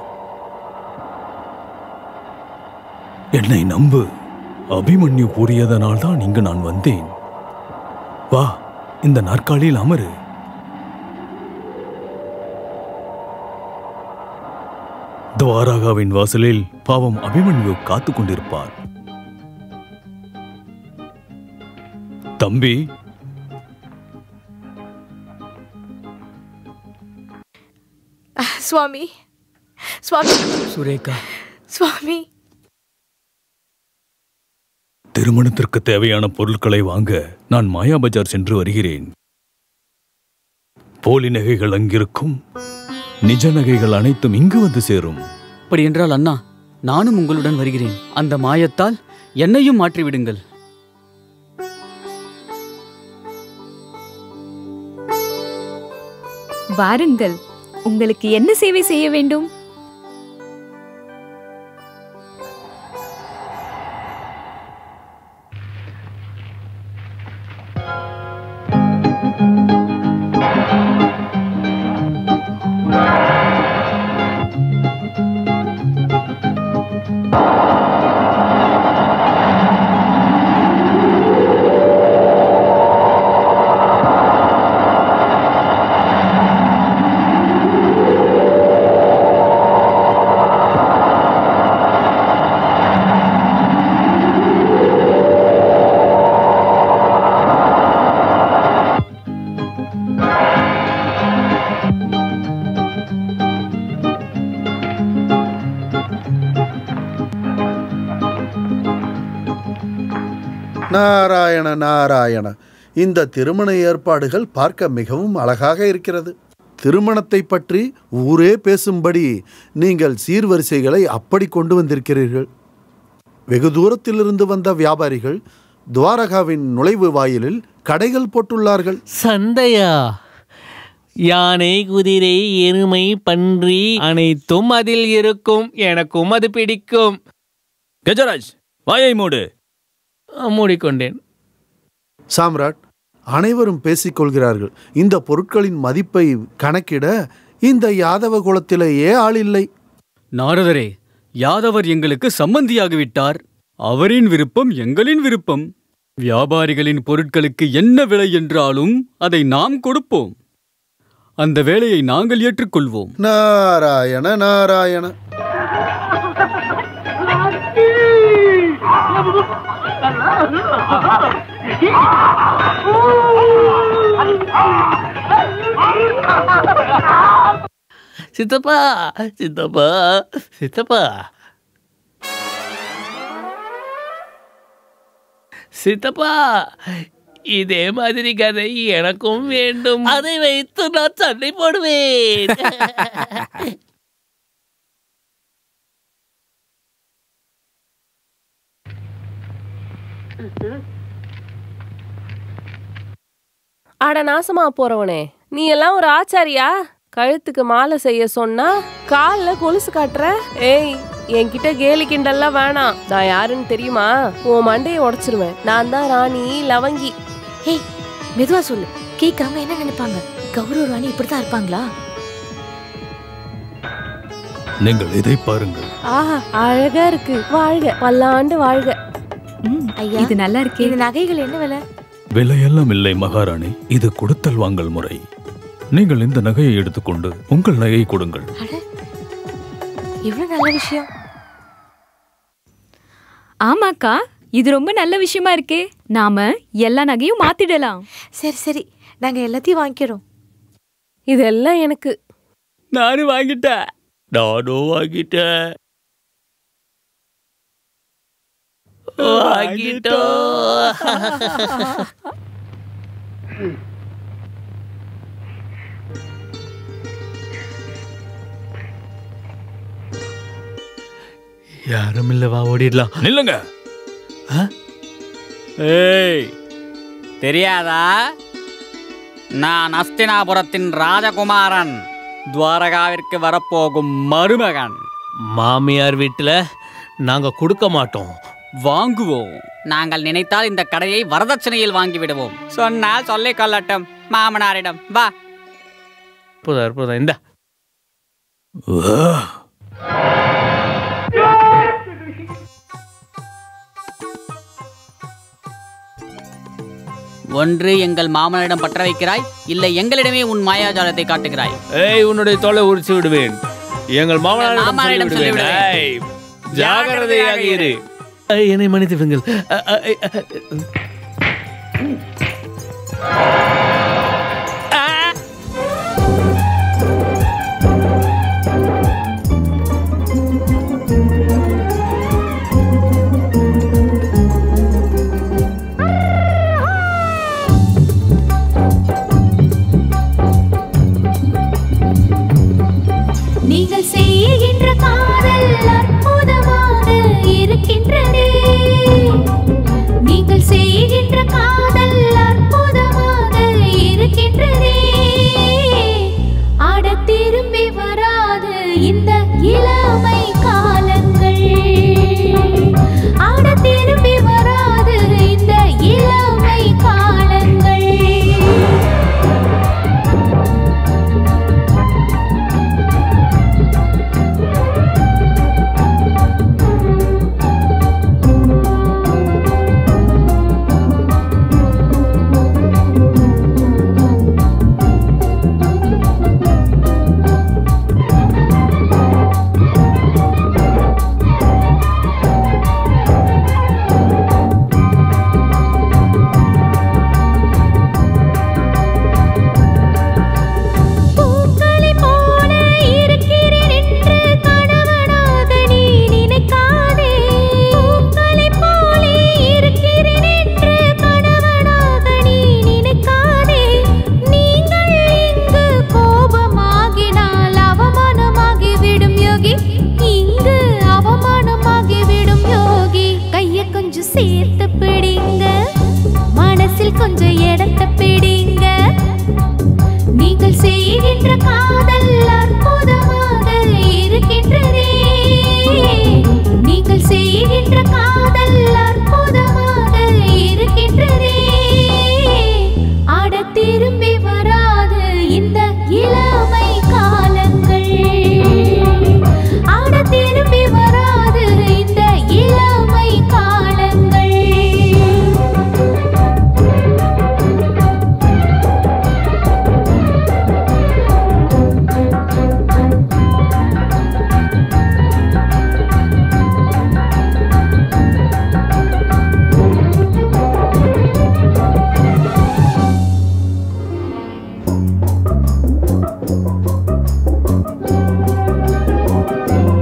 என்னை நம்பு அபிமன்யு கூறியதனால் தான் இங்கு நான் வந்தேன் வா இந்த நாற்காலியில் அமரு துவாரகாவின் வாசலில் பாவம் அபிமன்யு காத்துக் கொண்டிருப்பார் தம்பி சுவாமி சுவாமி சுரேகா சுவாமி திருமணத்திற்கு தேவையான பொருட்களை வாங்க நான் மாயா பஜார் சென்று வருகிறேன் போலி நகைகள் அங்கிருக்கும் நிஜ நகைகள் அனைத்தும் இங்கு வந்து சேரும் அப்படி என்றால் அண்ணா நானும் உங்களுடன் வருகிறேன் அந்த மாயத்தால் என்னையும் மாற்றிவிடுங்கள் வாருங்கள் உங்களுக்கு என்ன சேவை செய்ய வேண்டும் நாராயண நாராயண இந்த திருமண ஏற்பாடுகள் பார்க்க மிகவும் அழகாக இருக்கிறது திருமணத்தை பற்றி ஊரே பேசும்படி நீங்கள் சீர்வரிசைகளை அப்படி கொண்டு வந்திருக்கிறீர்கள் வெகு தூரத்திலிருந்து வந்த வியாபாரிகள் துவாரகாவின் நுழைவு வாயிலில் கடைகள் போட்டுள்ளார்கள் சந்தையா யானை குதிரை எருமை பன்றி அனைத்தும் அதில் இருக்கும் எனக்கும் அது பிடிக்கும் கஜராஜ் வாயை மூடு மூடிக்கொண்டேன் சாம்ராட் அனைவரும் பேசிக்கொள்கிறார்கள் இந்த பொருட்களின் மதிப்பை கணக்கிட இந்த யாதவ குலத்திலேயே ஆள் இல்லை நாரதரே யாதவர் எங்களுக்கு சம்மந்தியாகிவிட்டார் அவரின் விருப்பம் எங்களின் விருப்பம் வியாபாரிகளின் பொருட்களுக்கு என்ன விலை என்றாலும் அதை நாம் கொடுப்போம் அந்த வேலையை நாங்கள் ஏற்றுக்கொள்வோம் நாராயண நாராயண சித்தப்பா சித்தப்பா சித்தப்பா சித்தப்பா இதே மாதிரி கதை எனக்கும் வேண்டும் அதை வைத்து நான் சண்டை போடுவேன் அட நாசமா போறவனே நீ எல்லாம் ஒரு ஆச்சாரியா கழுத்துக்கு மாலை செய்ய சொன்னா கால்ல கொலுசு காட்டுற ஏய் என்கிட்ட கேலி கிண்டல்லாம் வேணாம் நான் யாருன்னு தெரியுமா உன் மண்டையை உடைச்சிருவேன் நான் தான் ராணி லவங்கி ஏய் மெதுவா சொல்லு கேட்கறவங்க என்ன நினைப்பாங்க கௌரவ ராணி இப்படித்தான் இருப்பாங்களா நீங்கள் இதை பாருங்கள் ஆஹா அழகா இருக்கு வாழ்க பல்லாண்டு வாழ்க ஐயா இது நல்லா இருக்கே இந்த நகைகள் என்ன விலை விலையெல்லாம் இல்லை மகாராணி இது கொடுத்தல் வாங்கல் முறை நீங்கள் இந்த நகையை எடுத்துக்கொண்டு உங்கள் நகையை கொடுங்கள் இவ்வளவு நல்ல விஷயம் ஆமாக்கா இது ரொம்ப நல்ல விஷயமா இருக்கே நாம எல்லா நகையும் மாத்திடலாம் சரி சரி நாங்க எல்லாத்தையும் வாங்கிக்கிறோம் இதெல்லாம் எனக்கு நானும் வாங்கிட்டேன் நானும் வாங்கிட்டேன் வாங்கிட்டோம் யாரும் இல்ல வா ஓடிடலாம் நில்லுங்க ஏய் தெரியாதா நான் அஸ்தினாபுரத்தின் ராஜகுமாரன் துவாரகாவிற்கு வரப்போகும் மருமகன் மாமியார் வீட்டுல நாங்க கொடுக்க மாட்டோம் வாங்குவோம் நாங்கள் நினைத்தால் இந்த கடையை வரதட்சணையில் வாங்கி விடுவோம் சொன்னால் சொல்லிக் கொள்ளட்டும் மாமனாரிடம் வா அற்புதம் அற்புதம் இந்த ஒன்று எங்கள் மாமனாரிடம் பற்ற வைக்கிறாய் இல்லை எங்களிடமே உன் மாயாஜாலத்தை காட்டுகிறாய் ஏய் உன்னுடைய தோலை உரிச்சு விடுவேன் எங்கள் மாமனாரிடம் சொல்லி மாமனாரிடம் சொல்லி விடுவேன் விடுவேன். ஏய், ஜாக்கிரதையாக இரு ஏய், என்னை மன்னித்து விடுங்கள் அ, அ, அ, அ. நீங்கள் செய்கின்ற காதல் அற்புதமாக இருக்கின்றதே நீங்கள் செய்கின்ற காதல் அற்புதமாக இருக்கின்றதே ஆட திரும்பி வராது இந்த இளமை காலங்கள் ஆட திரும்பி வராது இந்த இளமை காலங்கள் பூக்களை போல இருக்கிறேன் என்று கணவனாக நீ நினைக்காதே பூக்களை போல இருக்கிறேன் என்று கணவனாக நீ நினைக்காதே நீங்கள் இங்கு கோபமாகினால் அவமானமாகிவிடும் யோகி இங்கு அவமானமாகிவிடும் யோகி கைய கொஞ்சம் சேர்த்து பிடிங்க மனசில் கொஞ்சம் இடத்த பிடிங்க நீங்கள் செய்கின்ற காதல் அற்புதமாக இருக்கின்றதே நீங்கள் செய்கின்ற காதல் அற்புதமாக இருக்கின்றதே ஆட திரும்பி வராது இந்த இளமை காலங்கள் ஆட திரும்பி வராது இந்த இளமை காலங்கள்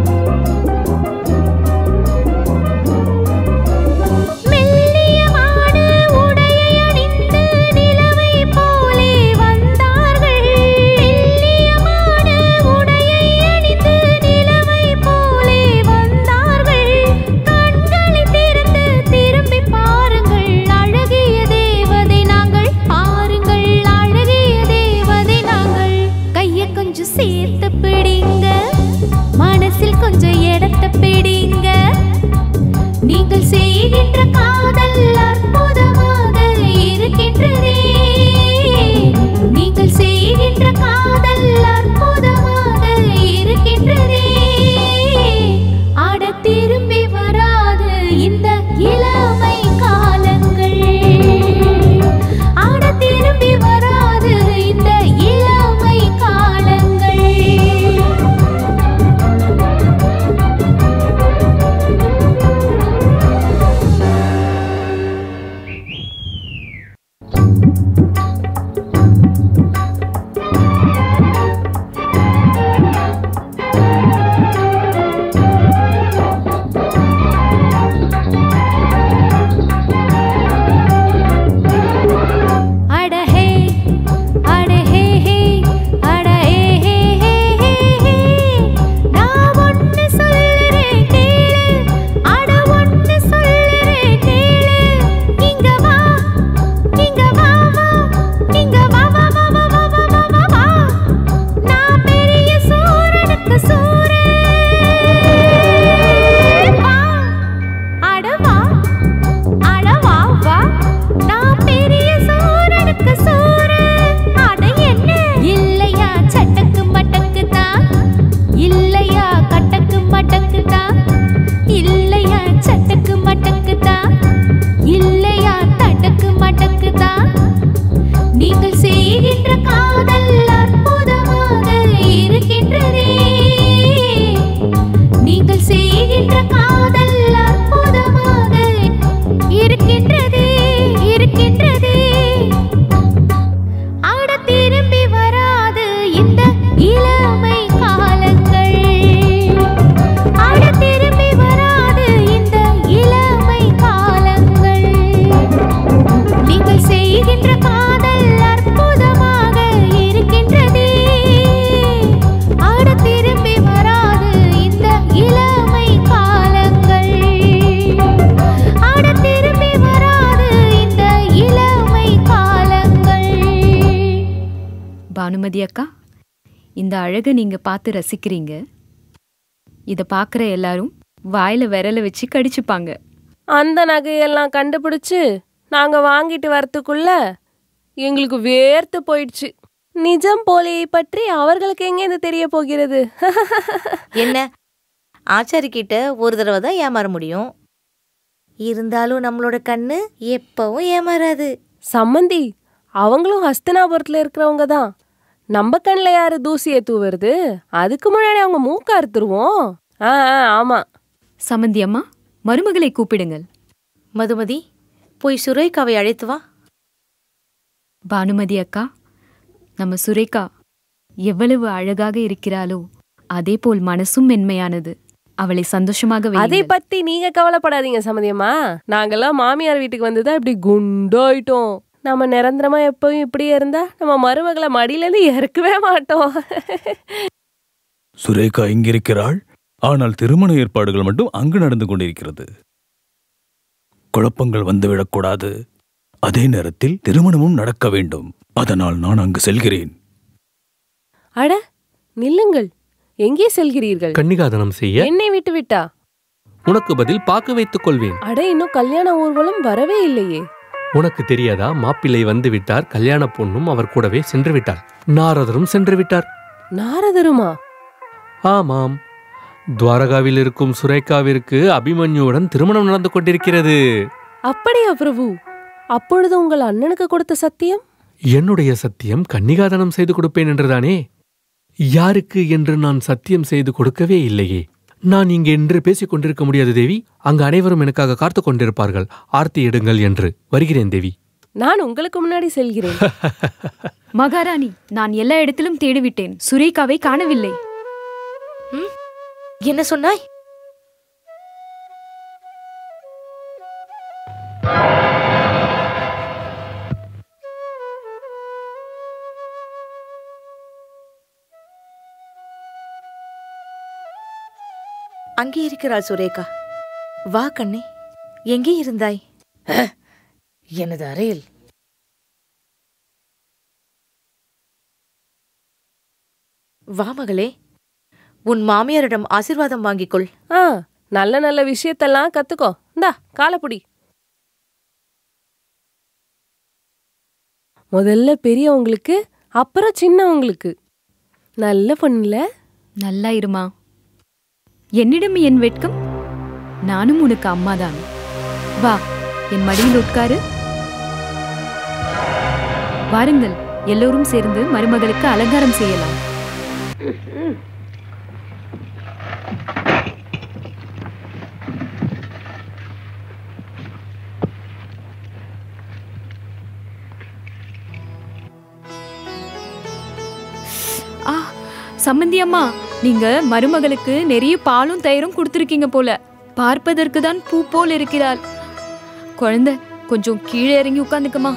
மெல்லிய வான சேர்த்து பிடிங்க மனசில் கொஞ்சம் இடத்த பிடிங்க நீங்கள் செய்கின்ற காதல் அற்புதமாக இருக்கின்றதே நீங்கள் செய்கின்ற காதல் அற்புதமாக இருக்கின்றதே ஆட திரும்பி வராது இந்த இளமை காலங்கள் ஆட திரும்பி வராது இந்த இளமை காலங்கள் அட ஹே அட ஹே ஹே அட ஏ ஹே ஹே ஹே ஹே நான் ஒன்னு சொல்லுறேன் கேளு அட ஒன்னு சொல்லுறேன் கேளு இங்க வா இங்க வா வா இங்க வா வா வா வா வா வா வா வா வா நான் பெரிய சூரனுக்கு சூரன் வா அட வா அட வா வா நான் பெரிய சூரனுக்கு சூரன் அட என்ன இல்லையா சட்டக்கு மட்டக்கு தான் இல்லையா கட்டக்கு மட்டக்கு தான் இல்லையா சட்டக்கு மட்டக்கு தான் இல்லையா தட்டக்கு மட்டக்கு தான் நீங்கள் செய்கின்ற காதல் அற்புதமாக இருக்கின்றதே நீங்கள் செய்கின்ற காதல் அற்புதமாக இருக்கின்றதே இருக்கின்றதே ஆட திரும்பி வராது இந்த இளமை காலங்கள் ஆட திரும்பி வராது இந்த இளமை காலங்கள் நீங்கள் செய்கின்ற காதல் அற்புதமாக இருக்கின்றதே ஆட திரும்பி வராது இந்த இளமை காலங்கள் ஆட திரும்பி வராது இந்த இளமை காலங்கள் பானுமதி அக்கா இந்த அழகை நீங்க பார்த்து ரசிக்கிறீங்க இத பார்க்குற எல்லாரும் வாயில விரல வச்சு கடிச்சுப்பாங்க அந்த நகையெல்லாம் கண்டுபிடிச்சு நாங்க வாங்கிட்டு வரத்துக்குள்ள எங்களுக்கு வேர்த்து போயிடுச்சு நிஜம் போலியை பற்றி அவர்களுக்கு எங்கேருந்து தெரிய போகிறது என்ன ஆச்சாரி கிட்ட ஒரு தடவை தான் ஏமாற முடியும் இருந்தாலும் நம்மளோட கண்ணு எப்பவும் ஏமாறாது சம்மந்தி அவங்களும் ஹஸ்தினாபுரத்துல இருக்கிறவங்க தான் நம்ம கண்ணில் யாரு தூசியை தூவுறது அதுக்கு முன்னாடி அவங்க மூக்க அறுத்துருவோம் ஆ ஆ, ஆமா சமந்தி அம்மா மருமகளை கூப்பிடுங்கள் மதுமதி போய் சுரேகாவை அழைத்து வா பானுமதி அக்கா நம்ம சுரேகா எவ்வளவு அழகாக இருக்கிறாளோ அதே போல் மனசும் மென்மையானது அவளை சந்தோஷமாக அதை வையுங்கள். பத்தி நீங்க கவலைப்படாதீங்க சம்மதியம்மா நாங்கெல்லாம் மாமியார் வீட்டுக்கு வந்துதான் இப்படி குண்டாயிட்டோம் நம்ம நிரந்தரமா எப்பவும் இப்படியே இருந்தா நம்ம மருமகளை மடியில இருந்து இறக்கவே மாட்டோம் சுரேகா இங்கிருக்கிறாள் ஆனால் திருமண ஏற்பாடுகள் மட்டும் அங்கு நடந்து கொண்டிருக்கிறது குழப்பங்கள் வந்துவிடக்கூடாது அதே நேரத்தில் திருமணமும் நடக்க வேண்டும் அதனால் நான் அங்கு செல்கிறேன் அட நில்லுங்கள் எங்கே செல்கிறீர்கள் கன்னிகாதனம் செய்ய என்னை விட்டு விட்டா உனக்கு பதில் பாக்கு வைத்துக் கொள்வேன் அட இன்னும் கல்யாண ஊர்வலம் வரவே இல்லையே உனக்கு தெரியாதா மாப்பிள்ளை வந்து விட்டார் கல்யாண பொண்ணும் அவர் கூடவே சென்று விட்டார் நாரதரும் சென்று விட்டார் நாரதருமா ஆமாம் துவாரகாவில் இருக்கும் சுரேகாவிற்கு அபிமன்யுவுடன் திருமணம் நடந்து கொண்டிருக்கிறது அப்படியா பிரபு அப்பொழுது உங்கள் அண்ணனுக்கு கொடுத்த சத்தியம் என்னுடைய சத்தியம் கன்னிகாதனம் செய்து கொடுப்பேன் என்றுதானே யாருக்கு என்று நான் சத்தியம் செய்து கொடுக்கவே இல்லையே நான் இங்கே என்று பேசிக் கொண்டிருக்க முடியாது தேவி அங்கு அனைவரும் எனக்காக காத்து கொண்டிருப்பார்கள் ஆர்த்தி எடுங்கள் என்று வருகிறேன் தேவி நான் உங்களுக்கு முன்னாடி செல்கிறேன் மகாராணி நான் எல்லா இடத்திலும் தேடிவிட்டேன் சுரேகாவை காணவில்லை என்ன சொன்னாய் அங்கே இருக்கிறாள் சுரேகா வா கண்ணே எங்கே இருந்தாய் அஹ், எனது அறையில் வா மகளே உன் மாமியாரிடம் ஆசீர்வாதம் வாங்கிக்கொள் ஆ நல்ல நல்ல விஷயத்தெல்லாம் கத்துக்கோ இந்தா காலப்புடி முதல்ல பெரியவங்களுக்கு அப்புறம் சின்னவங்களுக்கு நல்ல பொண்ணுல நல்லா இருமா என்னிடம் என் வெட்கம் நானும் உனக்கு அம்மாதான் வா என் மடியில் உட்காரு வாருங்கள் எல்லோரும் சேர்ந்து மருமகளுக்கு அலங்காரம் செய்யலாம் ஆ சம்மந்தி அம்மா நீங்க மருமகளுக்கு நிறைய பாலும் தயிரும் கொடுத்துருக்கீங்க போல பார்ப்பதற்கு தான் பூ போல் இருக்கிறாள் குழந்தை கொஞ்சம் கீழே இறங்கி உட்காந்துக்குமா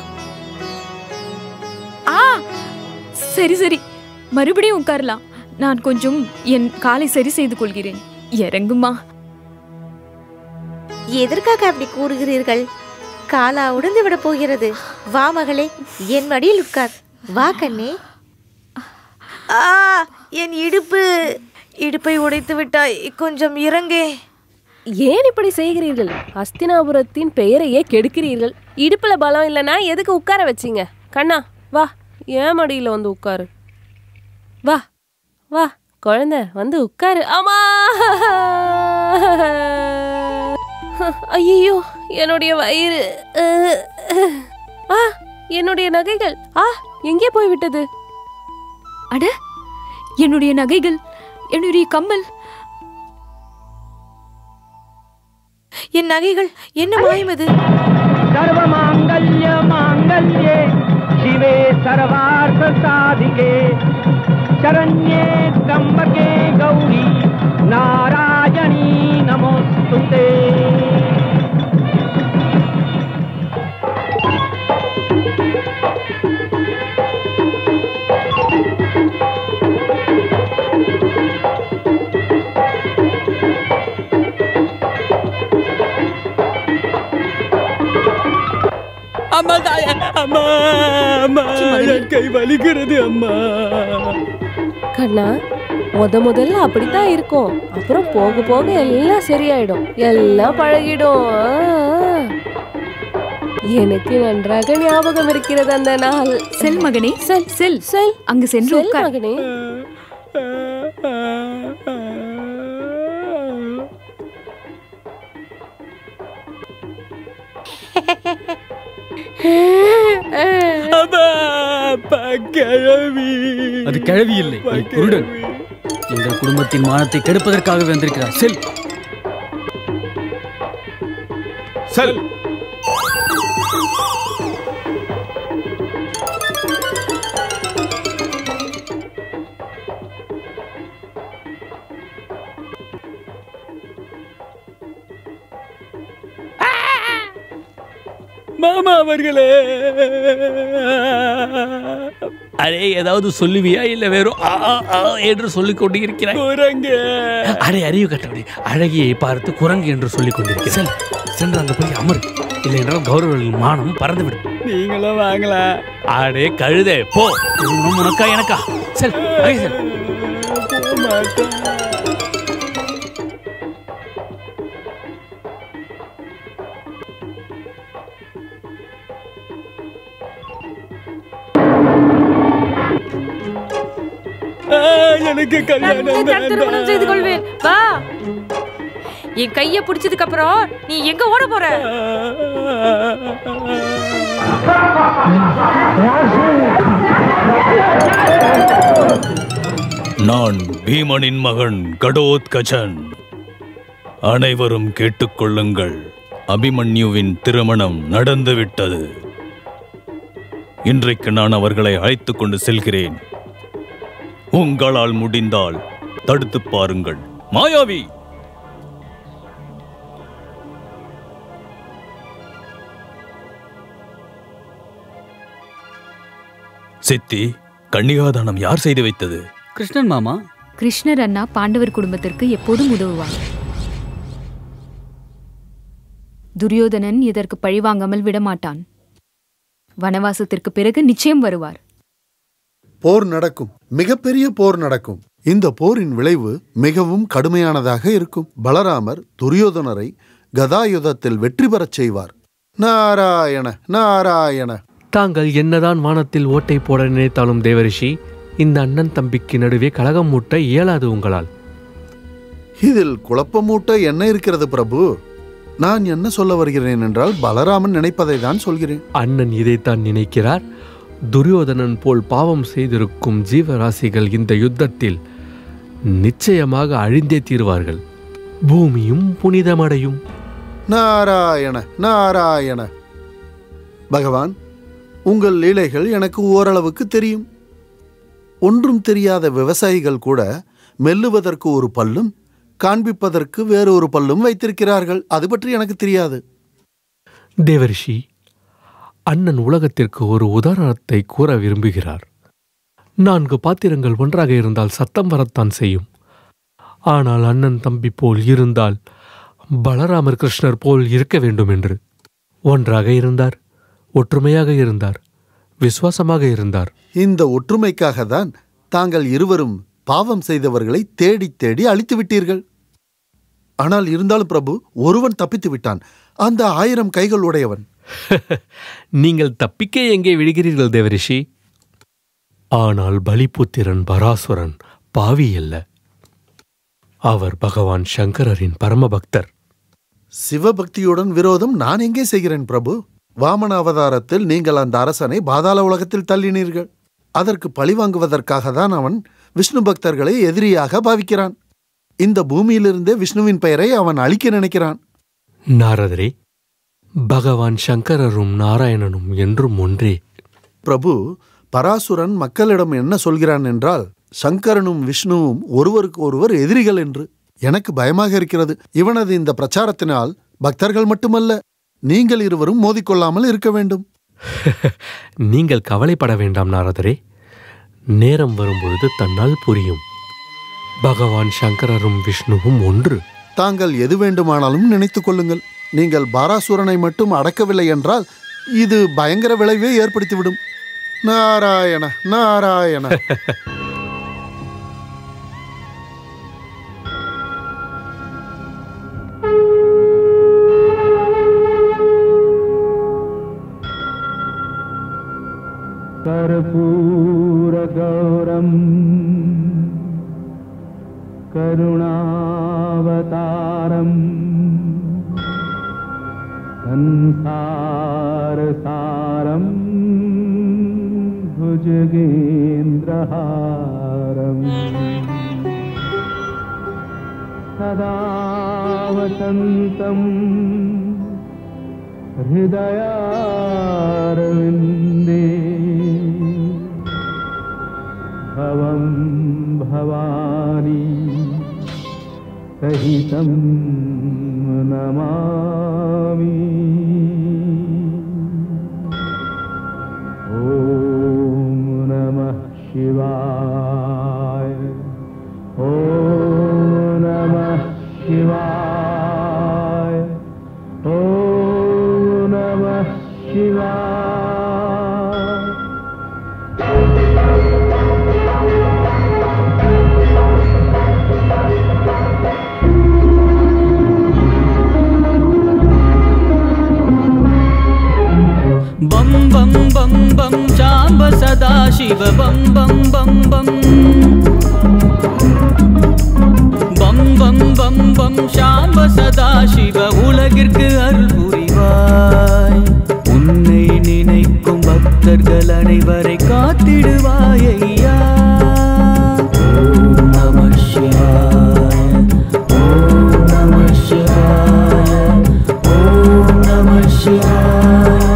ஆ சரி சரி மறுபடியும் உட்காரலாம் நான் கொஞ்சம் என் காலை சரி செய்து கொள்கிறேன் இறங்குமா எதற்காக அப்படி கூறுகிறீர்கள் காலா உடைந்து விட போகிறது வா மகளே என் மடியில் உட்கார் வா கண்ணே ஆ என் இடுப்பு இடுப்பை உடைத்து விட்டாய் கொஞ்சம் இறங்கே ஏன் இப்படி செய்கிறீர்கள் அஸ்தினாபுரத்தின் பெயரையே கெடுக்கிறீர்கள் இடுப்புல பலம் இல்லைன்னா எதுக்கு உட்கார வச்சீங்க கண்ணா வா ஏன் மடியில வந்து உட்காரு வா வா குழந்தை வந்து உட்காரு ஆமா ஐயோ என்னுடைய வயிறு அஹ், அஹ். ஆ என்னுடைய நகைகள் ஆ எங்கே போய் விட்டது அட என்னுடைய நகைகள் என்னுடைய கம்மல் என் நகைகள் என்ன மாயம் இது सर्वमाङ्गल्य माङ्गल्ये शिवे सर्वार्थ साधिके शरण्ये त्र्यम्बके गौरी नारायणी नमोऽस्तु ते அம்மா தாய அம்மா அம்மா என் கை வலிக்கிறது அம்மா கண்ணா முத முதல்ல அப்படித்தான் இருக்கும் அப்புறம் போக போக எல்லாம் சரியாயிடும் எல்லாம் பழகிடும் ஆ, ஆ. எனக்கு நன்றாக ஞாபகம் இருக்கிறது அந்த நாள் செல் மகனே செல் செல் செல் அங்கு சென்று செல் உட்கார் மகனே அம்மா அப்பா கிழவி அது கிழவி இல்லை நீ குருடன் எங்கள் குடும்பத்தின் மானத்தை கெடுப்பதற்காக வந்திருக்கிறார் செல் செல் மாமா அவர்களே அரே ஏதாவது சொல்லுவியா இல்ல வெறும் ஆ, ஆ, ஆ என்று சொல்லிக் கொண்டு இருக்கிறாய் குரங்கு அரே அறிவு கட்டபடி அழகியை பார்த்து குரங்கு என்று சொல்லிக் கொண்டிருக்கிறேன் செல் சென்று அங்க போய் அமரு இல்லை என்றால் கௌரவர்களின் மானம் பறந்துவிடும் நீங்களும் வாங்கலாம் அடே கழுதே போ இன்னும் உனக்கா எனக்கா செல் அங்கே செல் போக மாட்டேன் ஆ, எனக்கு கல்யாணம் திருமணம் செய்து வேண்டாம் கொள்வேன் வா என் கைய பிடிச்சதுக்கு அப்புறம் நீ எங்க ஓட போற நான் பீமனின் மகன் கடோத்கஜன் அனைவரும் கேட்டுக்கொள்ளுங்கள் அபிமன்யுவின் திருமணம் நடந்துவிட்டது இன்றைக்கு நான் அவர்களை அழைத்துக் கொண்டு செல்கிறேன் உங்களால் முடிந்தால் தடுத்துப் பாருங்கள் மாயாவி சித்தி கன்னிகாதானம் யார் செய்து வைத்தது கிருஷ்ணன் மாமா கிருஷ்ணர் அண்ணா பாண்டவர் குடும்பத்திற்கு எப்போதும் உதவுவார் துரியோதனன் இதற்கு பழிவாங்காமல் விடமாட்டான் வனவாசத்திற்கு பிறகு நிச்சயம் வருவார் போர் நடக்கும் மிகப்பெரிய போர் நடக்கும் இந்த போரின் விளைவு மிகவும் கடுமையானதாக இருக்கும் பலராமர் துரியோதனரை கதாயுதத்தில் வெற்றி பெறச் செய்வார் நாராயண நாராயண தாங்கள் என்னதான் வானத்தில் ஓட்டை போட நினைத்தாலும் தேவரிஷி இந்த அண்ணன் தம்பிக்கு நடுவே கலகம் மூட்ட இயலாது உங்களால் இதில் குழப்பமூட்ட என்ன இருக்கிறது பிரபு நான் என்ன சொல்ல வருகிறேன் என்றால் பலராமன் நினைப்பதை தான் சொல்கிறேன் அண்ணன் இதைத்தான் நினைக்கிறார் துரியோதனன் போல் பாவம் செய்திருக்கும் ஜீவராசிகள் இந்த யுத்தத்தில் நிச்சயமாக அழிந்தே தீர்வார்கள் பூமியும் புனிதமடையும் நாராயண நாராயண பகவான் உங்கள் லீலைகள் எனக்கு ஓரளவுக்கு தெரியும் ஒன்றும் தெரியாத விவசாயிகள் கூட மெல்லுவதற்கு ஒரு பல்லும் காண்பிப்பதற்கு வேறு ஒரு பல்லும் வைத்திருக்கிறார்கள் அது பற்றி எனக்கு தெரியாது தேவரிஷி அண்ணன் உலகத்திற்கு ஒரு உதாரணத்தை கூற விரும்புகிறார் நான்கு பாத்திரங்கள் ஒன்றாக இருந்தால் சத்தம் வரத்தான் செய்யும் ஆனால் அண்ணன் தம்பி போல் இருந்தால் பலராமர் கிருஷ்ணர் போல் இருக்க வேண்டும் என்று ஒன்றாக இருந்தார் ஒற்றுமையாக இருந்தார் விசுவாசமாக இருந்தார் இந்த ஒற்றுமைக்காக தான் தாங்கள் இருவரும் பாவம் செய்தவர்களை தேடி தேடி அழித்து விட்டீர்கள் ஆனால் இருந்தாலும் பிரபு ஒருவன் தப்பித்து விட்டான் அந்த ஆயிரம் கைகள் உடையவன் நீங்கள் தப்பிக்க எங்கே விடுகிறீர்கள் தேவரிஷி ஆனால் பலிபுத்திரன் பராசுரன் பாவி அல்ல அவர் பகவான் சங்கரரின் பரமபக்தர் சிவபக்தியுடன் விரோதம் நான் எங்கே செய்கிறேன் பிரபு வாமன அவதாரத்தில் நீங்கள் அந்த அரசனை பாதாள உலகத்தில் தள்ளினீர்கள் அதற்கு பழிவாங்குவதற்காக தான் அவன் விஷ்ணு பக்தர்களை எதிரியாக பாவிக்கிறான் இந்த பூமியிலிருந்தே விஷ்ணுவின் பெயரை அவன் அழிக்க நினைக்கிறான் நாரதரே பகவான் சங்கரரும் நாராயணனும் என்றும் ஒன்றே பிரபு பராசுரன் மக்களிடம் என்ன சொல்கிறான் என்றால் சங்கரனும் விஷ்ணுவும் ஒருவருக்கு ஒருவர் எதிரிகள் என்று எனக்கு பயமாக இருக்கிறது இவனது இந்த பிரச்சாரத்தினால் பக்தர்கள் மட்டுமல்ல நீங்கள் இருவரும் மோதிக்கொள்ளாமல் இருக்க வேண்டும் நீங்கள் கவலைப்பட வேண்டாம் நாரதரே நேரம் வரும்பொழுது தன்னால் புரியும் பகவான் சங்கரரும் விஷ்ணுவும் ஒன்று தாங்கள் எது வேண்டுமானாலும் நினைத்துக் கொள்ளுங்கள் நீங்கள் பாராசுரனை மட்டும் அடக்கவில்லை என்றால் இது பயங்கர விளைவை ஏற்படுத்திவிடும் நாராயண நாராயண कर्पूरगौरम् करुणावतारम् संसारसारम् भुजगेन्द्रहारम् सदा वसन्तम् हृदयारविन्दे भवं भवानी सहितं नमामि ॐ नमः शिवाय ॐ नमः शिवाय ॐ नमः शिवाय बम बम बम बम शाम्ब सदा शिव बम बम बम बम பம் பம் பம் பம் சாம்ப சதா சிவ உலகிற்கு அருள் புரிவாய் உன்னை நினைக்கும் பக்தர்கள் அனைவரை காத்திடுவாய் ஐயா ஓம் நம சிவாய ஓம் நம சிவாய ஓம் நம சிவாய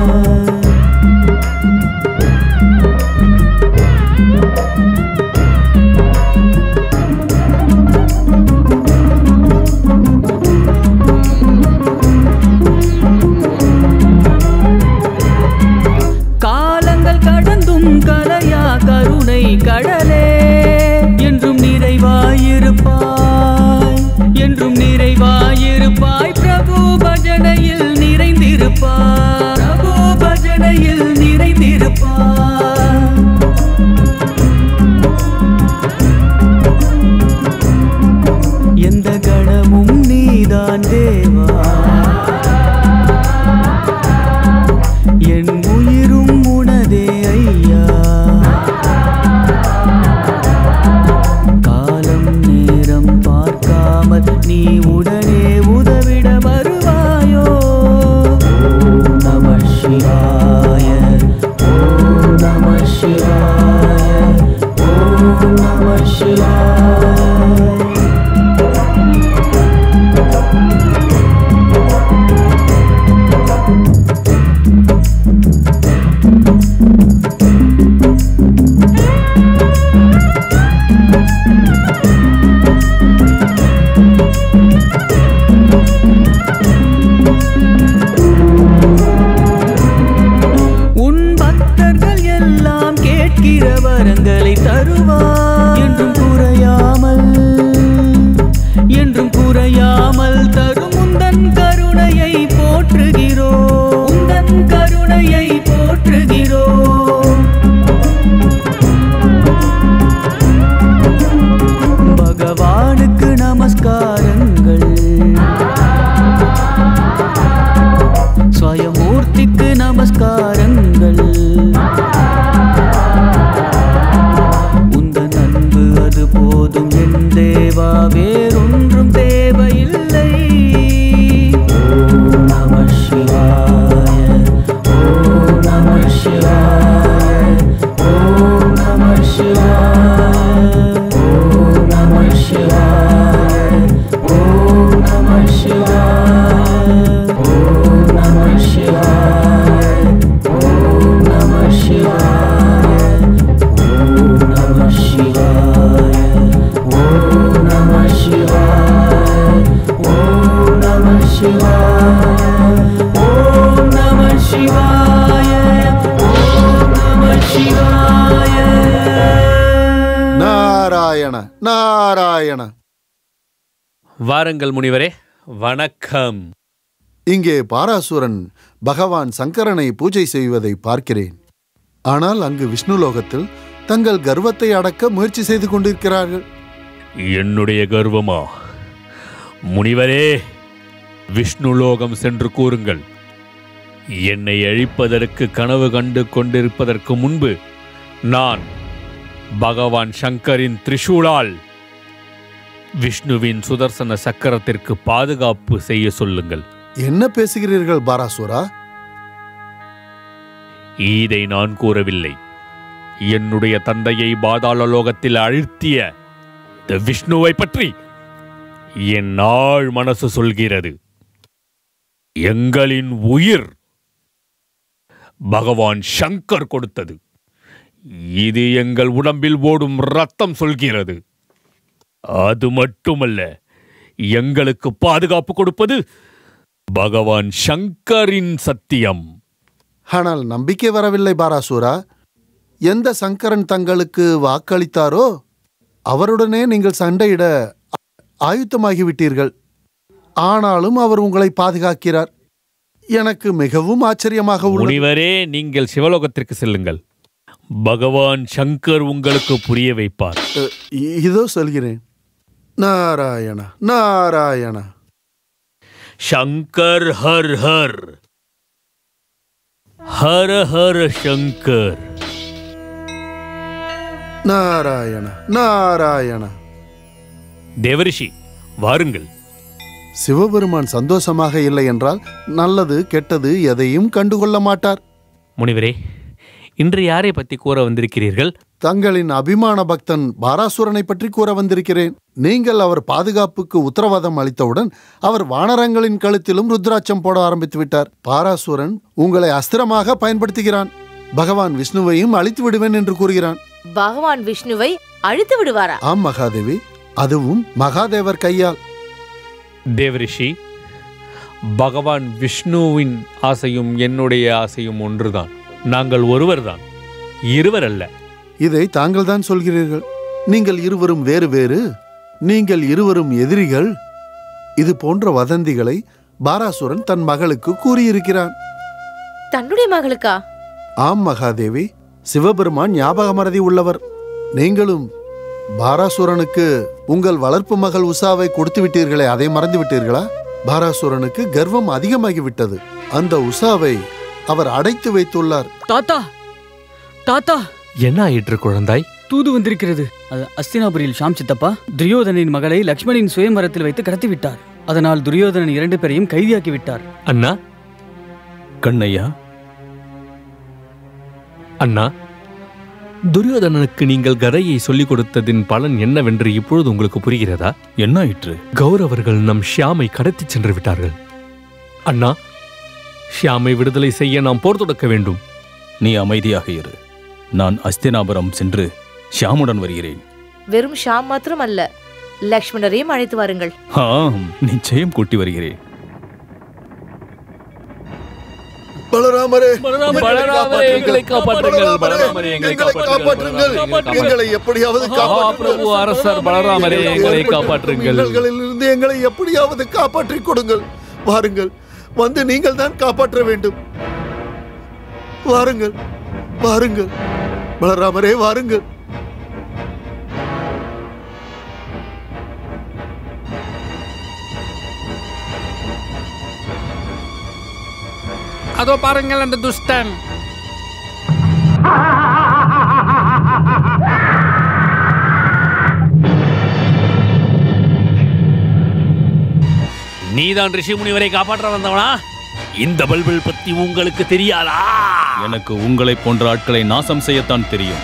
காலங்கள் கடந்தும் கலையா கருணை கடலே என்றும் நிறைவாயிருப்பாய் என்றும் நிறைவாயிருப்பாய் பிரபு பஜனையில் நிறைந்திருப்பாய் பிரபு பஜனையில் நிறைந்திருப்பாய் தருவார் என்றும் குறையாமல் என்றும் குறையாமல் தரும் உந்தன் கருணையை போற்றுகிறோம் உந்தன் கருணையை போற்றுகிறோம் பகவானுக்கு நமஸ்காரங்கள் ஸ்வயமூர்த்திக்கு நமஸ்காரங்கள் உந்தன் அன்பு அது போதும் என் தேவா வேறொன்றும் தேவையில்லை ஓம் நம சிவாய ஓம் நம சிவாய ஓம் நம சிவாய ஓம் நம சிவாய ஓம் நம சிவாய ஓம் நம சிவாய ஓம் நம சிவாய ஓம் நம சிவாய ஓம் நம சிவாய ஓம் நம சிவாய ஓம் நம சிவாய ஓம் நம சிவாய நாராயண நாராயண வாருங்கள் முனிவரே வணக்கம் இங்கே பாராசுரன் பகவான் சங்கரனை பூஜை செய்வதை பார்க்கிறேன் ஆனால் அங்கு விஷ்ணுலோகத்தில் தங்கள் கர்வத்தை அடக்க முயற்சி செய்து கொண்டிருக்கிறார்கள் என்னுடைய கர்வமா முனிவரே விஷ்ணுலோகம் சென்று கூறுங்கள் என்னை அழிப்பதற்கு கனவு கண்டு கொண்டிருப்பதற்கு முன்பு நான் பகவான் சங்கரின் திரிசூலால் விஷ்ணுவின் சுதர்சன சக்கரத்திற்கு பாதுகாப்பு செய்ய சொல்லுங்கள் என்ன பேசுகிறீர்கள் பாராசுரா இதை நான் கூறவில்லை என்னுடைய தந்தையை பாதாள லோகத்தில் அழுத்திய இந்த விஷ்ணுவை பற்றி என் நாள் மனசு சொல்கிறது எங்களின் உயிர் பகவான் சங்கர் கொடுத்தது இது எங்கள் உடம்பில் ஓடும் ரத்தம் சொல்கிறது அது மட்டுமல்ல எங்களுக்கு பாதுகாப்பு கொடுப்பது பகவான் சங்கரின் சத்தியம் ஆனால் நம்பிக்கை வரவில்லை பாராசுரா எந்த சங்கரன் தங்களுக்கு வாக்களித்தாரோ அவருடனே நீங்கள் சண்டையிட ஆ- ஆயுத்தமாகிவிட்டீர்கள் ஆனாலும் அவர் உங்களை பாதுகாக்கிறார் எனக்கு மிகவும் ஆச்சரியமாக உள்ளது முனிவரே நீங்கள் சிவலோகத்திற்கு செல்லுங்கள் பகவான் சங்கர் உங்களுக்கு புரிய வைப்பார் அ, இ- இதோ சொல்கிறேன் நாராயண நாராயண சங்கர் ஹர் ஹர் ஹர ஹர சங்கர் நாராயண நாராயண தேவரிஷி வாருங்கள் சிவபெருமான் சந்தோஷமாக இல்லை என்றால் நல்லது கெட்டது எதையும் கண்டுகொள்ள மாட்டார் முனிவரே இன்று யாரை பற்றி கூற வந்திருக்கிறீர்கள் தங்களின் அபிமான பக்தன் பாராசுரனை பற்றி கூற வந்திருக்கிறேன் நீங்கள் அவர் பாதுகாப்புக்கு உத்தரவாதம் அளித்தவுடன் அவர் வானரங்களின் கழுத்திலும் ருத்ராட்சம் போட ஆரம்பித்து விட்டார் பாராசுரன் உங்களை அஸ்திரமாக பயன்படுத்துகிறான் பகவான் விஷ்ணுவையும் அழித்து விடுவேன் என்று கூறுகிறான் பகவான் விஷ்ணுவை அழித்து விடுவாரா ஆம் மகாதேவி அதுவும் மகாதேவர் கையால் தேவரிஷி பகவான் விஷ்ணுவின் ஆசையும் என்னுடைய ஆசையும் ஒன்றுதான் நாங்கள் ஒருவர்தான் இருவர் அல்ல இதை தாங்கள் தான் சொல்கிறீர்கள் நீங்கள் இருவரும் வேறு வேறு நீங்கள் இருவரும் எதிரிகள் இது போன்ற வதந்திகளை பாராசுரன் தன் மகளுக்கு கூறியிருக்கிறான் தன்னுடைய மகளுக்கா ஆம் மகாதேவி சிவபெருமான் ஞாபக மறதி உள்ளவர் நீங்களும் பாராசுரனுக்கு உங்கள் வளர்ப்பு மகள் உஷாவை கொடுத்து விட்டீர்களே அதை மறந்து விட்டீர்களா பாராசுரனுக்கு கர்வம் அதிகமாகி விட்டது அந்த உஷாவை அவர் அடைத்து வைத்துள்ளார் தாத்தா தாத்தா என்ன ஆயிற்று குழந்தாய் தூது வந்திருக்கிறது அது அஸ்தினாபுரியில் ஷாம் சித்தப்பா துரியோதனின் மகளை லக்ஷ்மணின் சுயம்பரத்தில் வைத்து கடத்தி விட்டார் அதனால் துரியோதனன் இரண்டு பேரையும் கைதியாக்கி விட்டார் அண்ணா கண்ணையா அண்ணா துரியோதனனுக்கு நீங்கள் கதையை சொல்லிக் கொடுத்ததின் பலன் என்னவென்று இப்பொழுது உங்களுக்கு புரிகிறதா என்ன ஆயிற்று கௌரவர்கள் நம் ஷியாமை கடத்திச் சென்று விட்டார்கள் அண்ணா ஷியாமை விடுதலை செய்ய நாம் போர் தொடக்க வேண்டும் நீ அமைதியாக இரு நான் அஸ்தினாபுரம் சென்று ஷியாமுடன் வருகிறேன் வெறும் ஷாம் மாத்திரம் அல்ல லக்ஷ்மணரையும் அழைத்து வாருங்கள் ஆம் நிச்சயம் கூட்டி வருகிறேன் பலராமரே பலராமரே, எங்களை காப்பாற்றுங்கள். பலராமரே, எங்களை காப்பாற்றுங்கள். எங்களை எப்படியாவது பிரபு அரசர் பலராமரே, எங்களை காப்பாற்றுங்கள். இருந்து எங்களை எப்படியாவது காப்பாற்றி கொடுங்கள் வாருங்கள் வந்து நீங்கள் தான் காப்பாற்ற வேண்டும் வாருங்கள் வாருங்கள் பலராமரே வாருங்கள் அதோ பாருங்கள் அந்த துஷ்டன் நீதான் ரிஷி முனிவரை காப்பாற்ற வந்தவனா இந்த பல்பிள் பத்தி உங்களுக்கு தெரியாதா எனக்கு உங்களை போன்ற ஆட்களை நாசம் செய்யத்தான் தெரியும்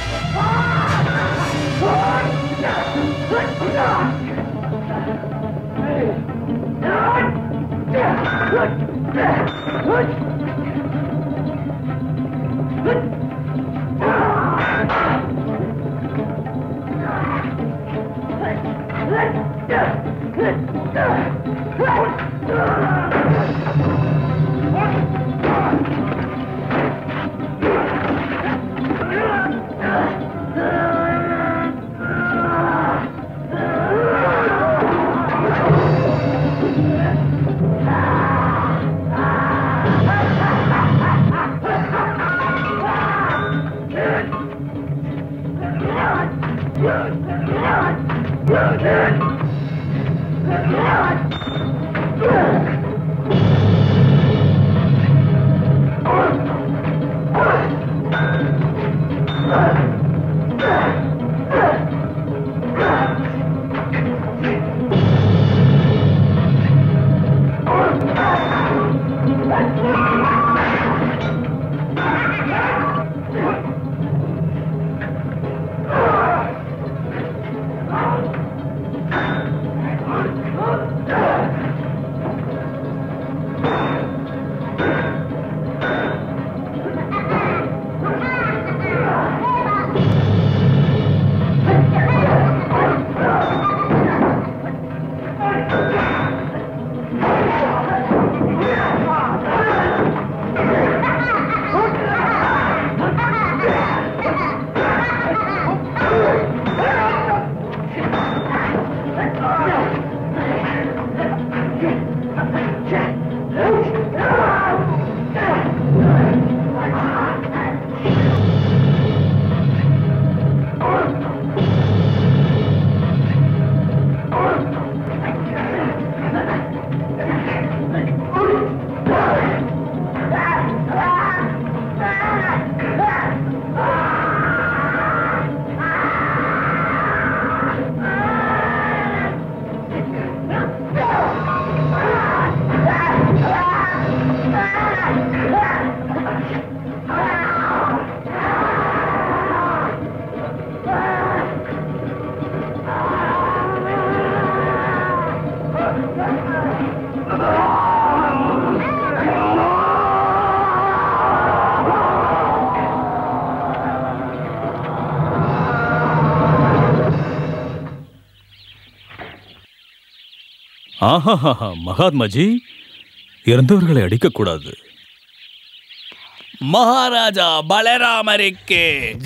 ஆஹாஹா மகாத்மாஜி இறந்தவர்களை அடிக்கக்கூடாது மகாராஜா பலராமருக்கு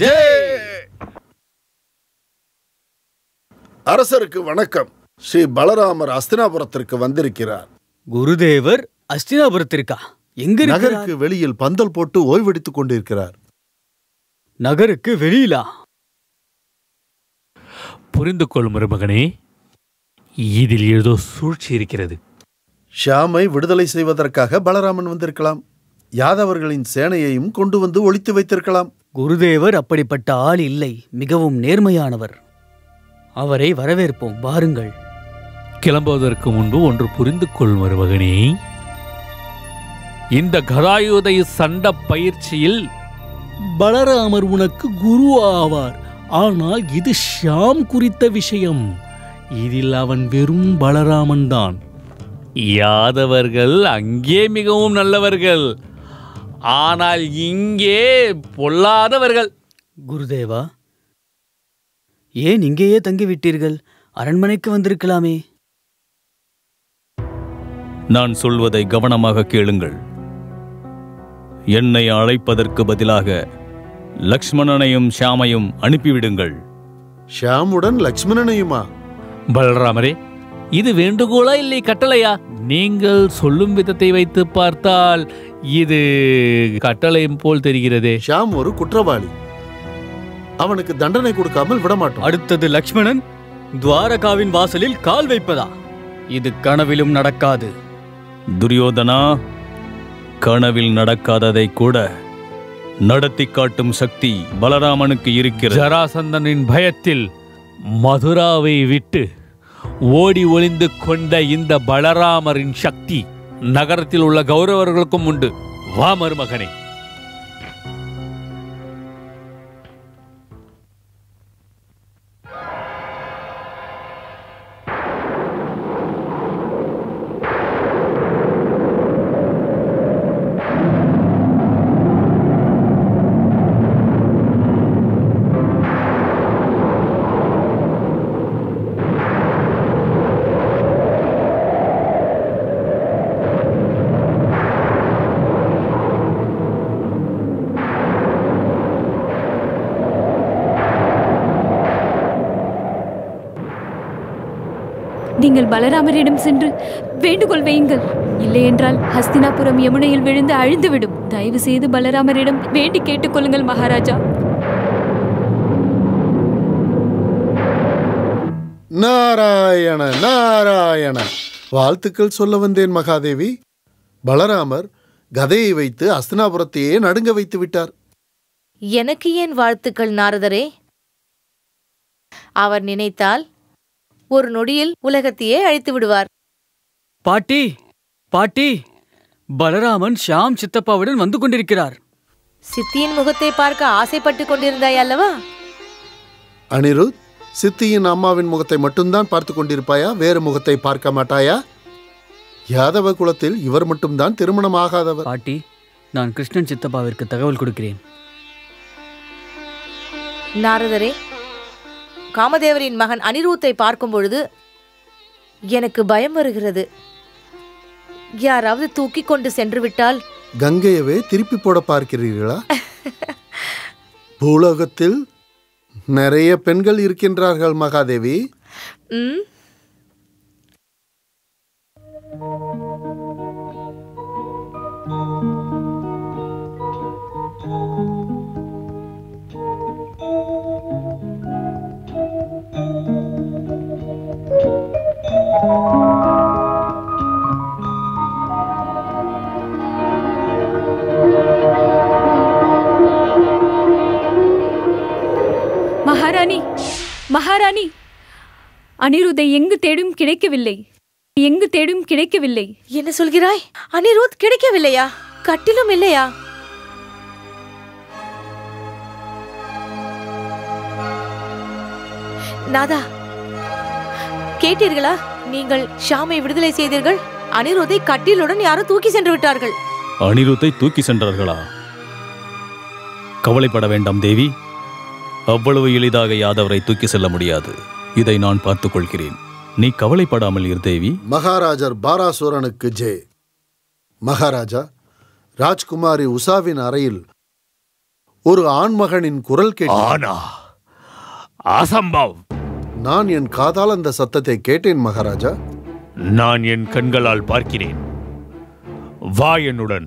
அரசருக்கு வணக்கம் ஸ்ரீ பலராமர் அஸ்தினாபுரத்திற்கு வந்திருக்கிறார் குருதேவர் அஸ்தினாபுரத்திற்கா எங்க இருக்கிறார்? நகருக்கு வெளியில் பந்தல் போட்டு ஓய்வெடுத்துக் கொண்டிருக்கிறார் நகருக்கு வெளியிலா புரிந்து கொள் மருமகனே இதில் ஏதோ சூழ்ச்சி இருக்கிறது ஷியாமை விடுதலை செய்வதற்காக பலராமன் வந்திருக்கலாம் யாதவர்களின் சேனையையும் கொண்டு வந்து ஒளித்து வைத்திருக்கலாம் குருதேவர் அப்படிப்பட்ட ஆள் இல்லை மிகவும் நேர்மையானவர் அவரை வரவேற்போம் வாருங்கள் கிளம்புவதற்கு முன்பு ஒன்று புரிந்து கொள் மருமகனே இந்த கதாயுதை சண்ட பயிற்சியில் பலராமர் உனக்கு குரு ஆவார் ஆனால் இது ஷியாம் குறித்த விஷயம் இதில் அவன் வெறும் பலராமன் தான் யாதவர்கள் அங்கே மிகவும் நல்லவர்கள் ஆனால் இங்கே பொல்லாதவர்கள் குருதேவா ஏன் இங்கேயே தங்கிவிட்டீர்கள் அரண்மனைக்கு வந்திருக்கலாமே நான் சொல்வதை கவனமாக கேளுங்கள் என்னை அழைப்பதற்கு பதிலாக லக்ஷ்மணனையும் ஷியாமையும் அனுப்பிவிடுங்கள் ஷியாமுடன் லக்ஷ்மணனையுமா பலராமரே இது வேண்டுகோளா இல்லை கட்டளையா நீங்கள் சொல்லும் விதத்தை வைத்து பார்த்தால் இது கட்டளை போல் தெரிகிறதே ஷியாம் ஒரு குற்றவாளி அவனுக்கு தண்டனை கொடுக்காமல் விடமாட்டோம் அடுத்தது லக்ஷ்மணன் துவாரகாவின் வாசலில் கால் வைப்பதா இது கனவிலும் நடக்காது துரியோதனா கனவில் நடக்காததை கூட நடத்தி காட்டும் சக்தி பலராமனுக்கு இருக்கிறது ஜராசந்தனின் பயத்தில் மதுராவை விட்டு ஓடி ஒளிந்து கொண்ட இந்த பலராமரின் சக்தி நகரத்தில் உள்ள கௌரவர்களுக்கும் உண்டு வா மருமகனே நீங்கள் பலராமரிடம் சென்று வேண்டுகோள் வையுங்கள் இல்லையென்றால் ஹஸ்தினாபுரம் யமுனையில் விழுந்து அழிந்துவிடும் தயவு செய்து பலராமரிடம் வேண்டி கேட்டுக்கொள்ளுங்கள் மகாராஜா நாராயண நாராயண வாழ்த்துக்கள் சொல்ல வந்தேன் மகாதேவி பலராமர் கதையை வைத்து அஸ்தினாபுரத்தையே நடுங்க வைத்து விட்டார் எனக்கு ஏன் வாழ்த்துக்கள் நாரதரே அவர் நினைத்தால் ஒரு நொடியில் உலகத்தையே அழித்து விடுவார் பாட்டி பாட்டி பலராமன் ஷாம் சித்தப்பாவுடன் வந்து கொண்டிருக்கிறார் சித்தியின் முகத்தை பார்க்க ஆசைப்பட்டு கொண்டிருந்தாய் அல்லவா அனிருத் சித்தியின் அம்மாவின் முகத்தை மட்டும்தான் பார்த்து கொண்டிருப்பாயா வேறு முகத்தை பார்க்க மாட்டாயா யாதவ குலத்தில் இவர் மட்டும்தான் திருமணம் ஆகாதவர் பாட்டி நான் கிருஷ்ணன் சித்தப்பாவிற்கு தகவல் கொடுக்கிறேன் நாரதரே காமதேவரின் மகன் அனிருத்தை பார்க்கும் பொழுது எனக்கு பயம் வருகிறது யாராவது தூக்கி கொண்டு சென்று விட்டால் கங்கையவே திருப்பி போட பார்க்கிறீர்களா பூலோகத்தில் நிறைய பெண்கள் இருக்கின்றார்கள் மகாதேவி ம் மகாராணி மகாராணி அனிருத்தை எங்கு தேடும் கிடைக்கவில்லை எங்கு தேடும் கிடைக்கவில்லை என்ன சொல்கிறாய் அனிருத் கிடைக்கவில்லையா கட்டிலும் இல்லையா நாதா கேட்டீர்களா நீங்கள் ஷாமை விடுதலை செய்தீர்கள் அனிருத்தை கட்டிலுடன் யாரோ தூக்கி சென்று விட்டார்கள் அனிருத்தை தூக்கி சென்றார்களா கவலைப்பட வேண்டாம் தேவி அவ்வளவு எளிதாக யாதவரை தூக்கி செல்ல முடியாது இதை நான் பார்த்துக் கொள்கிறேன் நீ கவலைப்படாமல் இரு தேவி மகாராஜர் பாராசுரனுக்கு ஜெய் மகாராஜா ராஜ்குமாரி உஷாவின் அறையில் ஒரு ஆண்மகனின் குரல் கேட்டு அசம்பவ் நான் என் காதால் அந்த சத்தத்தை கேட்டேன் மகாராஜா நான் என் கண்களால் பார்க்கிறேன் வா என்னுடன்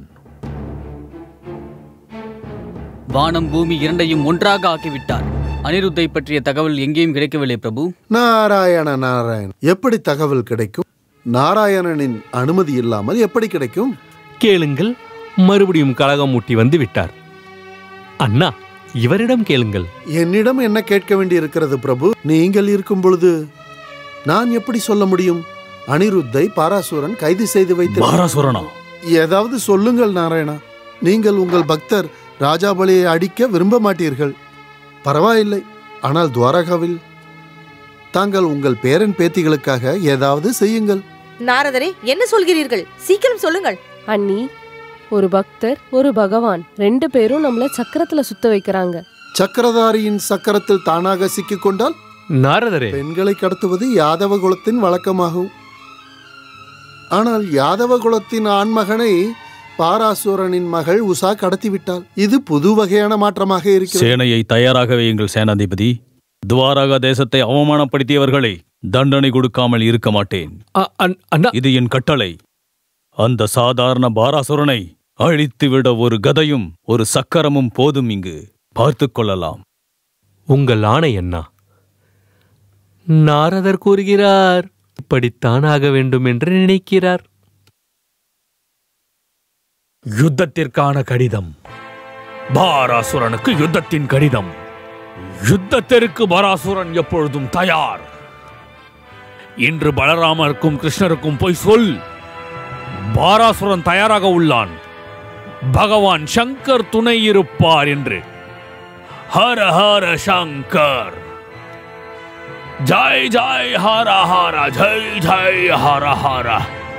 வானம் பூமி இரண்டையும் ஒன்றாக ஆக்கிவிட்டார் அனிருத்தை பற்றிய தகவல் எங்கேயும் கிடைக்கவில்லை பிரபு நாராயண நாராயண் எப்படி தகவல் கிடைக்கும் நாராயணனின் அனுமதி இல்லாமல் எப்படி கிடைக்கும் கேளுங்கள் மறுபடியும் கலகம் மூட்டி வந்து விட்டார் அண்ணா இவரிடம் கேளுங்கள் என்னிடம் என்ன கேட்க வேண்டியிருக்கிறது பிரபு நீங்கள் இருக்கும் பொழுது நான் எப்படி சொல்ல முடியும் அனிருத்தை பாராசுரன் கைது செய்து வைத்து பாராசுரனா ஏதாவது சொல்லுங்கள் நாராயணா நீங்கள் உங்கள் பக்தர் ராஜாபலியை அடிக்க விரும்ப மாட்டீர்கள் பரவாயில்லை ஆனால் துவாரகாவில் தாங்கள் உங்கள் பேரன் பேத்திகளுக்காக ஏதாவது செய்யுங்கள் நாரதரே என்ன சொல்கிறீர்கள் சீக்கிரம் சொல்லுங்கள் அண்ணி ஒரு பக்தர் ஒரு பகவான் ரெண்டு பேரும் நம்மள சக்கரத்துல சுத்த வைக்கிறாங்க சக்கரதாரியின் சக்கரத்தில் தானாக சிக்கிக் கொண்டால் நாரதரே பெண்களை கடத்துவது யாதவ குலத்தின் வழக்கமாகும் ஆனால் யாதவ குலத்தின் ஆண்மகனை பாராசூரனின் மகள் உஷா கடத்தி விட்டாள் இது புது வகையான மாற்றமாக இருக்கிறது சேனையை தயாராக வையுங்கள் சேனாதிபதி துவாரகா தேசத்தை அவமானப்படுத்தியவர்களை தண்டனை கொடுக்காமல் இருக்க மாட்டேன் இது என் கட்டளை அந்த சாதாரண பாராசுரனை அழித்துவிட ஒரு கதையும் ஒரு சக்கரமும் போதும் இங்கு பார்த்துக் கொள்ளலாம் உங்கள் ஆணை என்ன நாரதர் கூறுகிறார் இப்படித்தான் ஆக வேண்டும் என்று நினைக்கிறார் யுத்தத்திற்கான கடிதம் பாராசுரனுக்கு யுத்தத்தின் கடிதம் யுத்தத்திற்கு பாராசுரன் எப்பொழுதும் தயார் இன்று பலராமருக்கும் கிருஷ்ணருக்கும் போய் சொல் பாராசுரன் தயாராக உள்ளான் பகவான் சங்கர் துணை இருப்பார் என்று ஹர ஹர சங்கர் ஜெய் ஜெய் ஹர ஹர ஜெய் ஜெய் ஹர ஹர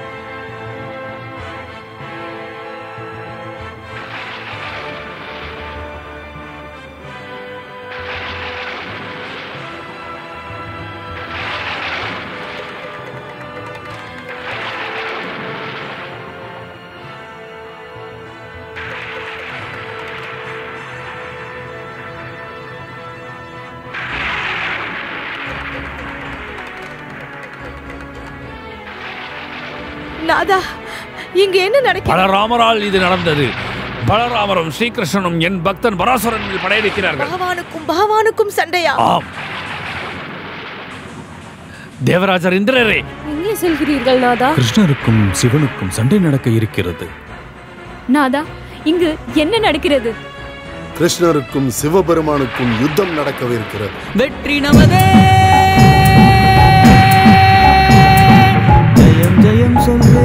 நாதா இங்க என்ன நடக்கிறது பலராமரால் இது நடந்தது பலராமரும் ஸ்ரீகிருஷ்ணனும் என் பக்தன் பராசுரன் மீது படையெடுக்கிறார்கள் பகவானுக்கும் பகவானுக்கும் சண்டையா ஆம் தேவராஜர் இந்திரரே எங்கே செல்கிறீர்கள் நாதா கிருஷ்ணருக்கும் சிவனுக்கும் சண்டை நடக்க இருக்கிறது நாதா இங்கு என்ன நடக்கிறது கிருஷ்ணருக்கும் சிவபெருமானுக்கும் யுத்தம் நடக்கவிருக்கிறது வெற்றி நமதே ஜெயம் ஜெயம் சொல்லு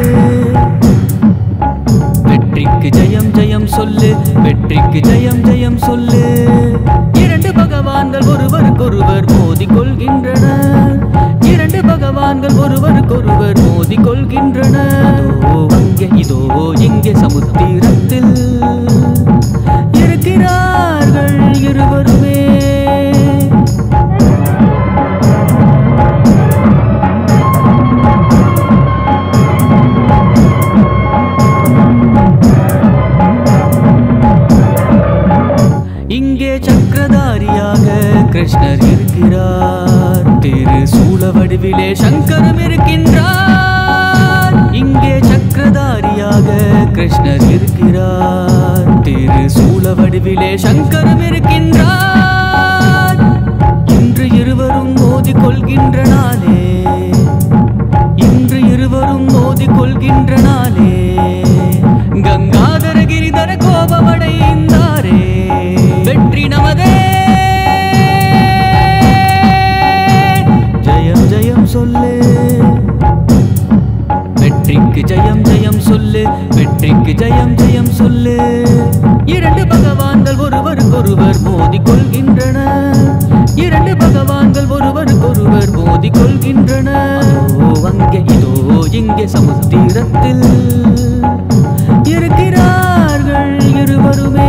வெற்றிக்கு ஜெயம் ஜெயம் சொல்லு வெற்றிக்கு ஜெயம் ஜெயம் சொல்லு இரண்டு பகவான்கள் ஒருவருக்கொருவர் மோதிக் கொள்கின்றனர் இரண்டு பகவான்கள் ஒருவருக்கொருவர் மோதிக் கொள்கின்றனர் அதோ அங்கே இதோ இங்கே சமுத்திரத்தில் இருக்கிறார்கள் இருவருமே இங்கே சக்கரதாரியாக கிருஷ்ணர் இருக்கிறார் திரு சூழ வடிவிலே சங்கரம் இருக்கின்றார் இங்கே சக்கரதாரியாக கிருஷ்ணர் இருக்கிறார் திரு சூழ வடிவிலே சங்கரம் இருக்கின்றார் இன்று இருவரும் மோதிக் கொள்கின்ற நாளே இன்று இருவரும் மோதிக் கொள்கின்ற நாளே கங்காதர கிரிதர கோபமடைந்தாரே வெற்றி நமதே ஜெயம் ஜெயம் சொல்லு வெற்றிக்கு ஜெயம் ஜெயம் சொல்லு வெற்றிக்கு ஜெயம் ஜெயம் சொல்லு இரண்டு பகவான்கள் ஒருவருக்கொருவர் மோதிக் கொள்கின்றனர் இரண்டு பகவான்கள் ஒருவருக்கொருவர் மோதிக் கொள்கின்றனர் அதோ அங்கே இதோ இங்கே சமுத்திரத்தில் இருக்கிறார்கள் இருவருமே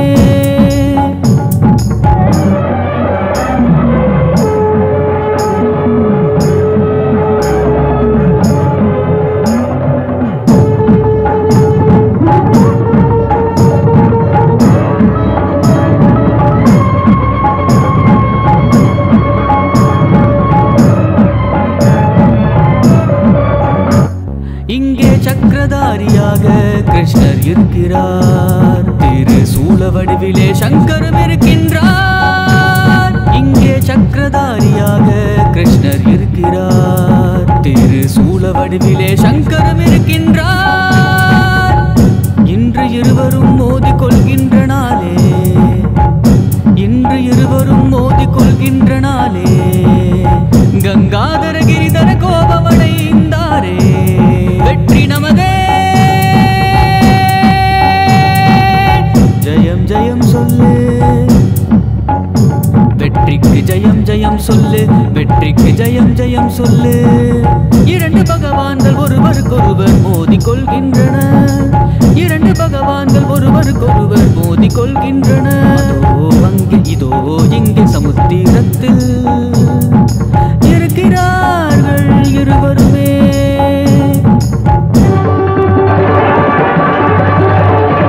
இங்கே சக்கரதாரியாக கிருஷ்ணர் இருக்கிறார் திரு சூழ வடிவிலே சங்கரம் இருக்கின்றார் இங்கே சக்கரதாரியாக கிருஷ்ணர் இருக்கிறார் திரு சூழ வடிவிலே சங்கரம் இருக்கின்றார் இன்று இருவரும் மோதிக் கொள்கின்ற நாளே இன்று இருவரும் மோதிக் கொள்கின்ற நாளே கங்காதர கிரிதர கோபமடைந்தாரே வெற்றி நமதே ஜெயம் ஜெயம் சொல்லு வெற்றிக்கு ஜெயம் ஜெயம் சொல்லு வெற்றிக்கு ஜெயம் ஜெயம் சொல்லு இரண்டு பகவான்கள் ஒருவருக்கொருவர் மோதிக் கொள்கின்றனர் இரண்டு பகவான்கள் ஒருவருக்கொருவர் மோதிக் கொள்கின்றனர் அதோ அங்கே இதோ இங்கே சமுத்திரத்தில் இருக்கிறார்கள் இருவருமே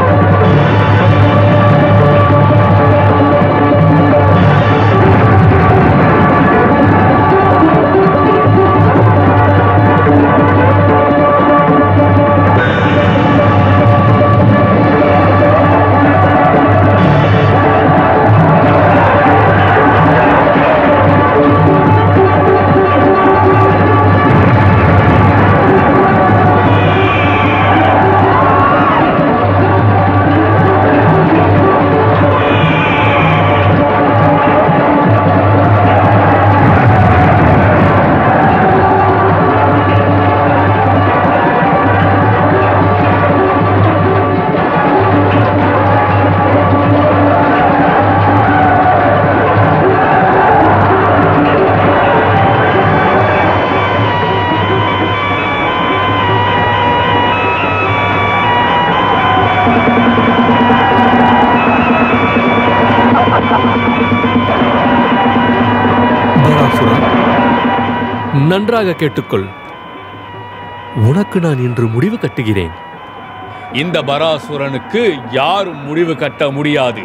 நன்றாக கேட்டுக்கொள் உனக்கு நான் இன்று முடிவு கட்டுகிறேன் இந்த பராசுரனுக்கு யாரும் முடிவு கட்ட முடியாது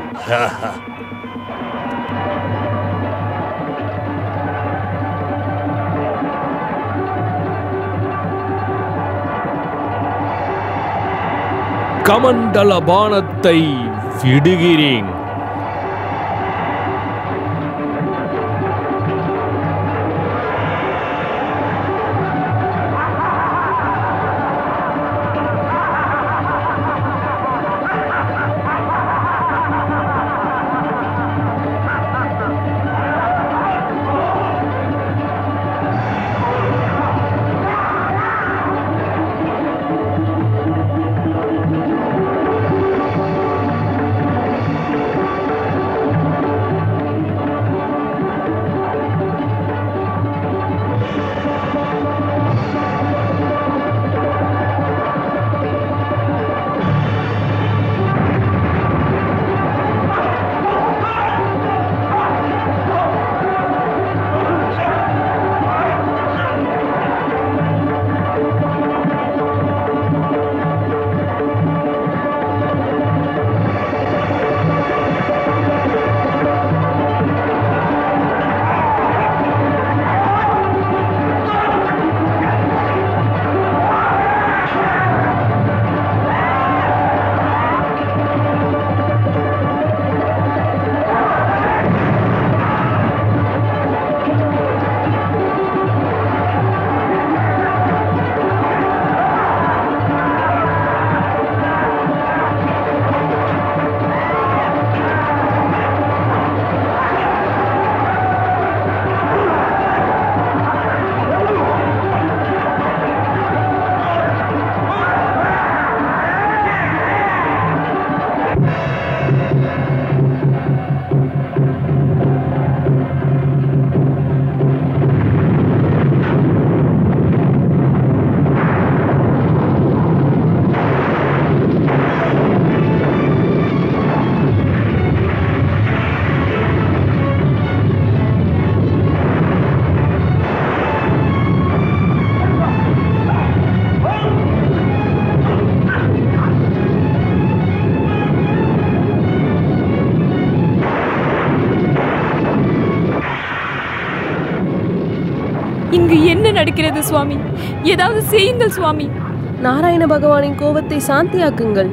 கமண்டல பானத்தை விடுகிறேன் இங்கு என்ன நடக்கிறது சுவாமி ஏதாவது செய்யுங்கள் சுவாமி நாராயண பகவானின் கோபத்தை சாந்தியாக்குங்கள்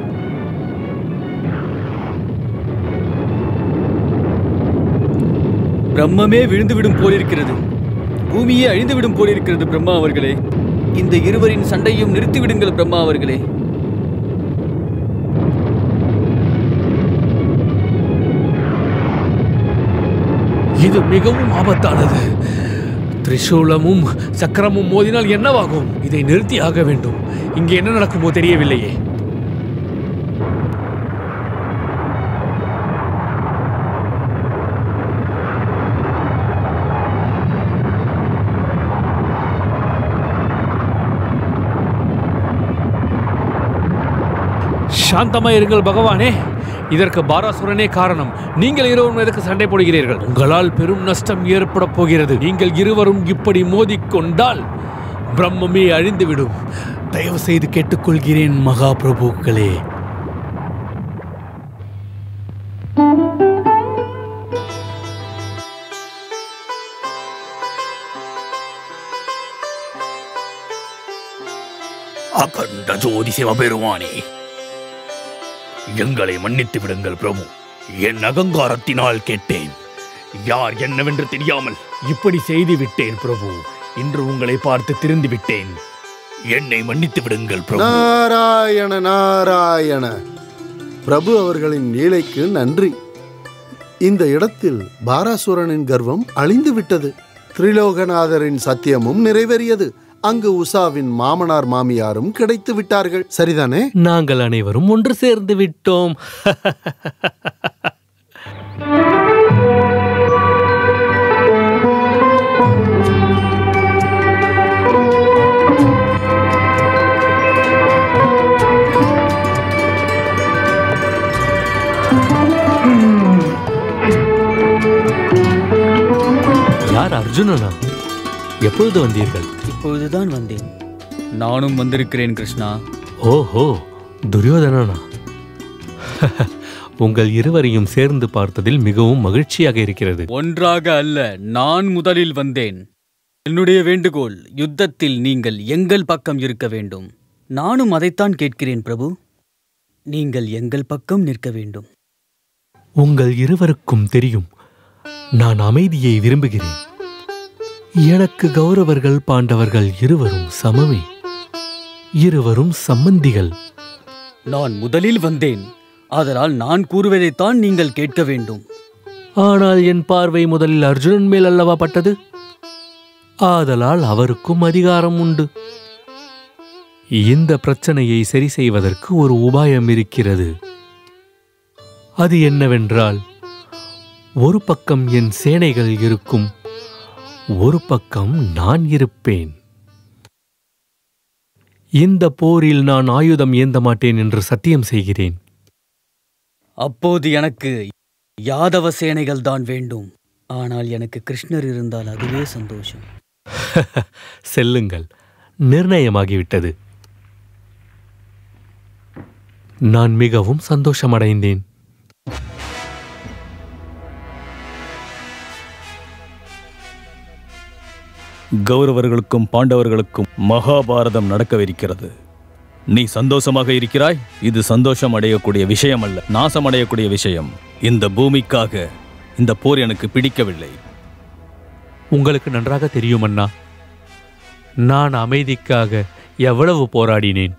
பிரம்மமே விழுந்துவிடும் போலிருக்கிறது பூமியே அழிந்துவிடும் போலிருக்கிறது பிரம்மா அவர்களே இந்த இருவரின் சண்டையும் நிறுத்திவிடுங்கள் பிரம்மா அவர்களே இது மிகவும் ஆபத்தானது திரிசூலமும் சக்கரமும் மோதினால் என்னவாகும் இதை நிறுத்தி ஆக வேண்டும் இங்கே என்ன நடக்குமோ தெரியவில்லையே சாந்தமா இருங்கள் பகவானே இதற்கு பாராசுரனே காரணம் நீங்கள் இருவரும் எதற்கு சண்டை போடுகிறீர்கள் உங்களால் பெரும் நஷ்டம் ஏற்பட போகிறது நீங்கள் இருவரும் இப்படி மோதிக்கொண்டால் பிரம்மமே அழிந்துவிடும் தயவு செய்து கேட்டுக்கொள்கிறேன் மகா பிரபுக்களே அகண்ட ஜோதி சிவபெருமானே எங்களை மன்னித்து விடுங்கள் பிரபு என் அகங்காரத்தினால் கேட்டேன் யார் என்னவென்று தெரியாமல் இப்படி செய்து விட்டேன் பிரபு இன்று உங்களை பார்த்து திருந்து விட்டேன் என்னை மன்னித்து விடுங்கள் பிரபு நாராயண நாராயண பிரபு அவர்களின் லீலைக்கு நன்றி இந்த இடத்தில் பாராசுரனின் கர்வம் அழிந்து விட்டது திரிலோகநாதரின் சத்தியமும் நிறைவேறியது அங்கு உஷாவின் மாமனார் மாமியாரும் கிடைத்து விட்டார்கள் சரிதானே நாங்கள் அனைவரும் ஒன்று சேர்ந்து விட்டோம் யார் அர்ஜுனனா எப்பொழுது வந்தீர்கள் இப்பொழுதுதான் வந்தேன் நானும் வந்திருக்கிறேன் கிருஷ்ணா ஓஹோ துரியோதனனா உங்கள் இருவரையும் சேர்ந்து பார்த்ததில் மிகவும் மகிழ்ச்சியாக இருக்கிறது ஒன்றாக அல்ல நான் முதலில் வந்தேன் என்னுடைய வேண்டுகோள் யுத்தத்தில் நீங்கள் எங்கள் பக்கம் இருக்க வேண்டும் நானும் அதைத்தான் கேட்கிறேன் பிரபு நீங்கள் எங்கள் பக்கம் நிற்க வேண்டும் உங்கள் இருவருக்கும் தெரியும் நான் அமைதியை விரும்புகிறேன் எனக்கு கௌரவர்கள் பாண்டவர்கள் இருவரும் சமமே இருவரும் சம்பந்திகள் நான் முதலில் வந்தேன் ஆதலால் நான் கூறுவதைத்தான் நீங்கள் கேட்க வேண்டும் ஆனால் என் பார்வை முதலில் அர்ஜுனன் மேல் அல்லவா பட்டது ஆதலால் அவருக்கும் அதிகாரம் உண்டு இந்த பிரச்சனையை சரி செய்வதற்கு ஒரு உபாயம் இருக்கிறது அது என்னவென்றால் ஒரு பக்கம் என் சேனைகள் இருக்கும் ஒரு பக்கம் நான் இருப்பேன் இந்த போரில் நான் ஆயுதம் ஏந்த மாட்டேன் என்று சத்தியம் செய்கிறேன் அப்போது எனக்கு யாதவ சேனைகள் தான் வேண்டும் ஆனால் எனக்கு கிருஷ்ணர் இருந்தால் அதுவே சந்தோஷம் செல்லுங்கள் நிர்ணயமாகிவிட்டது நான் மிகவும் சந்தோஷமடைந்தேன் கௌரவர்களுக்கும் பாண்டவர்களுக்கும் மகாபாரதம் நடக்கவிருக்கிறது நீ சந்தோஷமாக இருக்கிறாய் இது சந்தோஷம் அடையக்கூடிய விஷயம் அல்ல நாசம் அடையக்கூடிய விஷயம் இந்த பூமிக்காக இந்த போர் எனக்கு பிடிக்கவில்லை உங்களுக்கு நன்றாக தெரியும் அண்ணா நான் அமைதிக்காக எவ்வளவு போராடினேன்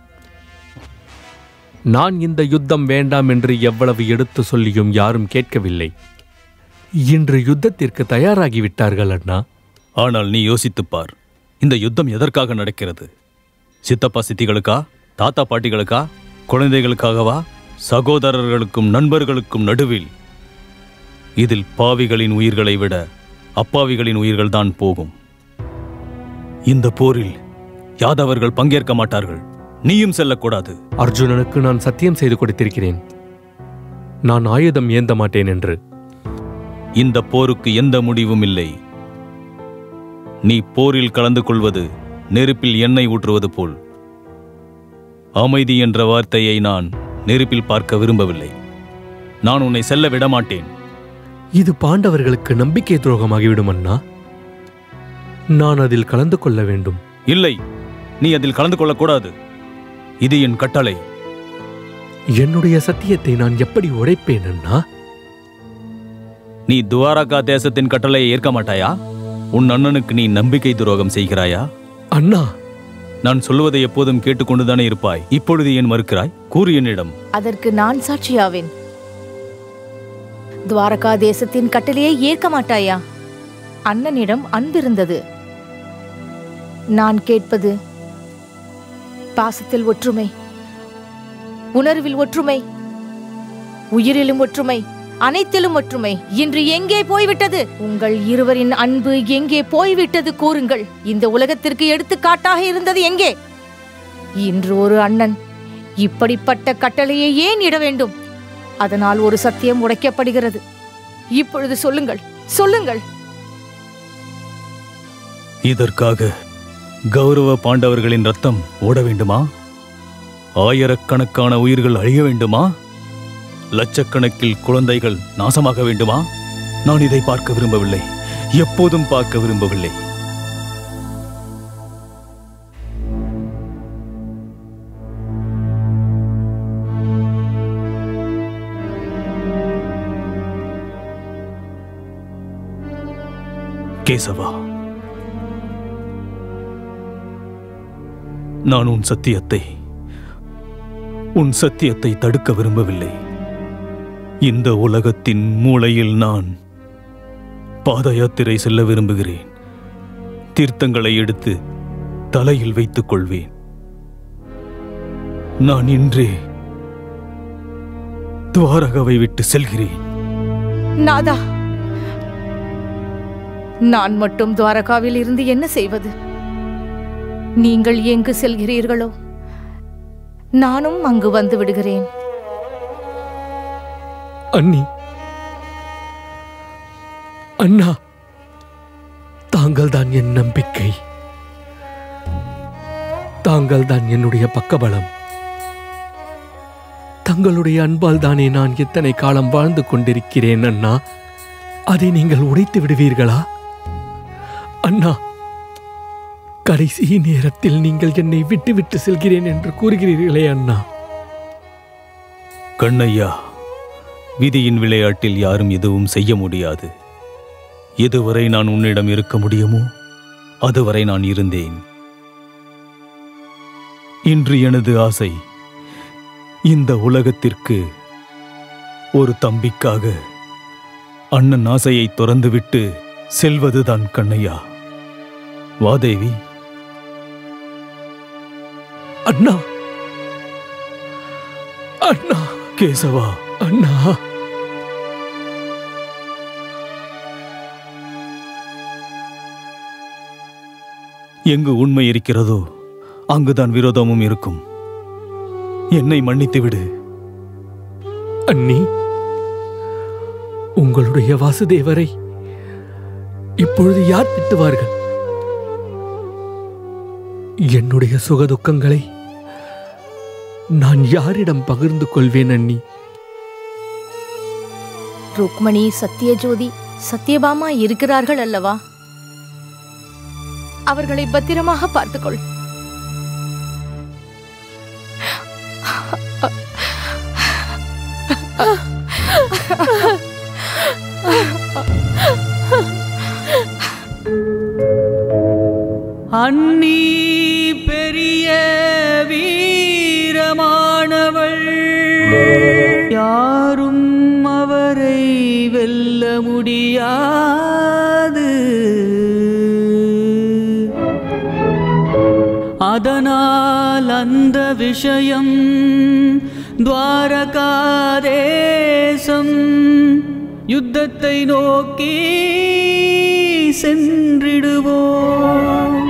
நான் இந்த யுத்தம் வேண்டாம் என்று எவ்வளவு எடுத்து சொல்லியும் யாரும் கேட்கவில்லை இன்று யுத்தத்திற்கு தயாராகிவிட்டார்கள் அண்ணா ஆனால் நீ யோசித்துப் பார் இந்த யுத்தம் எதற்காக நடக்கிறது சித்தப்பா சித்திகளுக்கா தாத்தா பாட்டிகளுக்கா குழந்தைகளுக்காகவா சகோதரர்களுக்கும் நண்பர்களுக்கும் நடுவில் இதில் பாவிகளின் உயிர்களை விட அப்பாவிகளின் உயிர்கள் தான் போகும் இந்த போரில் யாதவர்கள் பங்கேற்க மாட்டார்கள் நீயும் செல்லக்கூடாது அர்ஜுனனுக்கு நான் சத்தியம் செய்து கொடுத்திருக்கிறேன் நான் ஆயுதம் ஏந்த மாட்டேன் என்று இந்த போருக்கு எந்த முடிவும் இல்லை நீ போரில் கலந்து கொள்வது நெருப்பில் எண்ணெய் ஊற்றுவது போல் அமைதி என்ற வார்த்தையை நான் நெருப்பில் பார்க்க விரும்பவில்லை நான் உன்னை செல்ல விடமாட்டேன் இது பாண்டவர்களுக்கு நம்பிக்கை துரோகமாகிவிடும் அண்ணா நான் அதில் கலந்து கொள்ள வேண்டும் இல்லை நீ அதில் கலந்து கொள்ளக்கூடாது இது என் கட்டளை என்னுடைய சத்தியத்தை நான் எப்படி உடைப்பேன் அண்ணா நீ துவாரகா தேசத்தின் கட்டளையை ஏற்க மாட்டாயா உன் அண்ணனுக்கு நீ நம்பிக்கை துரோகம் செய்கிறாயா அண்ணா நான் சொல்லுவதை எப்போதும் கேட்டுக்கொண்டுதானே இருப்பாய் இப்பொழுது ஏன் மறுக்கிறாய் கூறு என்னிடம் அதற்கு நான் சாட்சியாவேன் துவாரகா தேசத்தின் கட்டளையை ஏற்க மாட்டாயா அண்ணனிடம் அன்பிருந்தது நான் கேட்பது பாசத்தில் ஒற்றுமை உணர்வில் ஒற்றுமை உயிரிலும் ஒற்றுமை அனைத்திலும் ஒற்றுமை இன்று எங்கே போய்விட்டது உங்கள் இருவரின் அன்பு எங்கே போய்விட்டது கூறுங்கள் இந்த உலகத்திற்கு எடுத்துக்காட்டாக இருந்தது எங்கே இன்று ஒரு அண்ணன் இப்படிப்பட்ட கட்டளையை ஏன் இட வேண்டும் அதனால் ஒரு சத்தியம் உடைக்கப்படுகிறது இப்பொழுது சொல்லுங்கள் சொல்லுங்கள் இதற்காக கௌரவ பாண்டவர்களின் ரத்தம் ஓட வேண்டுமா ஆயிரக்கணக்கான உயிர்கள் அழிய வேண்டுமா லட்சக்கணக்கில் குழந்தைகள் நாசமாக வேண்டுமா நான் இதை பார்க்க விரும்பவில்லை எப்போதும் பார்க்க விரும்பவில்லை கேசவா நான் உன் சத்தியத்தை உன் சத்தியத்தை தடுக்க விரும்பவில்லை இந்த உலகத்தின் மூளையில் நான் பாத யாத்திரை செல்ல விரும்புகிறேன் தீர்த்தங்களை எடுத்து தலையில் வைத்துக் கொள்வேன் நான் இன்றே துவாரகாவை விட்டு செல்கிறேன் நாதா நான் மட்டும் துவாரகாவில் இருந்து என்ன செய்வது நீங்கள் எங்கு செல்கிறீர்களோ நானும் அங்கு வந்து விடுகிறேன் அண்ணி அண்ணா தாங்கள் தாங்கள்தான் என் நம்பிக்கை தாங்கள்தான் என்னுடைய பக்கபலம் தங்களுடைய அன்பால் தானே நான் இத்தனை காலம் வாழ்ந்து கொண்டிருக்கிறேன் அண்ணா அதை நீங்கள் உடைத்து விடுவீர்களா அண்ணா கடைசி நேரத்தில் நீங்கள் என்னை விட்டு விட்டு செல்கிறேன் என்று கூறுகிறீர்களே அண்ணா கண்ணையா விதியின் விளையாட்டில் யாரும் எதுவும் செய்ய முடியாது எதுவரை நான் உன்னிடம் இருக்க முடியுமோ அதுவரை நான் இருந்தேன் இன்று எனது ஆசை இந்த உலகத்திற்கு ஒரு தம்பிக்காக அண்ணன் ஆசையை துறந்துவிட்டு செல்வதுதான் கண்ணையா வாதேவி அண்ணா அண்ணா கேசவா அண்ணா எங்கு உண்மை இருக்கிறதோ அங்குதான் விரோதமும் இருக்கும் என்னை மன்னித்து விடு அண்ணி உங்களுடைய வாசுதேவரை இப்பொழுது யார் திட்டுவார்கள் என்னுடைய சுகதுக்கங்களை நான் யாரிடம் பகிர்ந்து கொள்வேன் அண்ணி ருக்மணி சத்யஜோதி சத்யபாமா இருக்கிறார்கள் அல்லவா அவர்களை பத்திரமாக பார்த்துக்கொள் அன்னி பெரிய வீரமானவள் யாரும் அவரை வெல்ல முடியாது அதனால் அந்த விஷயம் துவாரகாதேசம் யுத்தத்தை நோக்கி சென்றிடுவோம்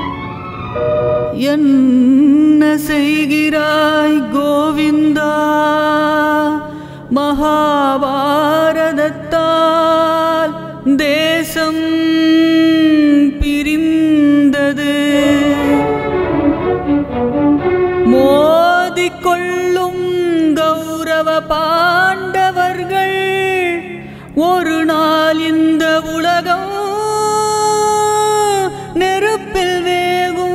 என்ன செய்கிறாய் கோவிந்தா மகாபாரதத்தால் தேசம் பிரிந்தது மோதிக்கொள்ளும் கௌரவ பாண்டவர்கள் ஒரு நாள் இந்த உலகம் நெருப்பில் வேகும்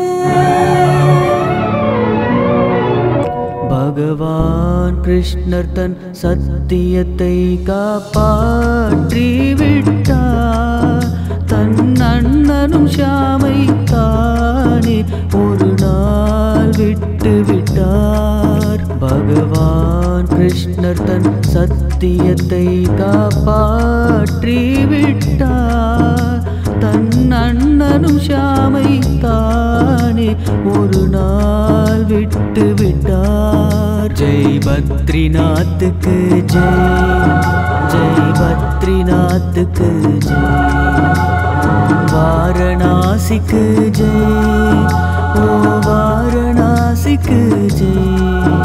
பகவான் கிருஷ்ணர் தன் சத்தியத்தை காப்பாற்றி விட்டார் தன் அண்ணனும் ஷாமை தானே ஒரு நாள் விட்டு விட்டார் பகவான் கிருஷ்ணர் தன் சத்தியத்தை காப்பாற்றி விட்டார் தன் அண்ணனும் ஷாமை தானே ஒரு நாள் விட்டு விட்டார் ஜெய் பத்ரிநாத்துக்கு ஜெய் ஜெய் பத்ரிநாத்துக்கு ஜெய் வாரணாசிக்கு ஜெய் ஓ வாரணாசிக்கு ஜெய்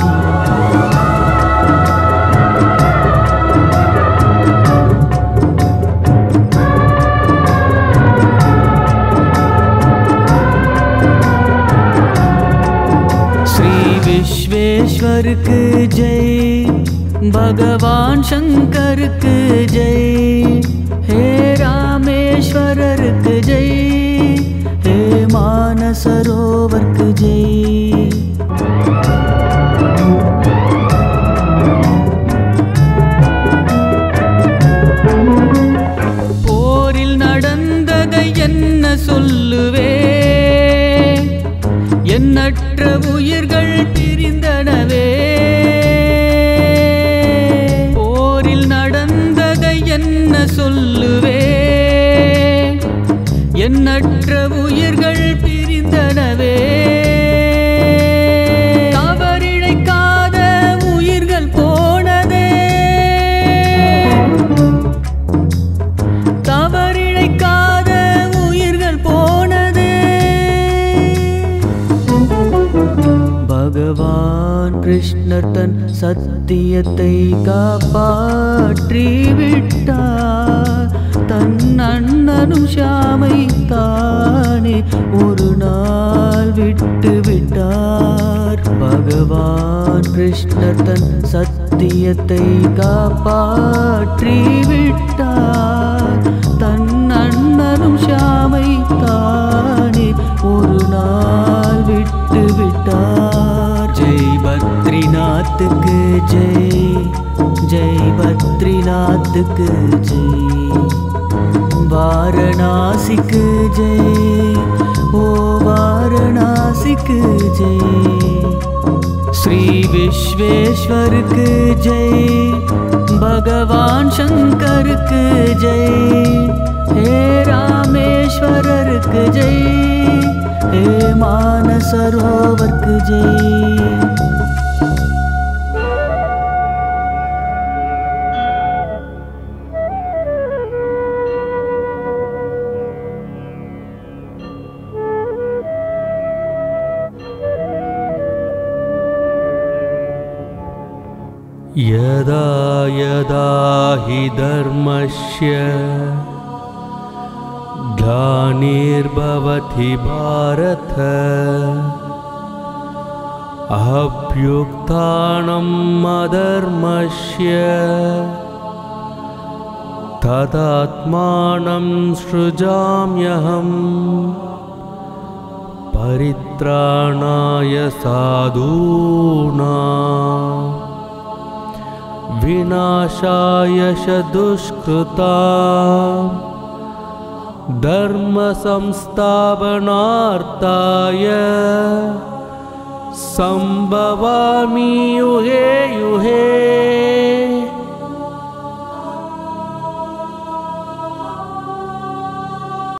श्री विश्वेश्वर के जय भगवान शंकर के जय हे रामेश्वर के जय हे मानसरोवर के जय போரில் நடந்ததை என்ன சொல்லுவே எண்ணற்ற உயிர்கள் பிரிந்தனவே போரில் நடந்ததை என்ன சொல்லுவே எண்ணற்ற உயிர்கள் பிரிந்தனவே தவறிழைக்காத உயிர்கள் போனதே தவறிழைக்காத உயிர்கள் போனதே பகவான் கிருஷ்ணர் தன் சத்தியத்தை காப்பாற்றி விட்டார் தன் அண்ணனும் ஷாமை தானே ஒரு நாள் விட்டு விட்டார் பகவான் கிருஷ்ணர் தன் சத்தியத்தை காப்பாற்றி விட்டார் தன் அண்ணனும் ஷாமை தானே ஒரு நாள் விட்டு விட்டார் ஜெய் பத்ரிநாத்துக்கு ஜெய் ஜெய் பத்ரிநாத்துக்கு ஜெய் வாரணாசிக்கு ஜெய் ஓ வாரணாசிக்கு ஜெய் ஸ்ரீ விஸ்வேஸ்வருக்கு ஜெய் பகவான் சங்கருக்கு ஜெய் ஹே ராமேஸ்வரருக்கு ஜெய் ஹே மானசரோவருக்கு ஜெய் यदा यदा हि धर्मस्य ग्लानिर्भवति भारत अभ्युत्थानम् अधर्मस्य तदात्मानं सृजाम्यहम् परित्राणाय साधूनाम् विनाशाय च दुष्कृता धर्मसंस्थापनार्थाय सम्भवामि युहे युहे